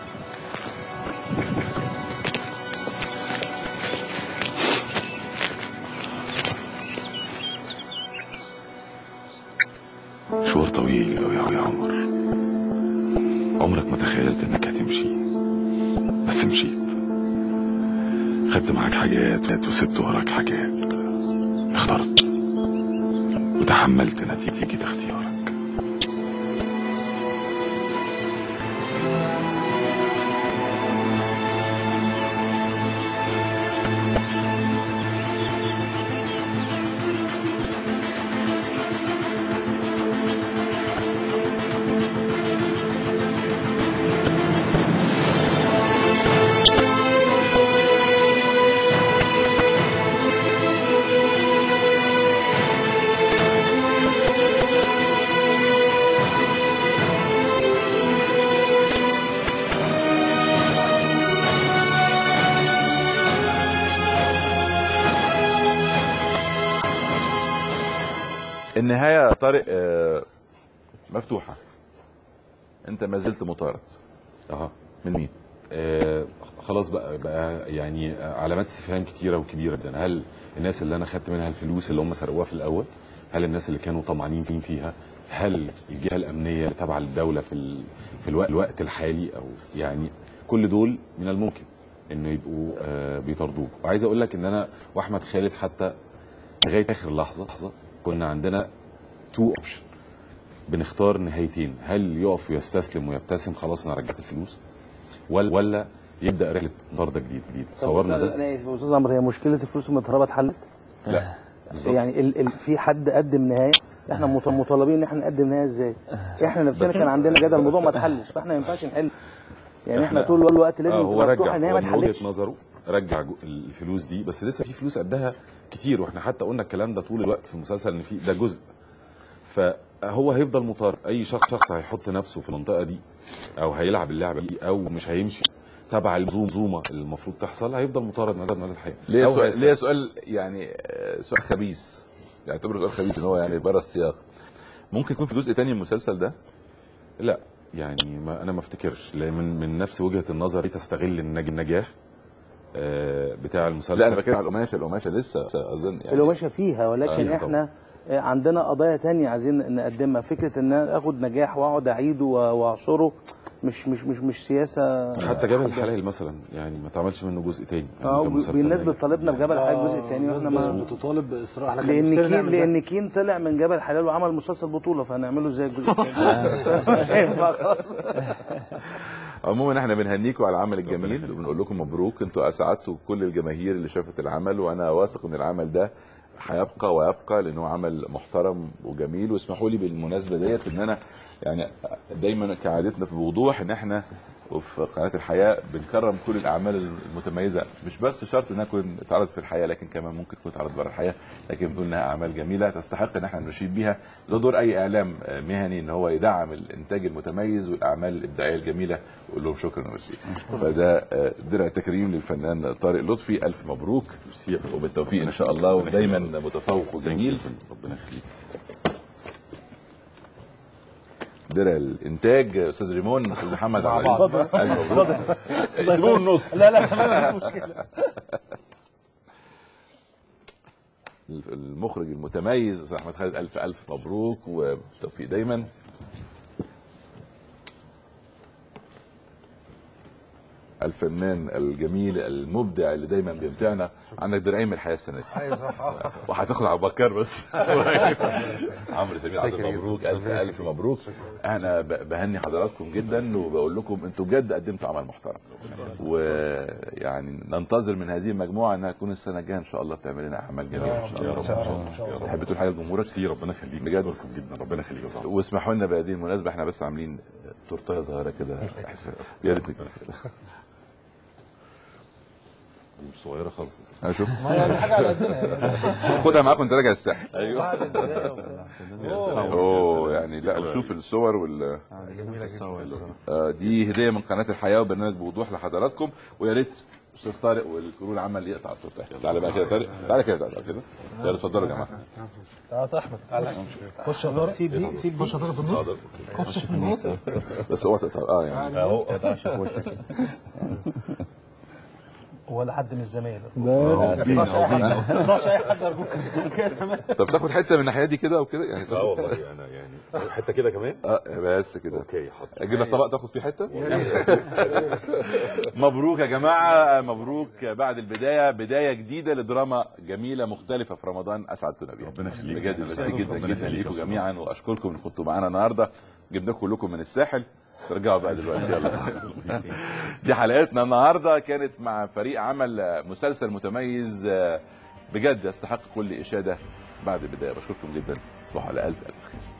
[SPEAKER 3] مشوار طويل قوي يا عمر عمرك ما تخيلت انك هتمشي بس مشيت خدت معاك حاجات وسبت وراك حاجات اخترت وتحملت نتيجة اختيارك
[SPEAKER 1] النهايه يا طارق آه، مفتوحه انت ما زلت مطارد
[SPEAKER 3] اها
[SPEAKER 1] من مين؟
[SPEAKER 3] آه خلاص بقى بقى يعني علامات استفهام كتيره وكبيره جدا هل الناس اللي انا خدت منها الفلوس اللي هم سرقوها في الاول هل الناس اللي كانوا طمعانين فين فيها هل الجهه الامنيه اللي تابعه للدوله في ال... في الوقت, الوقت الحالي او يعني كل دول من الممكن انه يبقوا آه بيطاردوك وعايز اقول لك ان انا واحمد خالد حتى لغايه اخر لحظه لحظه كنا عندنا تو اوبشن بنختار نهايتين هل يقف ويستسلم ويبتسم خلاص انا رجعت الفلوس ولا ولا يبدا رحله طارده جديد جديد صورنا ده
[SPEAKER 8] انا اسف يا استاذ عمرو هي مشكله الفلوس المتهربه اتحلت؟
[SPEAKER 3] لا بالظبط
[SPEAKER 8] يعني ال ال في حد قدم نهايه احنا مط- مطالبين ان احنا نقدم نهايه ازاي؟ احنا نفسنا
[SPEAKER 3] بس-
[SPEAKER 8] كان عندنا جدل الموضوع ما اتحلش فاحنا ما ينفعش نحل يعني احنا
[SPEAKER 3] إحنا-
[SPEAKER 8] طول الوقت لازم
[SPEAKER 3] آه هو
[SPEAKER 8] تبقى مفتوحه
[SPEAKER 3] رجع
[SPEAKER 8] ان هي ما
[SPEAKER 3] هو من
[SPEAKER 8] اتحلتش
[SPEAKER 3] وجهه نظره رجع جو- الفلوس دي بس لسه في فلوس قدها كتير واحنا حتى قلنا الكلام ده طول الوقت في المسلسل ان في ده جزء فهو هيفضل مطارد اي شخص شخص هيحط نفسه في المنطقه دي او هيلعب اللعبه دي او مش هيمشي تبع المنظومه اللي المفروض تحصل هيفضل مطارد مدى مدى الحياه
[SPEAKER 1] ليه
[SPEAKER 3] أو
[SPEAKER 1] سؤال
[SPEAKER 3] هيستسلم.
[SPEAKER 1] ليه سؤال يعني آه، سؤال خبيث يعتبره سؤال خبيث ان هو يعني بره السياق ممكن يكون في جزء تاني من المسلسل ده
[SPEAKER 3] لا يعني ما انا ما افتكرش لان من, من نفس وجهه النظر دي تستغل النج- النجاح آه، بتاع المسلسل
[SPEAKER 1] لا انا بتكلم على القماشه القماشه لسه اظن يعني
[SPEAKER 8] القماشه فيها ولكن
[SPEAKER 3] فيها
[SPEAKER 8] احنا آه، عندنا قضايا تانية عايزين نقدمها فكره ان انا اخد نجاح واقعد اعيده و- واعصره مش مش مش مش سياسه
[SPEAKER 3] حتى جبل الحلال مثلا يعني ما اتعملش منه جزء تاني يعني
[SPEAKER 8] اه
[SPEAKER 3] كمسلسل
[SPEAKER 8] الناس
[SPEAKER 3] ناجح.
[SPEAKER 8] بتطالبنا بجبل حلال الجزء الثاني واحنا
[SPEAKER 2] الناس
[SPEAKER 8] ما
[SPEAKER 2] بتطالب باصرار احنا كان
[SPEAKER 8] لان
[SPEAKER 2] نفسنا
[SPEAKER 8] كين
[SPEAKER 2] نعمل ده.
[SPEAKER 8] لان كين طلع من جبل حلال وعمل مسلسل بطوله فهنعمله ازاي الجزء الثاني مش هينفع خلاص
[SPEAKER 1] عموما احنا بنهنيكم على العمل الجميل وبنقول لكم مبروك انتوا اسعدتوا كل الجماهير اللي شافت العمل وانا واثق ان العمل ده هيبقى ويبقى لانه عمل محترم وجميل واسمحوا لي بالمناسبه ديت ان انا يعني دايما كعادتنا في الوضوح ان احنا وفي قناه الحياه بنكرم كل الاعمال المتميزه مش بس شرط انها تكون اتعرضت في الحياه لكن كمان ممكن تكون اتعرضت بره الحياه لكن بنقول انها اعمال جميله تستحق ان احنا نشيد بيها ده دور اي اعلام مهني ان هو يدعم الانتاج المتميز والاعمال الابداعيه الجميله ويقول لهم شكرا وميرسي فده آه، درع تكريم للفنان طارق لطفي الف مبروك وبالتوفيق ان شاء الله ودايما متفوق وجميل
[SPEAKER 3] ربنا يخليك
[SPEAKER 1] درع الانتاج استاذ ريمون استاذ محمد
[SPEAKER 2] مع
[SPEAKER 1] عبد
[SPEAKER 2] بعض.
[SPEAKER 1] العزيز. ألف مبروك.
[SPEAKER 2] اتفضل.
[SPEAKER 1] سيبوه النص
[SPEAKER 2] لا لا تمام مفيش مشكله
[SPEAKER 1] المخرج المتميز استاذ احمد خالد الف الف مبروك وبالتوفيق دايما الفنان الجميل المبدع اللي دايما بيمتعنا عندك درعين من الحياه السنه دي
[SPEAKER 7] ايوه صح
[SPEAKER 1] وهتاخد على بكار بس عمرو سمير عبد
[SPEAKER 7] شكرا
[SPEAKER 1] مبروك
[SPEAKER 7] جدا.
[SPEAKER 1] الف الف مبروك انا ب- بهني حضراتكم جدا وبقول لكم انتوا بجد قدمتوا عمل محترم ويعني ننتظر من هذه المجموعه انها تكون السنه الجايه ان شاء الله بتعمل لنا اعمال جميله ان شاء الله
[SPEAKER 3] يا رب، إن شاء الله، إن شاء الله.
[SPEAKER 1] تحب تقول حاجه لجمهورك
[SPEAKER 3] سي ربنا يخليك
[SPEAKER 1] بجد
[SPEAKER 3] شكراً جدا ربنا يخليك يا صاحبي
[SPEAKER 1] واسمحوا لنا بهذه المناسبه احنا بس عاملين تورتايه صغيره كده يا ريت
[SPEAKER 3] دي مش صغيره خالص
[SPEAKER 1] انا شوف
[SPEAKER 2] ما يعني حاجه على قدنا يعني
[SPEAKER 1] خدها معاكم وانت راجع الساحل
[SPEAKER 3] ايوه
[SPEAKER 2] بعد البداية وبتاع.
[SPEAKER 1] اوه يعني لا وشوف الصور وال آه، دي هديه من قناه الحياه وبرنامج بوضوح لحضراتكم ويا ريت استاذ طارق والكرو العمل يقطع التورته تعالى بقى كده طارق تعالى كده تعالى كده يلا اتفضلوا يا جماعه
[SPEAKER 2] تعالى يا احمد تعالى خش يا طارق سيب دي سيب خش يا طارق في النص خش في النص
[SPEAKER 1] بس اوعى تقطع اه يعني
[SPEAKER 2] اهو ولا حد من الزمايل ما تقطعش اي حد ارجوك كده تمام
[SPEAKER 1] طب تاخد حته من الناحيه دي كده وكده يعني
[SPEAKER 3] لا والله انا يعني حته كده كمان
[SPEAKER 1] اه بس كده
[SPEAKER 3] اوكي حاضر
[SPEAKER 1] اجيب لك طبق تاخد فيه حته مبروك يا جماعه مبروك بعد البدايه بدايه جديده لدراما جميله مختلفه في رمضان اسعدتونا بيها
[SPEAKER 3] ربنا يخليك.
[SPEAKER 1] بجد ميرسي جدا
[SPEAKER 3] ربنا
[SPEAKER 1] جدا
[SPEAKER 3] يخليك
[SPEAKER 1] ليكم
[SPEAKER 3] يا
[SPEAKER 1] جميعا واشكركم ان كنتوا معانا النهارده جبناكم كلكم من الساحل ترجعوا بقى دلوقتي يلا دي حلقتنا النهارده كانت مع فريق عمل مسلسل متميز بجد يستحق كل اشاده بعد البدايه بشكركم جدا تصبحوا على الف الف خير